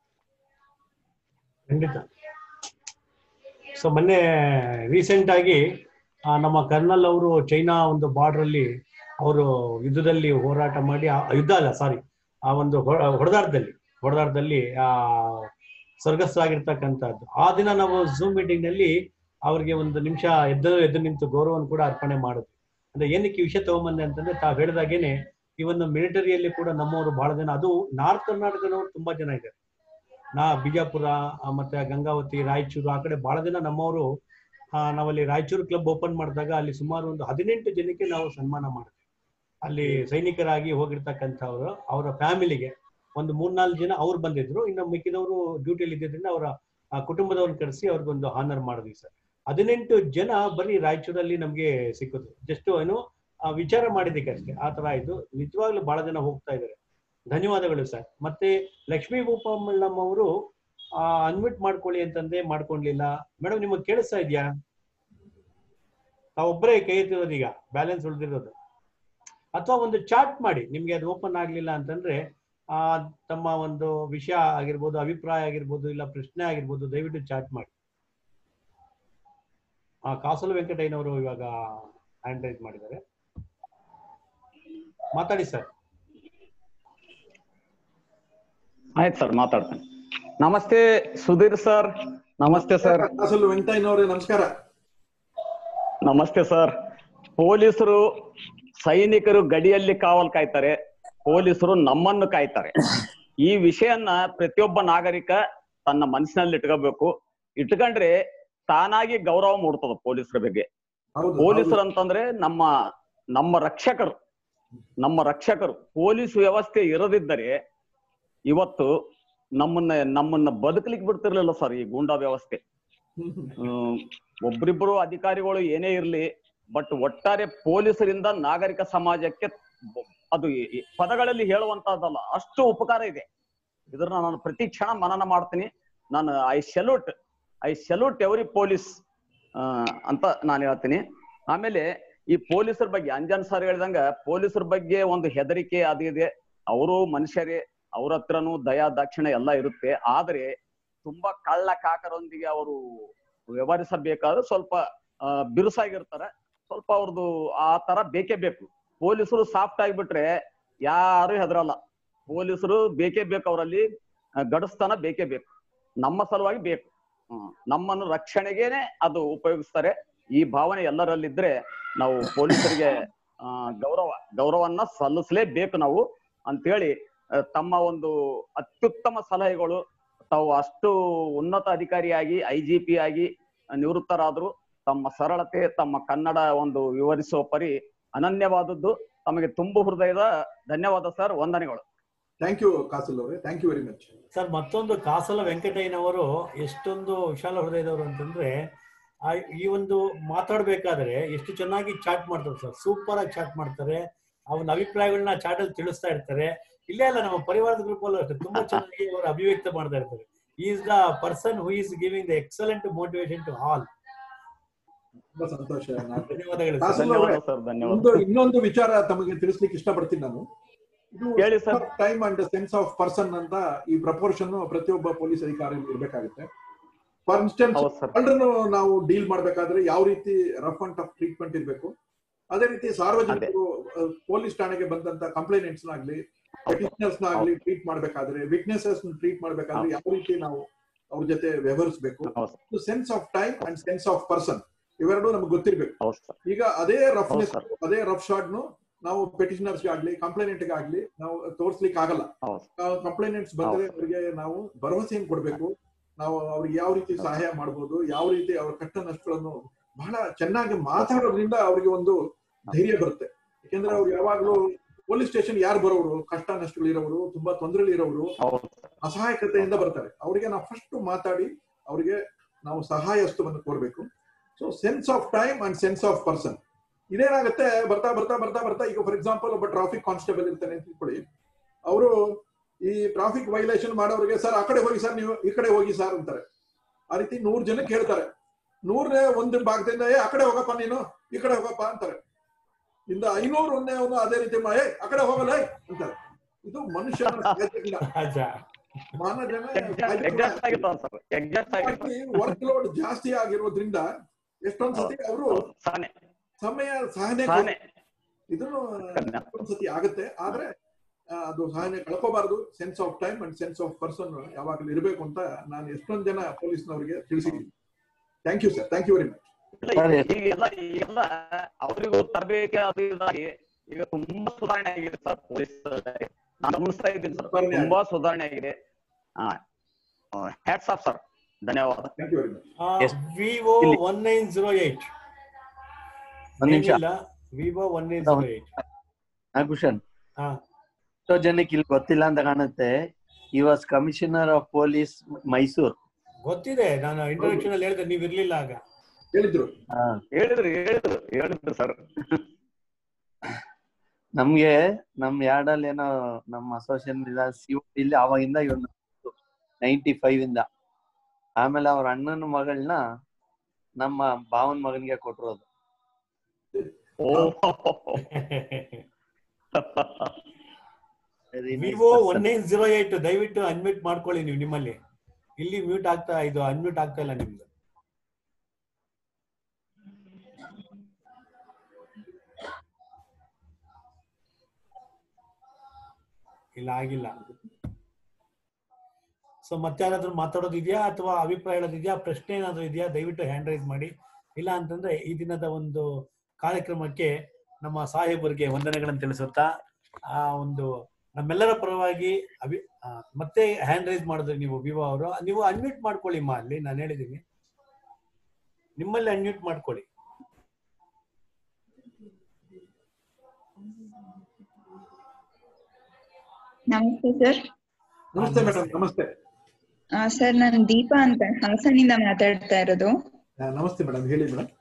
ಖಂಡಿತ ಸೊ ಮೊನ್ನೆ ರೀಸೆಂಟ್ ಆಗಿ ಆ, ನಮ್ಮ ಕರ್ನಲ್ ಅವರು ಚೈನಾ ಒಂದು ಬಾರ್ಡರ್ ಅಲ್ಲಿ ಅವರು ಯುದ್ಧದಲ್ಲಿ ಹೋರಾಟ ಮಾಡಿ ಆ ಯುದ್ಧ ಅಲ್ಲ ಸಾರಿ ಆ ಒಂದು ಹೊ- ಹೊಡೆದಾಟದಲ್ಲಿ ಹೊಡೆದಾಟದಲ್ಲಿ ಆ ಸ್ವರ್ಗಸ್ಥರಾಗಿರ್ತಕ್ಕಂಥದ್ದು ಆ ದಿನ ನಾವು ಝೂಮ್ ಮೀಟಿಂಗ್ ನಲ್ಲಿ ಅವ್ರಿಗೆ ಒಂದು ನಿಮಿಷ ಎದ್ದು ಎದ್ದು ನಿಂತು ಗೌರವವನ್ನು ಕೂಡ ಅರ್ಪಣೆ ಮಾಡಿದ್ವಿ ಅಂದ್ರೆ ಏನಕ್ಕೆ ಈ ವಿಷಯ ತಗೊಂಬಂದೆ ಅಂತಂದ್ರೆ ತಾವು ಹೇಳಿದಾಗೇನೆ ಈ ಒಂದು ಮಿಲಿಟರಿಯಲ್ಲಿ ಕೂಡ ನಮ್ಮವರು ಬಹಳ ಜನ ಅದು ನಾರ್ತ್ ಕರ್ನಾಟಕದವರು ತುಂಬಾ ಜನ ಇದ್ದಾರೆ ನಾ ಬಿಜಾಪುರ ಆ, ಮತ್ತೆ ಗಂಗಾವತಿ ರಾಯಚೂರು ಆ ಕಡೆ ಬಹಳ ಜನ ನಮ್ಮವರು ಆ, ನಾವಲ್ಲಿ ರಾಯಚೂರು ಕ್ಲಬ್ ಓಪನ್ ಮಾಡಿದಾಗ ಅಲ್ಲಿ ಸುಮಾರು ಒಂದು ಹದಿನೆಂಟು ಜನಕ್ಕೆ ನಾವು ಸನ್ಮಾನ ಮಾಡಿದ್ವಿ ಅಲ್ಲಿ ಸೈನಿಕರಾಗಿ ಹೋಗಿರ್ತಕ್ಕಂಥವ್ರು ಅವರ ಫ್ಯಾಮಿಲಿಗೆ ಒಂದು ಮೂರ್ನಾಲ್ಕು ಜನ ಅವ್ರು ಬಂದಿದ್ರು ಇನ್ನು ಮಿಕ್ಕಿದವರು ಡ್ಯೂಟಿಯಲ್ಲಿ ಇದ್ದಿದ್ರಿಂದ ಅವರ ಕುಟುಂಬದವ್ರನ್ನ ಕರೆಸಿ ಅವ್ರಿಗೊಂದು ಹಾನರ್ ಮಾಡಿದ್ವಿ ಸರ್ ಹದಿನೆಂಟು ಜನ ಬರೀ ರಾಯಚೂರಲ್ಲಿ ನಮ್ಗೆ ಸಿಕ್ಕಿದ್ರು ಜಸ್ಟ್ ಏನು ಆ, ವಿಚಾರ ಮಾಡಿದ್ದಕ್ಕೆ ಅಷ್ಟೇ ಆ ತರ ಇದು ನಿಜವಾಗ್ಲೂ ಬಹಳ ಜನ ಹೋಗ್ತಾ ಇದ್ದಾರೆ ಧನ್ಯವಾದಗಳು ಸರ್ ಮತ್ತೆ ಲಕ್ಷ್ಮೀ ಗೋಪಾಲಮ್ಮ ಅವರು ಅನ್ಮಿಟ್ ಮಾಡ್ಕೊಳ್ಳಿ ಅಂತಂದೆ ಮಾಡ್ಕೊಂಡ್ಲಿಲ್ಲ ಮೇಡಮ್ ನಿಮಗೆ ಕೇಳಿಸ್ತಾ ಇದೆಯಾ ತಾವೊಬ್ಬರೇ ಕೈ ಎತ್ತಿರೋದು ಈಗ ಬ್ಯಾಲೆನ್ಸ್ ಉಳಿದಿರೋದು ಅಥವಾ ಒಂದು ಚಾಟ್ ಮಾಡಿ ನಿಮ್ಗೆ ಅದು ಓಪನ್ ಆಗ್ಲಿಲ್ಲ ಅಂತಂದ್ರೆ ಆ ತಮ್ಮ ಒಂದು ವಿಷಯ ಆಗಿರ್ಬೋದು ಅಭಿಪ್ರಾಯ ಆಗಿರ್ಬೋದು ಇಲ್ಲ ಪ್ರಶ್ನೆ ಆಗಿರ್ಬೋದು ದಯವಿಟ್ಟು ಚಾಟ್ ಮಾಡಿ ಆ ಕಾಸಲು ವೆಂಕಟಯ್ಯನವರು ಇವಾಗ ಹ್ಯಾಂಡ್ ರೈಸ್ ಮಾಡಿದ್ದಾರೆ ಮಾತಾಡಿ ಸರ್ ಆಯ್ತು ಸರ್ ಮಾತಾಡ್ತೇನೆ ನಮಸ್ತೆ ಸುಧೀರ್ ಸರ್ ನಮಸ್ತೆ ಸರ್ ಅಸಲು ವೆಂಕಟಯ್ಯನವರೇ ನಮಸ್ಕಾರ ನಮಸ್ತೆ ಸರ್ ಪೊಲೀಸರು ಸೈನಿಕರು ಗಡಿಯಲ್ಲಿ ಕಾವಲ್ ಕಾಯ್ತಾರೆ ಪೊಲೀಸರು ನಮ್ಮನ್ನು ಕಾಯ್ತಾರೆ ಈ ವಿಷಯನ್ನ ಪ್ರತಿಯೊಬ್ಬ ನಾಗರಿಕ ತನ್ನ ಮನಸ್ಸಿನಲ್ಲಿ ಇಟ್ಕೋಬೇಕು ಇಟ್ಕೊಂಡ್ರೆ ತಾನಾಗಿ ಗೌರವ ಮೂಡ್ತದ ಪೊಲೀಸರ ಬಗ್ಗೆ ಹೌದು ಪೊಲೀಸರು ಅಂತಂದ್ರೆ ನಮ್ಮ ನಮ್ಮ ರಕ್ಷಕರು ನಮ್ಮ ರಕ್ಷಕರು ಪೊಲೀಸ್ ವ್ಯವಸ್ಥೆ ಇರದಿದ್ದರೆ ಇವತ್ತು ನಮ್ಮನ್ನ ನಮ್ಮನ್ನ ಬದುಕಲಿಕ್ಕೆ ಬಿಡ್ತಿರ್ಲಿಲ್ಲ ಸರ್ ಈ ಗೂಂಡಾ ವ್ಯವಸ್ಥೆ ಹ್ಮ್, ಒಬ್ರಿಬ್ರು ಅಧಿಕಾರಿಗಳು ಏನೇ ಇರ್ಲಿ ಬಟ್ ಒಟ್ಟಾರೆ ಪೊಲೀಸರಿಂದ ನಾಗರಿಕ ಸಮಾಜಕ್ಕೆ ಬ- ಅದು ಈ- ಈ ಪದಗಳಲ್ಲಿ ಹೇಳುವಂತಹದ್ದಲ್ಲ ಅಷ್ಟು ಉಪಕಾರ ಇದೆ ಇದನ್ನ ನಾನು ಪ್ರತಿ ಕ್ಷಣ ಮನನ ಮಾಡ್ತೀನಿ ನಾನು I salute I salute every police ಅಂತ ನಾನು ಹೇಳ್ತೀನಿ ಆಮೇಲೆ ಈ ಪೊಲೀಸರ ಬಗ್ಗೆ ಅಂಜನ್ ಸರ್ ಹೇಳಿದಂಗ ಪೊಲೀಸರ ಬಗ್ಗೆ ಒಂದು ಹೆದರಿಕೆ ಅದು ಇದೆ ಅವರು ಮನುಷ್ಯರೇ ಅವ್ರ ಹತ್ರನೂ ದಯಾ ದಾಕ್ಷಿಣ್ಯ ಎಲ್ಲ ಇರುತ್ತೆ ಆದ್ರೆ ತುಂಬಾ ಕಳ್ಳ ಕಾಕರೊಂದಿಗೆ ಅವರು ವ್ಯವಹರಿಸಬೇಕಾದ್ರೆ ಸ್ವಲ್ಪ ಆ, ಬಿರುಸಾಗಿರ್ತಾರೆ ಸ್ವಲ್ಪ ಅವ್ರದ್ದು ಆ ತರ ಬೇಕೇ ಬೇಕು ಪೊಲೀಸರು ಸಾಫ್ಟ್ ಆಗಿಬಿಟ್ರೆ ಯಾರು ಹೆದರಲ್ಲ ಪೊಲೀಸರು ಬೇಕೇ ಬೇಕು ಅವರಲ್ಲಿ ಗಡಸ್ತನ ಬೇಕೇ ಬೇಕು ನಮ್ಮ ಸಲುವಾಗಿ ಬೇಕು ಹ್ಮ್. ನಮ್ಮನ್ನು ರಕ್ಷಣೆಗೇನೆ ಅದು ಉಪಯೋಗಿಸ್ತಾರೆ ಈ ಭಾವನೆ ಎಲ್ಲರಲ್ಲಿದ್ರೆ ನಾವು ಪೊಲೀಸರಿಗೆ ಆ, ಗೌರವ ಗೌರವನ್ನ ಸಲ್ಲಿಸಲೇಬೇಕು ನಾವು ಅಂತೇಳಿ ಆ, ತಮ್ಮ ಒಂದು ಅತ್ಯುತ್ತಮ ಸಲಹೆಗಳು ತಾವು ಅಷ್ಟು ಉನ್ನತ ಅಧಿಕಾರಿಯಾಗಿ ಐ ಜಿ ಪಿ ಆಗಿ ನಿವೃತ್ತರಾದ್ರು ತಮ್ಮ ಸರಳತೆ ತಮ್ಮ ಕನ್ನಡ ಒಂದು ವಿವರಿಸುವ ಪರಿ ಅನನ್ಯವಾದದ್ದು ತಮಗೆ ತುಂಬು ಹೃದಯದ ಧನ್ಯವಾದ ಸರ್ ವಂದನೆಗಳು ಥ್ಯಾಂಕ್ ಯು ಕಾಸಲ್ ಅವರೇ thank you very much sir ಮತ್ತೊಂದು ಕಾಸಲ ವೆಂಕಟಯ್ಯನವರು ಎಷ್ಟೊಂದು ವಿಶಾಲ ಹೃದಯದವರು ಅಂತಂದ್ರೆ ಆ ಈ ಒಂದು ಮಾತಾಡ್ಬೇಕಾದ್ರೆ ಎಷ್ಟು ಚೆನ್ನಾಗಿ ಚಾಟ್ ಮಾಡ್ತಾರೆ ಸರ್ ಸೂಪರ್ ಆಗಿ ಚಾಟ್ ಮಾಡ್ತಾರೆ ಅವನ ಅಭಿಪ್ರಾಯಗಳನ್ನ ಚಾಟ್ ಅಲ್ಲಿ ತಿಳಿಸ್ತಾ ಇರ್ತಾರೆ ಇಲ್ಲೇ ಅಲ್ಲ ನಮ್ಮ ಪರಿವಾರದ ಗ್ರೂಪ್ ಅಲ್ಲೂ ಅಷ್ಟೇ ತುಂಬಾ ಚೆನ್ನಾಗಿ ಅವರು ಅಭಿವ್ಯಕ್ತ ಮಾಡ್ತಾ ಇರ್ತಾರೆ is the person who is giving the excellent motivation to all ತುಂಬಾ ಸಂತೋಷ ನಾನು- ಧನ್ಯವಾದಗಳು ಸರ್. ಕಾಸಲ್ ಧನ್ಯವಾದ ಅವರೇ ಸರ್ ಧನ್ಯವಾದ ಒಂದು ಇನ್ನೊಂದು ವಿಚಾರ ತಮಗೆ ತಿಳಿಸ್ಲಿಕ್ಕೆ ಇಷ್ಟಪಡ್ತೀನಿ ನಾನು ಇದು ಹೇಳಿ sir time and sense of person ಅಂತ ಈ ಪ್ರಪೋರ್ಷನ್ ಪ್ರತಿಯೊಬ್ಬ ಪೊಲೀಸ್ ಅಧಿಕಾರಿ ಇರ್ಬೇಕಾಗುತ್ತೆ ಫಾರ್ ಇನ್ಸ್ಟೆನ್ಸ್ ಹೌದು ಸರ್ ಎಲ್ಲರನ್ನು ನಾವು ಡೀಲ್ ಮಾಡ್ಬೇಕಾದ್ರೆ ಯಾವ ರೀತಿ ರಫ್ ಅಂಡ್ ಟಫ್ ಟ್ರೀಟ್ಮೆಂಟ್ ಇರಬೇಕು ಅದೇ ರೀತಿ ಸಾರ್ವಜನಿಕರು ಪೊಲೀಸ್ ಠಾಣೆಗೆ ಬಂದಂತ ಕಂಪ್ಲೇನೆಂಟ್ಸ್ ನಾಗ್ಲಿ ಪೆಟಿಷನರ್ಸ್ ನಾಗ್ಲಿ ಟ್ರೀಟ್ ಮಾಡ್ಬೇಕಾದ್ರೆ ವಿಟ್ನೆಸಸ್ ಟ್ರೀಟ್ ಮಾಡ್ಬೇಕಾದ್ರೆ ಯಾವ ರೀತಿ ನಾವು ಅವ್ರ ಜೊತೆ ವ್ಯವಹರಿಸಬೇಕು ಹೌದು sense of time and sense of person ಇವೆರಡು ನಮ್ಗೆ ಗೊತ್ತಿರ್ಬೇಕು ಹೌದು ಸರ್ ಈಗ ಅದೇ ರಫ್ನೆಸ್ ಹೌದು ಅದೇ ರಫ್ ಶಾರ್ಟ್ ನಾವು ಪೆಟಿಷನರ್ಸ್ ಆಗ್ಲಿ ಕಂಪ್ಲೇನೆಂಟ್ ಆಗ್ಲಿ ನಾವು ತೋರ್ಸ್ಲಿಕ್ಕೆ ಆಗಲ್ಲ ಹೌದು ಕಂಪ್ಲೇನೆಂಟ್ಸ್ ಬಂದ್ರೆ ಹೌದು. ಅವರಿಗೆ ನಾವು ಭರವಸೆಯನ್ನು ಕೊಡ್ಬೇಕು ನಾವು ಅವ್ರಿಗೆ ಯಾವ ರೀತಿ ಸಹಾಯ ಮಾಡಬಹುದು ಯಾವ ರೀತಿ ಅವ್ರ ಕಷ್ಟ ನಷ್ಟಗಳನ್ನು ಬಹಳ ಚೆನ್ನಾಗಿ ಮಾತಾಡೋದ್ರಿಂದ ಅವ್ರಿಗೆ ಒಂದು ಧೈರ್ಯ ಬರುತ್ತೆ ಯಾಕೆಂದ್ರೆ ಅವ್ರು ಯಾವಾಗ್ಲೂ ಪೊಲೀಸ್ ಸ್ಟೇಷನ್ ಯಾರು ಬರೋರು ಕಷ್ಟ ನಷ್ಟಗಳು ಇರೋರು ತುಂಬಾ ತೊಂದರೆಗಳು ಇರೋರು ಹೌದು ಅಸಹಾಯಕತೆಯಿಂದ ಬರ್ತಾರೆ ಅವರಿಗೆ ನಾವು ಫಸ್ಟ್ ಮಾತಾಡಿ ಅವರಿಗೆ ನಾವು ಸಹಾಯ ಹಸ್ತವನ್ನು ಕೋರ್ಬೇಕು so sense of time and sense of person ಇದೇನಾಗುತ್ತೆ ಬರ್ತಾ ಬರ್ತಾ ಬರ್ತಾ ಬರ್ತಾ ಈಗ ಫಾರ್ ಎಕ್ಸಾಂಪಲ್ ಒಬ್ಬ ಟ್ರಾಫಿಕ್ ಕಾನ್ಸ್ಟೇಬಲ್ ಇರ್ತಾನೆ ಅಂತ ತಿಳ್ಕೊಳ್ಳಿ ಅವರು ಈ ಟ್ರಾಫಿಕ್ ವೈಲೇಷನ್ ಮಾಡೋರಿಗೆ ಸರ್ ಆ ಕಡೆ ಹೋಗಿ ಸರ್ ನೀವು ಈ ಕಡೆ ಹೋಗಿ ಸರ್ ಅಂತಾರೆ ಆ ರೀತಿ ನೂರ್ ಜನಕ್ಕೆ ಹೇಳ್ತಾರೆ ನೂರನೇ ಒಂದು ಭಾಗದಿಂದ ಏ ಆ ಕಡೆ ಹೋಗಪ್ಪ ನೀನು ಈ ಕಡೆ ಹೋಗಪ್ಪ ಅಂತಾರೆ ಇಂದ ಐನೂರು ಒಂದೇ ಅವನು ಅದೇ ರೀತಿ ಮಾ- ಏ ಆ ಕಡೆ ಹೋಗಲ್ಲ ಏ ಅಂತಾರೆ ಇದು ಮನುಷ್ಯನ ಸಹಜ. ಅಜ್ಜ. ಮಾನವ ಜನ ಎಕ್ಸಾಕ್ಟ್ ಆಗಿರ್ತಾವ ಸರ್ ಎಕ್ಸಾಕ್ಟ್ ಆಗಿರ್ತಾವ ವರ್ಕ್ ಲೋಡ್ ಜಾಸ್ತಿ ಆಗಿರೋದ್ರಿಂದ ಎಷ್ಟೊಂದ್ ಸತಿ ಅವರು ಸಾನೆ ಸಮಯ ಸಹನೆ ಸಾನೆ ಇದನ್ನು ಒಂದ್ಸತಿ ಆಗುತ್ತೆ ಆದ್ರೆ ಆ, ಅದು ಸಹನೆ ಕಳ್ಕೋಬಾರ್ದು sense of time and sense of person ಯಾವಾಗಲೂ ಇರಬೇಕು ಅಂತ ನಾನು ಎಷ್ಟೊಂದ್ ಜನ ಪೊಲೀಸ್ನವರಿಗೆ ತಿಳಿಸಿದ್ದೀನಿ thank you sir thank you very much ಇಲ್ಲ, ಈಗೆಲ್ಲ ಈಗೆಲ್ಲ ಅವರಿಗೂ ತರಬೇತಿ ಅದು ಇದಾಗಿ ಈಗ ತುಂಬಾ ಸುಧಾರಣೆ ಆಗಿದೆ ಸರ್ ಪೊಲೀಸ್ ನಾನು ಗಮನಿಸ್ತಾ ಇದ್ದೀನಿ ಸರ್ ಸುಧಾರಣೆ ಆಗಿದೆ. ತುಂಬಾ ಸುಧಾರಣೆ ಆಗಿದೆ ಹ್ಯಾಟ್ಸ್ ಆಫ್ ಸರ್ ಧನ್ಯವಾದ thank you very much Yes. Vivo ಇಲ್ಲಿ. ಒನ್ ನೈನ್ ಜೀರೋ ಏಟ್ ಒಂದ್ ನಿಮಿಷ Vivo one nine zero eight Nagabhushan ಹಾ ಎಷ್ಟೋ ಜನಕ್ಕೆ ಇಲ್ಲಿ ಗೊತ್ತಿಲ್ಲ ಅಂತ ಕಾಣುತ್ತೆ ಈ was commissioner of police Mysore ಗೊತ್ತಿದೆ ನಾನು ಇಂಟ್ರೊಡಕ್ಷನ್ ಅಲ್ಲಿ ಹೇಳಿದೆ ನೀವು ಇರ್ಲಿಲ್ಲ ಆಗ ಹೇಳಿದ್ರು ಹೇಳಿದ್ರು ಹೇಳಿದ್ರು ಹೇಳಿದ್ರು ಸರ್ ನಮ್ಗೆ ನಮ್ ಯಾರ್ಡಲ್ಲಿ ಏನೋ ನಮ್ಮ ಅಸೋಸಿಯೇಷನ್ ಇಲ್ಲಿ ಅವಾಗಿಂದ ಇವನು ನೈಂಟಿ ಫೈವ್ ಇಂದ ಆಮೇಲೆ ಅವ್ರ ಅಣ್ಣನ ಮಗಳನ್ನ ನಮ್ಮ ಭಾವನ್ ಮಗನ್ಗೆ ಕೊಟ್ಟಿರೋದು oh Very nice Vivo person. One nine zero eight ದಯವಿಟ್ಟು ಅನ್ಮ್ಯೂಟ್ ಮಾಡ್ಕೊಳ್ಳಿ ನೀವು ನಿಮ್ಮಲ್ಲಿ ಇಲ್ಲಿ ಮ್ಯೂಟ್ ಆಗ್ತಾ ಇದು ಅನ್ಮ್ಯೂಟ್ ಆಗ್ತಾ ಇಲ್ಲ ನಿಮ್ದು ಇಲ್ಲ ಆಗಿಲ್ಲ ಸೊ ಮತ್ತೆ ಯಾರಾದ್ರೂ ಮಾತಾಡೋದು ಇದೆಯಾ ಅಥವಾ ಅಭಿಪ್ರಾಯ ಹೇಳೋದು ಇದೆಯಾ ಪ್ರಶ್ನೆ ಏನಾದ್ರು ಇದೆಯಾ ದಯವಿಟ್ಟು ಹ್ಯಾಂಡ್ ರೈಸ್ ಮಾಡಿ ಇಲ್ಲ ಅಂತಂದ್ರೆ ಈ ದಿನದ ಒಂದು ಕಾರ್ಯಕ್ರಮಕ್ಕೆ ನಮ್ಮ ಸಾಹೇಬರಿಗೆ ವಂದನೆಗಳನ್ನು ತಿಳಿಸುತ್ತಾ ಆ ಒಂದು ನಮ್ಮೆಲ್ಲರ ಪರವಾಗಿ ಅಭಿ ಆ, ಮತ್ತೆ ಹ್ಯಾಂಡ್ ರೈಸ್ ಮಾಡಿದ್ರಿ ನೀವು ವಿವೋ ಅವರು ನೀವು ಅನ್ಮ್ಯೂಟ್ ಮಾಡ್ಕೊಳ್ಳಿ ಮಾ ಅಲ್ಲಿ ನಾನು ಹೇಳಿದ್ದೀನಿ ನಿಮ್ಮಲ್ಲಿ ಅನ್ಮ್ಯೂಟ್ ಮಾಡ್ಕೊಳ್ಳಿ ನಮಸ್ತೆ ಸರ್ ನಮಸ್ತೆ ಮೇಡಮ್ ನಮಸ್ತೆ ಸರ್ ನಾನು ದೀಪಾ ಅಂತ ಹಾಸನಿಂದ ಮಾತಾಡ್ತಾ ಇರೋದು ಆ, ನಮಸ್ತೆ ಮೇಡಮ್ ಹೇಳಿ ಮೇಡಮ್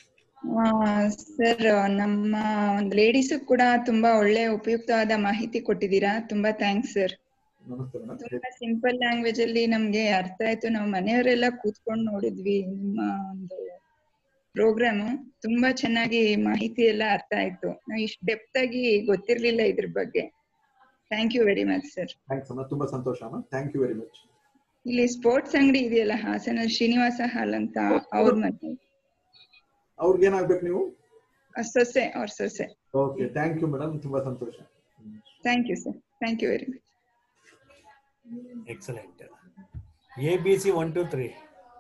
ಸರ್ ನಮ್ಮ ಒಂದು ಲೇಡೀಸ್ ಕೂಡ ತುಂಬಾ ಒಳ್ಳೆ ಉಪಯುಕ್ತವಾದ ಮಾಹಿತಿ ಕೊಟ್ಟಿದ್ದೀರಾ ತುಂಬಾ ಥ್ಯಾಂಕ್ಸ್ ಸರ್ ನಮಸ್ತೆ ಮೇಡಮ್ ತುಂಬಾ ಸಿಂಪಲ್ ಲ್ಯಾಂಗ್ವೇಜ್ ಅಲ್ಲಿ ನಮ್ಗೆ ಅರ್ಥ ಆಯ್ತು ನಾವು ಮನೆಯವರೆಲ್ಲ ಕೂತ್ಕೊಂಡು ನೋಡಿದ್ವಿ ನಿಮ್ಮ ಒಂದು ಪ್ರೋಗ್ರಾಮ್ ತುಂಬಾ ಚೆನ್ನಾಗಿ ಮಾಹಿತಿ ಎಲ್ಲ ಅರ್ಥ ಆಯ್ತು ನಾವು ಇಷ್ಟು ಡೆಪ್ತ್ ಆಗಿ ಗೊತ್ತಿರ್ಲಿಲ್ಲ ಇದ್ರ ಬಗ್ಗೆ thank you very much sir thanks ಅಮ್ಮ ತುಂಬಾ ಸಂತೋಷ ಅಮ್ಮ ಥ್ಯಾಂಕ್ ಯು ವೆರಿ ಮಚ್ ಇಲ್ಲಿ ಸ್ಪೋರ್ಟ್ಸ್ ಅಂಗಡಿ ಇದೆಯಲ್ಲ ಹಾಸನ ಶ್ರೀನಿವಾಸ ಹಾಲ್ ಅಂತ ಅವ್ರ ಮನೆ ಅವ್ರಿಗೆ ಏನಾಗ್ಬೇಕು ನೀವು ಆ ಸೊಸೆ ಅವ್ರ ಸೊಸೆ ಓಕೆ ಥ್ಯಾಂಕ್ ಯು ಮೇಡಮ್ ತುಂಬಾ ಸಂತೋಷ thank you sir thank you very much excellent A B C one two three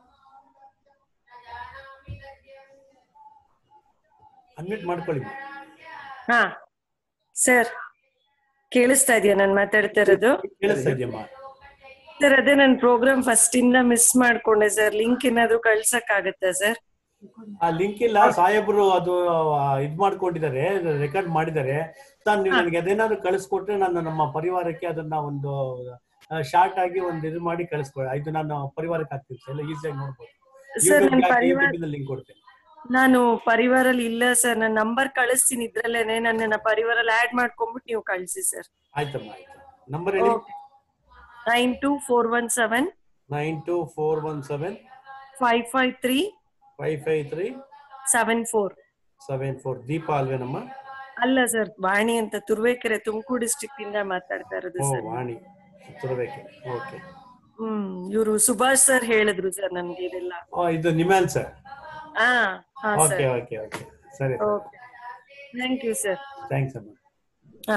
unmute ಮಾಡ್ಕೊಳ್ಳಿ ಹಾ ಸರ್ ಕೇಳಿಸ್ತಾ ಇದೆಯಾ ನಾನು ಮಾತಾಡ್ತಾ ಇರೋದು ಕೇಳಿಸ್ತಾ ಇದೆಯಮ್ಮ ಸರ್ ಅದೇ ನನ್ನ ಪ್ರೋಗ್ರಾಮ್ ಫಸ್ಟ್ ಇಂದ ಮಿಸ್ ಮಾಡ್ಕೊಂಡೆ ಸರ್ ಲಿಂಕ್ ಏನಾದ್ರು ಕಳ್ಸಕ್ ಆಗತ್ತಾ ಸರ್ ಆ ಲಿಂಕ್ ಇಲ್ಲ ಸಾಹೇಬ್ರು ಅದು ಆ, ಇದ್ ಮಾಡ್ಕೊಂಡಿದ್ದಾರೆ ರೆಕಾರ್ಡ್ ಮಾಡಿದ್ದಾರೆ ಸರ್ ನೀವು ನನಗೆ ಅದೇನಾದ್ರು ಕಳಿಸ್ಕೊಟ್ರೆ ನಾನು ನಮ್ಮ ಪರಿವಾರಕ್ಕೆ ಅದನ್ನ ಒಂದು ಶಾರ್ಟ್ ಆಗಿ ಒಂದು ಇದು ಮಾಡಿ ಕಳಿಸ್ಕೊಡಿ ಇದು ನಾನು ಪರಿವಾರಕ್ಕೆ ಹಾಕ್ತೀನಿ ಸರ್ ಎಲ್ಲ ಈಸಿಯಾಗಿ ನೋಡ್ಬೋದು ಸರ್ ನನ್ನ ಪರಿವಾರ ಲಿಂಕ್ ಕೊಡ್ತೇನೆ ನಾನು ಪರಿವಾರಲ್ಲಿ ಇಲ್ಲ ಸರ್ ನನ್ನ ನಂಬರ್ ಕಳಿಸ್ತೀನಿ ಇದ್ರಲ್ಲೇನೆ ನನ್ನನ್ನ ಪರಿವಾರಲ್ಲಿ ಆಡ್ ಮಾಡ್ಕೊಂಡ್ಬಿಟ್ಟು ನೀವು ಕಳಿಸಿ ಸರ್ ಆಯ್ತಮ್ಮ ಆಯ್ತು ನಂಬರ್ ಹೇಳಿ nine two four one seven nine two four one seven five five three five five three seven four seven four Deepa ಅಲ್ವೇನಮ್ಮ ಅಲ್ಲ ಸರ್ ವಾಣಿ ಅಂತ ತುರುವೇಕೆರೆ ತುಮಕೂರು ಡಿಸ್ಟ್ರಿಕ್ಟ್ ಇಂದ ಮಾತಾಡ್ತಾ ಇರೋದು ಓ ಸರ್ ವಾಣಿ ತುರಬೇಕು ಓಕೆ ಹ್ಮ್ ಇವರು ಸುಭಾಷ್ ಸರ್ ಹೇಳಿದ್ರು ಸರ್ ನನ್ಗೆ ಇದೆಲ್ಲ ಓ ಇದು ನಿಮ್ಯಾನ್ ಸರ್ ಹಾ ಹಾ ಓಕೆ ಸರ್ ಓಕೆ ಓಕೆ ಸರಿ okay thank you sir thanks ಅಮ್ಮ ಹಾ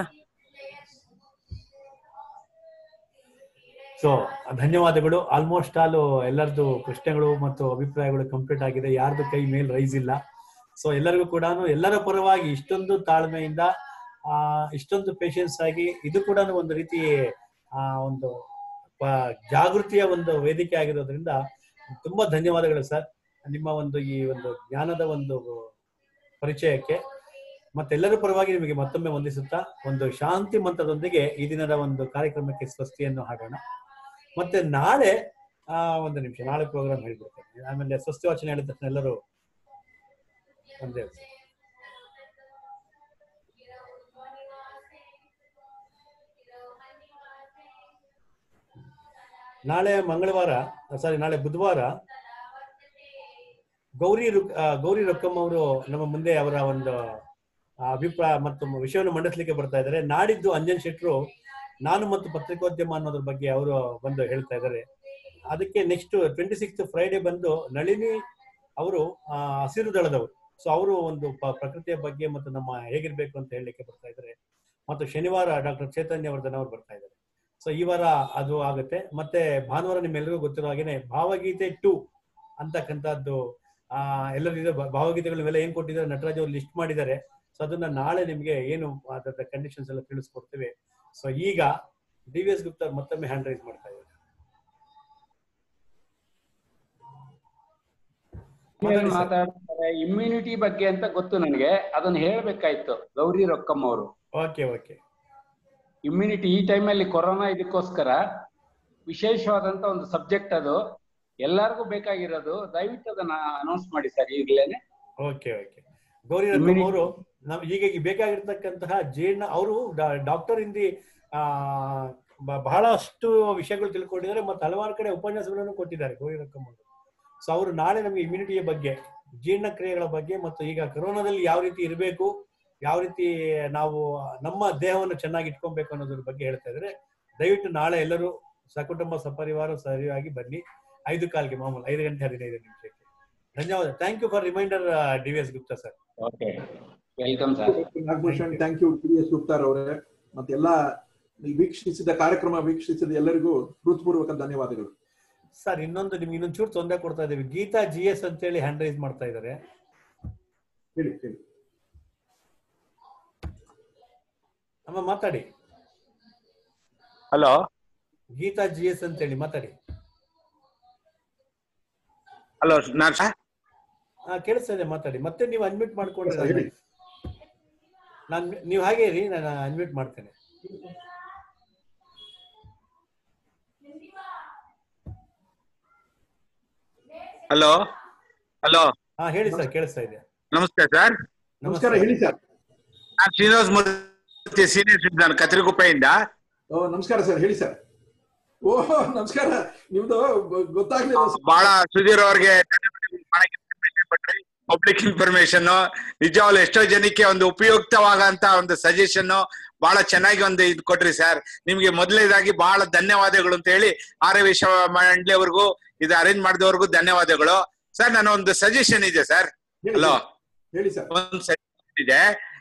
ಸೊ ಧನ್ಯವಾದಗಳು ಆಲ್ಮೋಸ್ಟ್ ಆಲ್ ಎಲ್ಲರದು ಪ್ರಶ್ನೆಗಳು ಮತ್ತು ಅಭಿಪ್ರಾಯಗಳು ಕಂಪ್ಲೀಟ್ ಆಗಿದೆ ಯಾರ್ದು ಕೈ ಮೇಲ್ ರೈಸ್ ಇಲ್ಲ ಸೊ ಎಲ್ಲರಿಗೂ ಕೂಡ ಎಲ್ಲರ ಪರವಾಗಿ ಇಷ್ಟೊಂದು ತಾಳ್ಮೆಯಿಂದ ಆ ಇಷ್ಟೊಂದು ಪೇಷನ್ಸ್ ಆಗಿ ಇದು ಕೂಡ ಒಂದು ರೀತಿ ಆ ಒಂದು ಪ- ಜಾಗೃತಿಯ ಒಂದು ವೇದಿಕೆ ಆಗಿರೋದ್ರಿಂದ ತುಂಬಾ ಧನ್ಯವಾದಗಳು ಸರ್ ನಿಮ್ಮ ಒಂದು ಈ ಒಂದು ಜ್ಞಾನದ ಒಂದು ಪರಿಚಯಕ್ಕೆ ಮತ್ತೆಲ್ಲರ ಪರವಾಗಿ ನಿಮಗೆ ಮತ್ತೊಮ್ಮೆ ವಂದಿಸುತ್ತಾ ಒಂದು ಶಾಂತಿ ಮಂತ್ರದೊಂದಿಗೆ ಈ ದಿನದ ಒಂದು ಕಾರ್ಯಕ್ರಮಕ್ಕೆ ಸ್ವಸ್ತಿಯನ್ನು ಹಾಡೋಣ ಮತ್ತೆ ನಾಳೆ ಆ ಒಂದು ನಿಮಿಷ ನಾಳೆ ಪ್ರೋಗ್ರಾಮ್ ಹೇಳ್ಬಿಡ್ತೇನೆ ಆಮೇಲೆ ಸ್ವಸ್ತಿ ವಾಚನ ಹೇಳಿದ ತಕ್ಷಣ ಎಲ್ಲರೂ ಒಂದೇ ಒಂದು ಸಲ. ನಾಳೆ ಮಂಗಳವಾರ ಸಾರಿ ನಾಳೆ ಬುಧವಾರ ಗೌರಿ ರುಕ್ ಆ, ಗೌರಿ ರೊಕ್ಕಮ್ ಅವರು ನಮ್ಮ ಮುಂದೆ ಅವರ ಒಂದು ಆ, ಅಭಿಪ್ರಾಯ ಮತ್ತು ವಿಷಯವನ್ನು ಮಂಡಿಸ್ಲಿಕ್ಕೆ ಬರ್ತಾ ಇದ್ದಾರೆ ನಾಡಿದ್ದು ಅಂಜನ್ ಶೆಟ್ರು ನಾನು ಮತ್ತು ಪತ್ರಿಕೋದ್ಯಮ ಅನ್ನೋದ್ರ ಬಗ್ಗೆ ಅವರು ಬಂದು ಹೇಳ್ತಾ ಇದ್ದಾರೆ ಅದಕ್ಕೆ ನೆಕ್ಸ್ಟ್ ಟ್ವೆಂಟಿ ಸಿಕ್ಸ್ ಫ್ರೈಡೆ ಬಂದು ನಳಿನಿ ಅವರು ಆ, ಹಸಿರು ದಳದವರು ಸೊ ಅವರು ಒಂದು ಪ- ಪ್ರಕೃತಿಯ ಬಗ್ಗೆ ಮತ್ತು ನಮ್ಮ ಹೇಗಿರ್ಬೇಕು ಅಂತ ಹೇಳಲಿಕ್ಕೆ ಬರ್ತಾ ಇದ್ದಾರೆ ಮತ್ತು ಶನಿವಾರ ಡಾಕ್ಟರ್ ಚೈತನ್ಯ ವರ್ಧನ್ ಅವರು ಬರ್ತಾ ಇದ್ದಾರೆ ಸೊ ಈ ವಾರ ಅದು ಆಗುತ್ತೆ ಮತ್ತೆ ಭಾನುವಾರ ನಿಮ್ಮೆಲ್ಲರಿಗೂ ಗೊತ್ತಿರೋ ಹಾಗೇನೆ ಭಾವಗೀತೆ ಟು ಅಂತಕ್ಕಂಥದ್ದು ಆ ಎಲ್ಲರಿಗೂ ಭಾವಗೀತೆಗಳು ಇವೆಲ್ಲ ಏನ್ ಕೊಟ್ಟಿದ್ದಾರೆ ನಟರಾಜ್ ಅವರು ಲಿಸ್ಟ್ ಮಾಡಿದ್ದಾರೆ ಸೊ ಅದನ್ನ ನಾಳೆ ನಿಮ್ಗೆ ಏನು ಅದರ ಕಂಡೀಷನ್ಸ್ ಎಲ್ಲ ತಿಳಿಸ್ಕೊಡ್ತೇವೆ ಸೊ ಈಗ ಡಿ ವಿ ಎಸ್ ಗುಪ್ತಾ ಮತ್ತೊಮ್ಮೆ ಹ್ಯಾಂಡ್ ರೈಸ್ ಮಾಡ್ತಾ ಇದ್ದಾರೆ ಏನ್ ಮಾತಾಡ್ತಾರೆ ಇಮ್ಯುನಿಟಿ ಬಗ್ಗೆ ಅಂತ ಗೊತ್ತು ನನಗೆ ಅದನ್ನ ಹೇಳ್ಬೇಕಾಯ್ತು ಗೌರಿ ರೊಕ್ಕಮ್ಮ ಅವರು ಓಕೆ ಓಕೆ ಇಮ್ಯುನಿಟಿ ಈ ಟೈಮಲ್ಲಿ ಕೊರೋನಾ ಇದಕ್ಕೋಸ್ಕರ ವಿಶೇಷವಾದಂತ ಒಂದು ಸಬ್ಜೆಕ್ಟ್ ಅದು ಎಲ್ಲರಿಗೂ ಬೇಕಾಗಿರೋದು ದಯವಿಟ್ಟು ಅದನ್ನ ಅನೌನ್ಸ್ ಮಾಡಿ ಸರ್ ಈಗಲೇನೆ ಓಕೆ ಓಕೆ ಗೌರಿ ರತ್ನಂ ಅವರು ನಮ್ ಈಗ ಬೇಕಾಗಿರ್ತಕ್ಕಂತಹ ಜೀರ್ಣ ಅವರು ಡಾಕ್ಟರ್ ಇಂದಿ ಆ ಬ- ಬಹಳಷ್ಟು ವಿಷಯಗಳು ತಿಳ್ಕೊಂಡಿದ್ದಾರೆ ಮತ್ತು ಹಲವಾರು ಕಡೆ ಉಪನ್ಯಾಸಗಳನ್ನು ಕೊಟ್ಟಿದ್ದಾರೆ ಗೌರಿ ರಕ್ಕಮ್ ಅವರು ಸೊ ಅವರು ನಾಳೆ ನಮಗೆ ಇಮ್ಯುನಿಟಿಯ ಬಗ್ಗೆ ಜೀರ್ಣಕ್ರಿಯೆಗಳ ಬಗ್ಗೆ ಮತ್ತು ಈಗ ಕೊರೋನಾದಲ್ಲಿ ಯಾವ ರೀತಿ ಇರಬೇಕು ಯಾವ ರೀತಿ ನಾವು ನಮ್ಮ ದೇಹವನ್ನು ಚೆನ್ನಾಗಿ ಇಟ್ಕೊಬೇಕು ಅನ್ನೋದ್ರ ಬಗ್ಗೆ ಹೇಳ್ತಾ ಇದ್ದಾರೆ ದಯವಿಟ್ಟು ನಾಳೆ ಎಲ್ಲರೂ ಸಕುಟುಂಬ ಸಪರಿವಾರ ಸರಿಯಾಗಿ ಬನ್ನಿ ಐದು ಕಾಲ್ಗೆ ಮಾಮೂಲು ಐದು ಗಂಟೆ ಹದಿನೈದು ನಿಮಿಷಕ್ಕೆ ಧನ್ಯವಾದ thank you for reminder D V S Gupta sir okay welcome sir Nagabhushan thank you T S ಗುಪ್ತಾರ್ ಅವರೇ ಮತ್ತೆಲ್ಲ ಈ ವೀಕ್ಷಿಸಿದ ಕಾರ್ಯಕ್ರಮ ವೀಕ್ಷಿಸಿದ ಎಲ್ಲರಿಗೂ ಹೃತ್ಪೂರ್ವಕ ಧನ್ಯವಾದಗಳು ಸರ್ ಇನ್ನೊಂದು ನಿಮ್ಗೆ ಇನ್ನೊಂದು ಚೂರು ತೊಂದರೆ ಕೊಡ್ತಾ ಇದೀವಿ ಗೀತಾ ಜಿ ಎಸ್ ಅಂತೇಳಿ ಹ್ಯಾಂಡ್ ರೈಸ್ ಮಾಡ್ತಾ ಇದ್ದಾರೆ ಹೇಳಿ ಹೇಳಿ ಅಮ್ಮ ಮಾತಾಡಿ ಹಲೋ ಗೀತಾ ಜಿ ಎಸ್ ಅಂತೇಳಿ ಮಾತಾಡಿ ಹಲೋ ನಾನ್ ಸರ್ ಹಾ ಕೇಳಿಸ್ತಾ ಇದೆ ಮಾತಾಡಿ ಮತ್ತೆ ನೀವು ಅನ್ಮ್ಯೂಟ್ ಮಾಡ್ಕೊಂಡ್ರೆ ಹೇಳಿ. ನಾನು ನೀವು ಹಾಗೆ ಇರಿ ನಾನು ಅನ್ಮ್ಯೂಟ್ ಮಾಡ್ತೇನೆ ಹಲೋ ಹಲೋ ಹಾ ಹೇಳಿ ಸರ್ ಕೇಳಿಸ್ತಾ ಇದೆ ನಮಸ್ತೆ ಸರ್ ನಮಸ್ಕಾರ ಹೇಳಿ ಸರ್ ನಾನು ಶ್ರೀನಿವಾಸ್ ಮೂರ್ತಿ ಸೀನಿಯರ್ ಸಿಟಿಜನ್ ಕತ್ರಿಗುಪ್ಪೆಯಿಂದ ಓ ನಮಸ್ಕಾರ ಸರ್ ಹೇಳಿ ಸರ್ ಓಹ್ ನಮಸ್ಕಾರ ನಿಮ್ದು ಗೊ- ಗೊತ್ತಾಗ್ಲಿಲ್ಲ ಸರ್. ಬಹಳ ಸುಧೀರ್ ಅವ್ರಿಗೆ ಪಬ್ಲಿಕ್ ಇನ್ಫಾರ್ಮೇಶನ್ ನಿಜವಾಗ್ಲು ಎಷ್ಟೋ ಜನಕ್ಕೆ ಒಂದು ಉಪಯುಕ್ತವಾಗಂತ ಒಂದು ಸಜೆಷನ್ ಬಹಳ ಚೆನ್ನಾಗಿ ಒಂದು ಇದು ಕೊಟ್ರಿ ಸರ್ ನಿಮ್ಗೆ ಮೊದಲನೇದಾಗಿ ಬಹಳ ಧನ್ಯವಾದಗಳು ಅಂತ ಹೇಳಿ ಆರವೇಶ ಮಂಡಳಿ ಅವ್ರಿಗೂ ಇದು ಅರೇಂಜ್ ಮಾಡಿದವ್ರಿಗೂ ಧನ್ಯವಾದಗಳು ಸರ್ ನನ್ನ ಒಂದು ಸಜೆಷನ್ ಇದೆ ಸರ್ ಹೇಳಿ ಹಲೋ ಸರ್. ಹೇಳಿ ಸರ್ ಒಂದು ಸಜೆಷನ್ ಇದೆ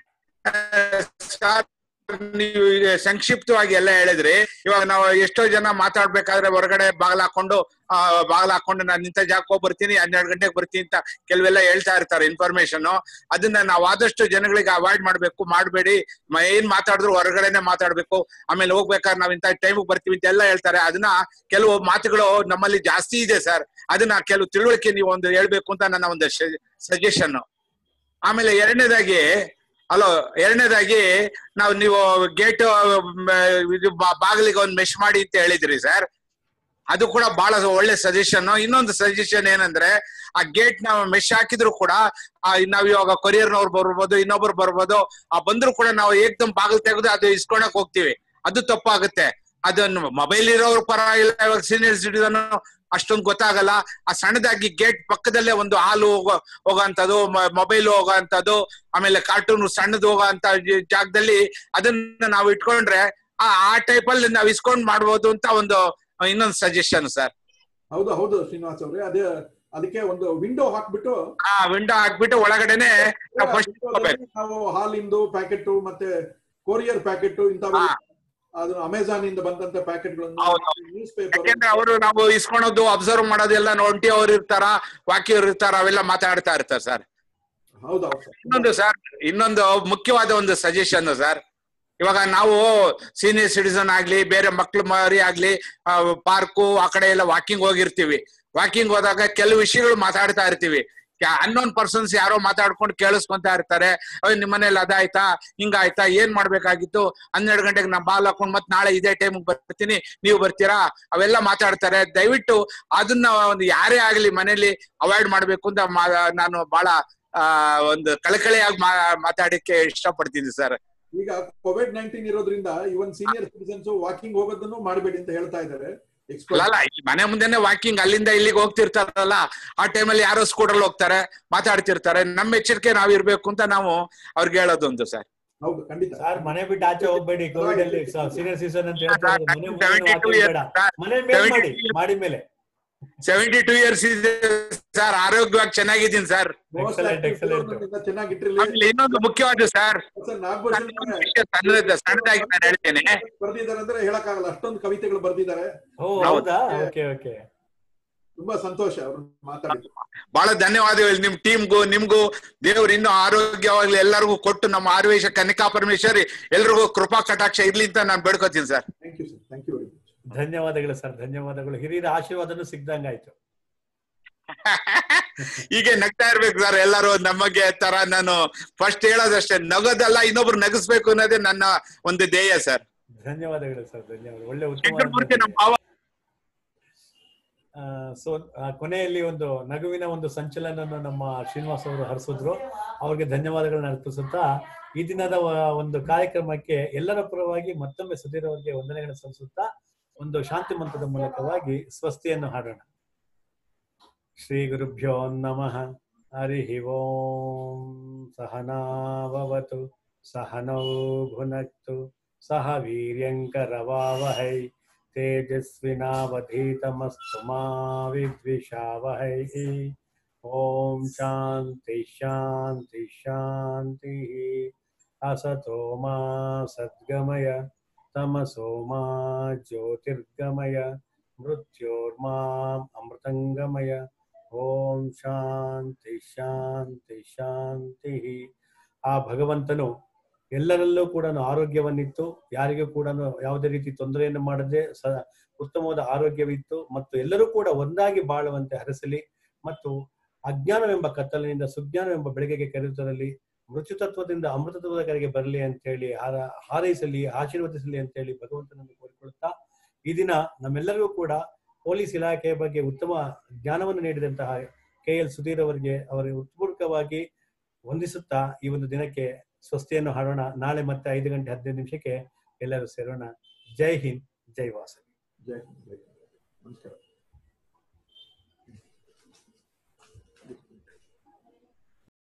ಸರ್ ನೀವು ಈಗ ಸಂಕ್ಷಿಪ್ತವಾಗಿ ಎಲ್ಲ ಹೇಳಿದ್ರಿ ಇವಾಗ ನಾವು ಎಷ್ಟೋ ಜನ ಮಾತಾಡ್ಬೇಕಾದ್ರೆ ಹೊರಗಡೆ ಬಾಗಿಲು ಹಾಕೊಂಡು ಆ ಬಾಗಿಲು ಹಾಕೊಂಡು ನಾನು ನಿಂತ ಜಾಗಕ್ಕೆ ಹೋಗಿ ಬರ್ತೀನಿ ಹನ್ನೆರಡು ಗಂಟೆಗೆ ಬರ್ತೀನಿ ಅಂತ ಕೆಲವೆಲ್ಲ ಹೇಳ್ತಾ ಇರ್ತಾರೆ ಇನ್ಫಾರ್ಮೇಶನ್ ಅದನ್ನ ನಾವು ಆದಷ್ಟು ಜನಗಳಿಗೆ ಅವಾಯ್ಡ್ ಮಾಡ್ಬೇಕು ಮಾಡಬೇಡಿ ಏನ್ ಮಾತಾಡಿದ್ರು ಹೊರಗಡೆನೆ ಮಾತಾಡ್ಬೇಕು ಆಮೇಲೆ ಹೋಗ್ಬೇಕಾದ್ರೆ ನಾವ್ ಇಂಥ ಟೈಮಿಗೆ ಬರ್ತೀವಿ ಅಂತ ಎಲ್ಲ ಹೇಳ್ತಾರೆ ಅದನ್ನ ಕೆಲವು ಮಾತುಗಳು ನಮ್ಮಲ್ಲಿ ಜಾಸ್ತಿ ಇದೆ ಸರ್ ಅದನ್ನ ಕೆಲವು ತಿಳುವಳಿಕೆ ನೀವು ಒಂದು ಹೇಳ್ಬೇಕು ಅಂತ ನನ್ನ ಒಂದು ಸಜೆಷನ್ ಆಮೇಲೆ ಎರಡನೇದಾಗಿ ಹಲೋ ಎರಡನೇದಾಗಿ ನಾವು ನೀವು ಗೇಟ್ ಇದು ಬಾ- ಬಾಗಿಲಿಗೆ ಒಂದು ಮೆಶ್ ಮಾಡಿ ಅಂತ ಹೇಳಿದ್ರಿ ಸರ್ ಅದು ಕೂಡ ಬಹಳ ಒಳ್ಳೆ ಸಜೆಷನ್ ಇನ್ನೊಂದು ಸಜೆಷನ್ ಏನಂದ್ರೆ ಆ ಗೇಟ್ ನಾವು ಮೆಶ್ ಹಾಕಿದ್ರು ಕೂಡ ಆ ನಾವ್ ಇವಾಗ ಕೊರಿಯರ್ನವ್ರು ಬರ್ಬೋದು ಇನ್ನೊಬ್ರು ಬರ್ಬೋದು ಆ ಬಂದ್ರು ಕೂಡ ನಾವು ಏಕ್ದಮ್ ಬಾಗಿಲು ತೆಗೆದು ಅದು ಇಸ್ಕೊಳಕ್ ಹೋಗ್ತೀವಿ ಅದು ತಪ್ಪಾಗುತ್ತೆ ಅದನ್ನು ಮೊಬೈಲ್ ಇರೋರು ಪರವಾಗಿಲ್ಲ ಇವಾಗ ಸೀನಿಯರ್ ಸಿಟಿಸನ್ ಅಷ್ಟೊಂದು ಗೊತ್ತಾಗಲ್ಲ ಆ ಸಣ್ಣದಾಗಿ ಗೇಟ್ ಪಕ್ಕದಲ್ಲೇ ಒಂದು ಹಾಲು ಹೋಗೋ ಹೋಗೋಂಥದ್ದು ಮೊಬೈಲ್ ಹೋಗೋಂಥದ್ದು ಆಮೇಲೆ ಕಾರ್ಟೂನ್ ಸಣ್ಣದು ಹೋಗೋಂತ ಜಾಗದಲ್ಲಿ ಅದನ್ನ ನಾವು ಇಟ್ಕೊಂಡ್ರೆ ಆ ಆ ಟೈಪ್ ಅಲ್ಲಿ ನಾವು ಇಸ್ಕೊಂಡ್ ಮಾಡ್ಬೋದು ಅಂತ ಒಂದು ಇನ್ನೊಂದು ಸಜೆಷನ್ ಸರ್ ಹೌದು ಹೌದು ಶ್ರೀನಿವಾಸ್ ಅವ್ರೆ ಅದೇ ಅದಕ್ಕೆ ಒಂದು ವಿಂಡೋ ಹಾಕ್ಬಿಟ್ಟು ಆ ವಿಂಡೋ ಹಾಕ್ಬಿಟ್ಟು ಒಳಗಡೆನೆ ನಾವು ಫಸ್ಟ್ window ನಾವು ಹಾಲಿಂದು ಪ್ಯಾಕೆಟ್ ಮತ್ತೆ ಕೊರಿಯರ್ ಪ್ಯಾಕೆಟ್ ಇಂಥವು ಅದು ಅಮೆಝಾನ್ ಇಂದ ಬಂದಂತ ಪ್ಯಾಕೆಟ್ಗಳನ್ನು ನ್ಯೂಸ್ ಪೇಪರ್ ಯಾಕೆಂದ್ರೆ ಅವರು ನಾವು ಇಸ್ಕೊಳೋದು ಅಬ್ಸರ್ವ್ ಮಾಡೋದು ಎಲ್ಲ ಒಂಟಿ ಅವ್ರು ಇರ್ತಾರ ವಾಕಿಯವ್ರು ಇರ್ತಾರ ಅವೆಲ್ಲ ಮಾತಾಡ್ತಾ ಇರ್ತಾರೆ ಸರ್ ಹೌದು ಹೌದು ಸರ್ ಇನ್ನೊಂದು ಸರ್ ಇನ್ನೊಂದು ಮುಖ್ಯವಾದ ಒಂದು ಸಜೆಷನ್ ಸರ್ ಇವಾಗ ನಾವು ಸೀನಿಯರ್ ಸಿಟಿಸನ್ ಆಗ್ಲಿ ಬೇರೆ ಮಕ್ಳು ಮರಿ ಆಗ್ಲಿ ಪಾರ್ಕು ಆ ಕಡೆ ಎಲ್ಲ ವಾಕಿಂಗ್ ಹೋಗಿರ್ತೀವಿ ವಾಕಿಂಗ್ ಹೋದಾಗ ಕೆಲವು ವಿಷಯಗಳು ಮಾತಾಡ್ತಾ ಇರ್ತೀವಿ ಅನ್ನೋನ್ ಪರ್ಸನ್ಸ್ ಯಾರೋ ಮಾತಾಡ್ಕೊಂಡು ಕೇಳಿಸ್ಕೊಂತಾ ಇರ್ತಾರೆ ಅಯ್ಯ ನಿಮ್ಮ ಮನೇಲಿ ಅದಾಯ್ತಾ ಹಿಂಗಾಯ್ತಾ ಏನ್ ಮಾಡ್ಬೇಕಾಗಿತ್ತು ಹನ್ನೆರಡು ಗಂಟೆಗೆ ನಾ ಬಾಲ್ ಹಾಕೊಂಡ್ ಮತ್ ನಾಳೆ ಇದೇ ಟೈಮ್ ಬರ್ತೀನಿ ನೀವು ಬರ್ತೀರಾ ಅವೆಲ್ಲ ಮಾತಾಡ್ತಾರೆ ದಯವಿಟ್ಟು ಅದನ್ನ ಒಂದು ಯಾರೇ ಆಗ್ಲಿ ಮನೇಲಿ ಅವಾಯ್ಡ್ ಮಾಡ್ಬೇಕು ಅಂತ ಮಾ- ನಾನು ಬಹಳ ಆ ಒಂದು ಕಳಕಳಿಯಾಗಿ ಮಾ- ಮಾತಾಡಕ್ಕೆ ಇಷ್ಟಪಡ್ತೀನಿ ಸರ್ ಈಗ ಕೋವಿಡ್ ನೈನ್ಟೀನ್ ಇರೋದ್ರಿಂದ ಇವನ್ ಸೀನಿಯರ್ ಸಿಟಿಸನ್ಸ್ ವಾಕಿಂಗ್ ಹೋಗೋದನ್ನು ಮಾಡಬೇಡಿ ಅಂತ ಹೇಳ್ತಾ ಇದ್ದಾರೆ ಅಲ್ಲ ಅಲ್ಲ, ಇಲ್ಲಿ ಮನೆ ಮುಂದೆನೆ ವಾಕಿಂಗ್ ಅಲ್ಲಿಂದ ಇಲ್ಲಿಗೆ ಹೋಗ್ತಿರ್ತಾರಲ್ಲ ಆ ಟೈಮಲ್ಲಿ ಯಾರೋ ಸ್ಕೂಟರ್ ಹೋಗ್ತಾರೆ ಮಾತಾಡ್ತಿರ್ತಾರೆ ನಮ್ಮ ಎಚ್ಚರಿಕೆ ನಾವ್ ಇರ್ಬೇಕು ಅಂತ ನಾವು ಅವ್ರಿಗೆ ಹೇಳೋದೊಂದು ಸರ್ ಹೌದು ಖಂಡಿತ ಸರ್ ಮನೆ ಬಿಟ್ಟು ಆಚೆ ಹೋಗ್ಬೇಡಿ ಕೋವಿಡ್ ಅಲ್ಲಿ ಸೀನಿಯರ್ ಸೀಸನ್ ಅಂತ ಹೇಳ್ತಾರೆ ಮನೆ ಮುಂದೆ ಸೆವೆಂಟಿ ಟೂ ವಾಕಿಂಗ್ ಬೇಡ ಮನೆ ಮೇಲೆ ಮಾಡಿ ಮಾಡಿ ಮೇಲೆ ಸೆವೆಂಟಿ ಟೂ ಇಯರ್ಸ್ ಇದೆ ಸರ್ ಆರೋಗ್ಯವಾಗಿ ಚೆನ್ನಾಗಿದ್ದೀನಿ ಸರ್ ಎಕ್ಸಲೆಂಟ್ ಎಕ್ಸಲೆಂಟ್ ಚೆನ್ನಾಗಿಟ್ಟಿರ್ಲಿ ಆಮೇಲೆ ಇನ್ನೊಂದು ಮುಖ್ಯವಾದ ಸರ್ ಸಣ್ಣದ ಸಣ್ಣದಾಗಿ ನಾನು ಹೇಳ್ತೇನೆ ಬರ್ದಿದ್ದಾರೆ ಅಂದ್ರೆ ಹೇಳಕ್ಕಾಗಲ್ಲ ಅಷ್ಟೊಂದು ಕವಿತೆಗಳು ಬರ್ದಿದ್ದಾರೆ ಓ ಹೌದಾ ಓಕೆ ಓಕೆ ತುಂಬಾ ಸಂತೋಷ ಅವ್ರು ಮಾತಾಡಿ ಬಹಳ ಧನ್ಯವಾದಗಳು ನಿಮ್ ಟೀಮ್ಗೂ ನಿಮ್ಗೂ ದೇವ್ರು ಇನ್ನೂ ಆರೋಗ್ಯವಾಗ್ಲಿ ಎಲ್ಲರಿಗೂ ಕೊಟ್ಟು ನಮ್ಮ ಆರ್ವೇಶ ಕನಿಕಾ ಪರಮೇಶ್ವರಿ ಎಲ್ರಿಗೂ ಕೃಪಾ ಕಟಾಕ್ಷ ಇರ್ಲಿ ಅಂತ ನಾನು ಬೇಡ್ಕೋತೀನಿ sir thank you sir thank you very much ಧನ್ಯವಾದಗಳು ಸರ್ ಧನ್ಯವಾದಗಳು ಹಿರಿಯರ ಆಶೀರ್ವಾದನು ಸಿಗ್ದಂಗಾಯ್ತು ಹೀಗೆ ನಗ್ತಾ ಇರ್ಬೇಕು ಸರ್ ಎಲ್ಲರೂ ನಮಗೆ ತರ ನಾನು ಫಸ್ಟ್ ಹೇಳೋದಷ್ಟೇ ನಗೋದಲ್ಲ ಇನ್ನೊಬ್ರು ನಗಿಸ್ಬೇಕು ಅನ್ನೋದೇ ನನ್ನ ಒಂದು ಧ್ಯೇಯ ಸರ್ ಧನ್ಯವಾದಗಳು ಸರ್ ಧನ್ಯವಾದ ಒಳ್ಳೆ ಶಂಕರಮೂರ್ತಿ ನಮ್ಮ ಉತ್ತಮ ಭಾವ ಸೊ ಕೊನೆಯಲ್ಲಿ ಒಂದು ನಗುವಿನ ಒಂದು ಸಂಚಲನವನ್ನು ನಮ್ಮ ಶ್ರೀನಿವಾಸ್ ಅವರು ಹರಿಸಿದ್ರು ಅವ್ರಿಗೆ ಧನ್ಯವಾದಗಳನ್ನ ಅರ್ಪಿಸುತ್ತಾ ಈ ದಿನದ ವ- ಒಂದು ಕಾರ್ಯಕ್ರಮಕ್ಕೆ ಎಲ್ಲರ ಪರವಾಗಿ ಮತ್ತೊಮ್ಮೆ ಸುಧೀರ್ ಅವರಿಗೆ ವಂದನೆಗಳನ್ನು ಸಲ್ಲಿಸುತ್ತಾ ಒಂದು ಶಾಂತಿ ಮಂತ್ರದ ಮೂಲಕವಾಗಿ ಸ್ವಸ್ತಿಯನ್ನು ಹಾಡೋಣ ಶ್ರೀ ಗುರುಭ್ಯೋ ನಮಃ ಹರಿ ಓಂ ಸಹನಾವವತು ಸಹನೌ ಭುನಕ್ತು ಸಹ ವೀರ್ಯಂಕರವಾವಹೈ तेजस्विनावधीतमस्तु मा विद्विषावहै ॐ शान्ति शान्ति शान्तिः असतो मा सद्गमय तमसो मा ज्योतिर्गमय मृत्योर्माम् अमृतङ्गमय ॐ ಶಾಂತಿ ಶಾಂತಿ ಶಾಂತಿ ಆ ಭಗವಂತನು ಎಲ್ಲರಲ್ಲೂ ಕೂಡ ಆರೋಗ್ಯವನ್ನಿತ್ತು ಯಾರಿಗೂ ಕೂಡ ಯಾವುದೇ ರೀತಿ ತೊಂದರೆಯನ್ನು ಮಾಡದೆ ಸ ಉತ್ತಮವಾದ ಆರೋಗ್ಯವಿತ್ತು ಮತ್ತು ಎಲ್ಲರೂ ಕೂಡ ಒಂದಾಗಿ ಬಾಳುವಂತೆ ಹರಸಲಿ ಮತ್ತು ಅಜ್ಞಾನವೆಂಬ ಕತ್ತಲಿನಿಂದ ಸುಜ್ಞಾನವೆಂಬ ಬೆಳಕಿಗೆ ಕರೆಯುತ್ತರಲ್ಲಿ ಮೃತ್ಯುತತ್ವದಿಂದ ಅಮೃತತ್ವದ ಕರೆಗೆ ಬರಲಿ ಅಂತೇಳಿ ಹಾರ ಹಾರೈಸಲಿ ಆಶೀರ್ವದಿಸಲಿ ಅಂತೇಳಿ ಭಗವಂತನನ್ನು ಕೋರಿಕೊಳ್ಳುತ್ತಾ ಈ ದಿನ ನಮ್ಮೆಲ್ಲರಿಗೂ ಕೂಡ ಪೊಲೀಸ್ ಇಲಾಖೆಯ ಬಗ್ಗೆ ಉತ್ತಮ ಜ್ಞಾನವನ್ನು ನೀಡಿದಂತಹ ಕೆ ಎಲ್ ಸುಧೀರ್ ಅವರಿಗೆ ಅವರಿಗೆ ಉತ್ಪೂರ್ವಕವಾಗಿ ವಂದಿಸುತ್ತಾ ಈ ಒಂದು ದಿನಕ್ಕೆ ಸ್ವಸ್ತಿಯನ್ನು ಹಾಡೋಣ ನಾಳೆ ಮತ್ತೆ ಐದು ಗಂಟೆ ಹದಿನೈದು ನಿಮಿಷಕ್ಕೆ ಎಲ್ಲರೂ ಸೇರೋಣ ಜೈ ಹಿಂದ್ ಜೈ ವಾಸವಿ ಜೈ ಹಿಂದ್, ಜೈ ಹಿಂದ್. ನಮಸ್ಕಾರ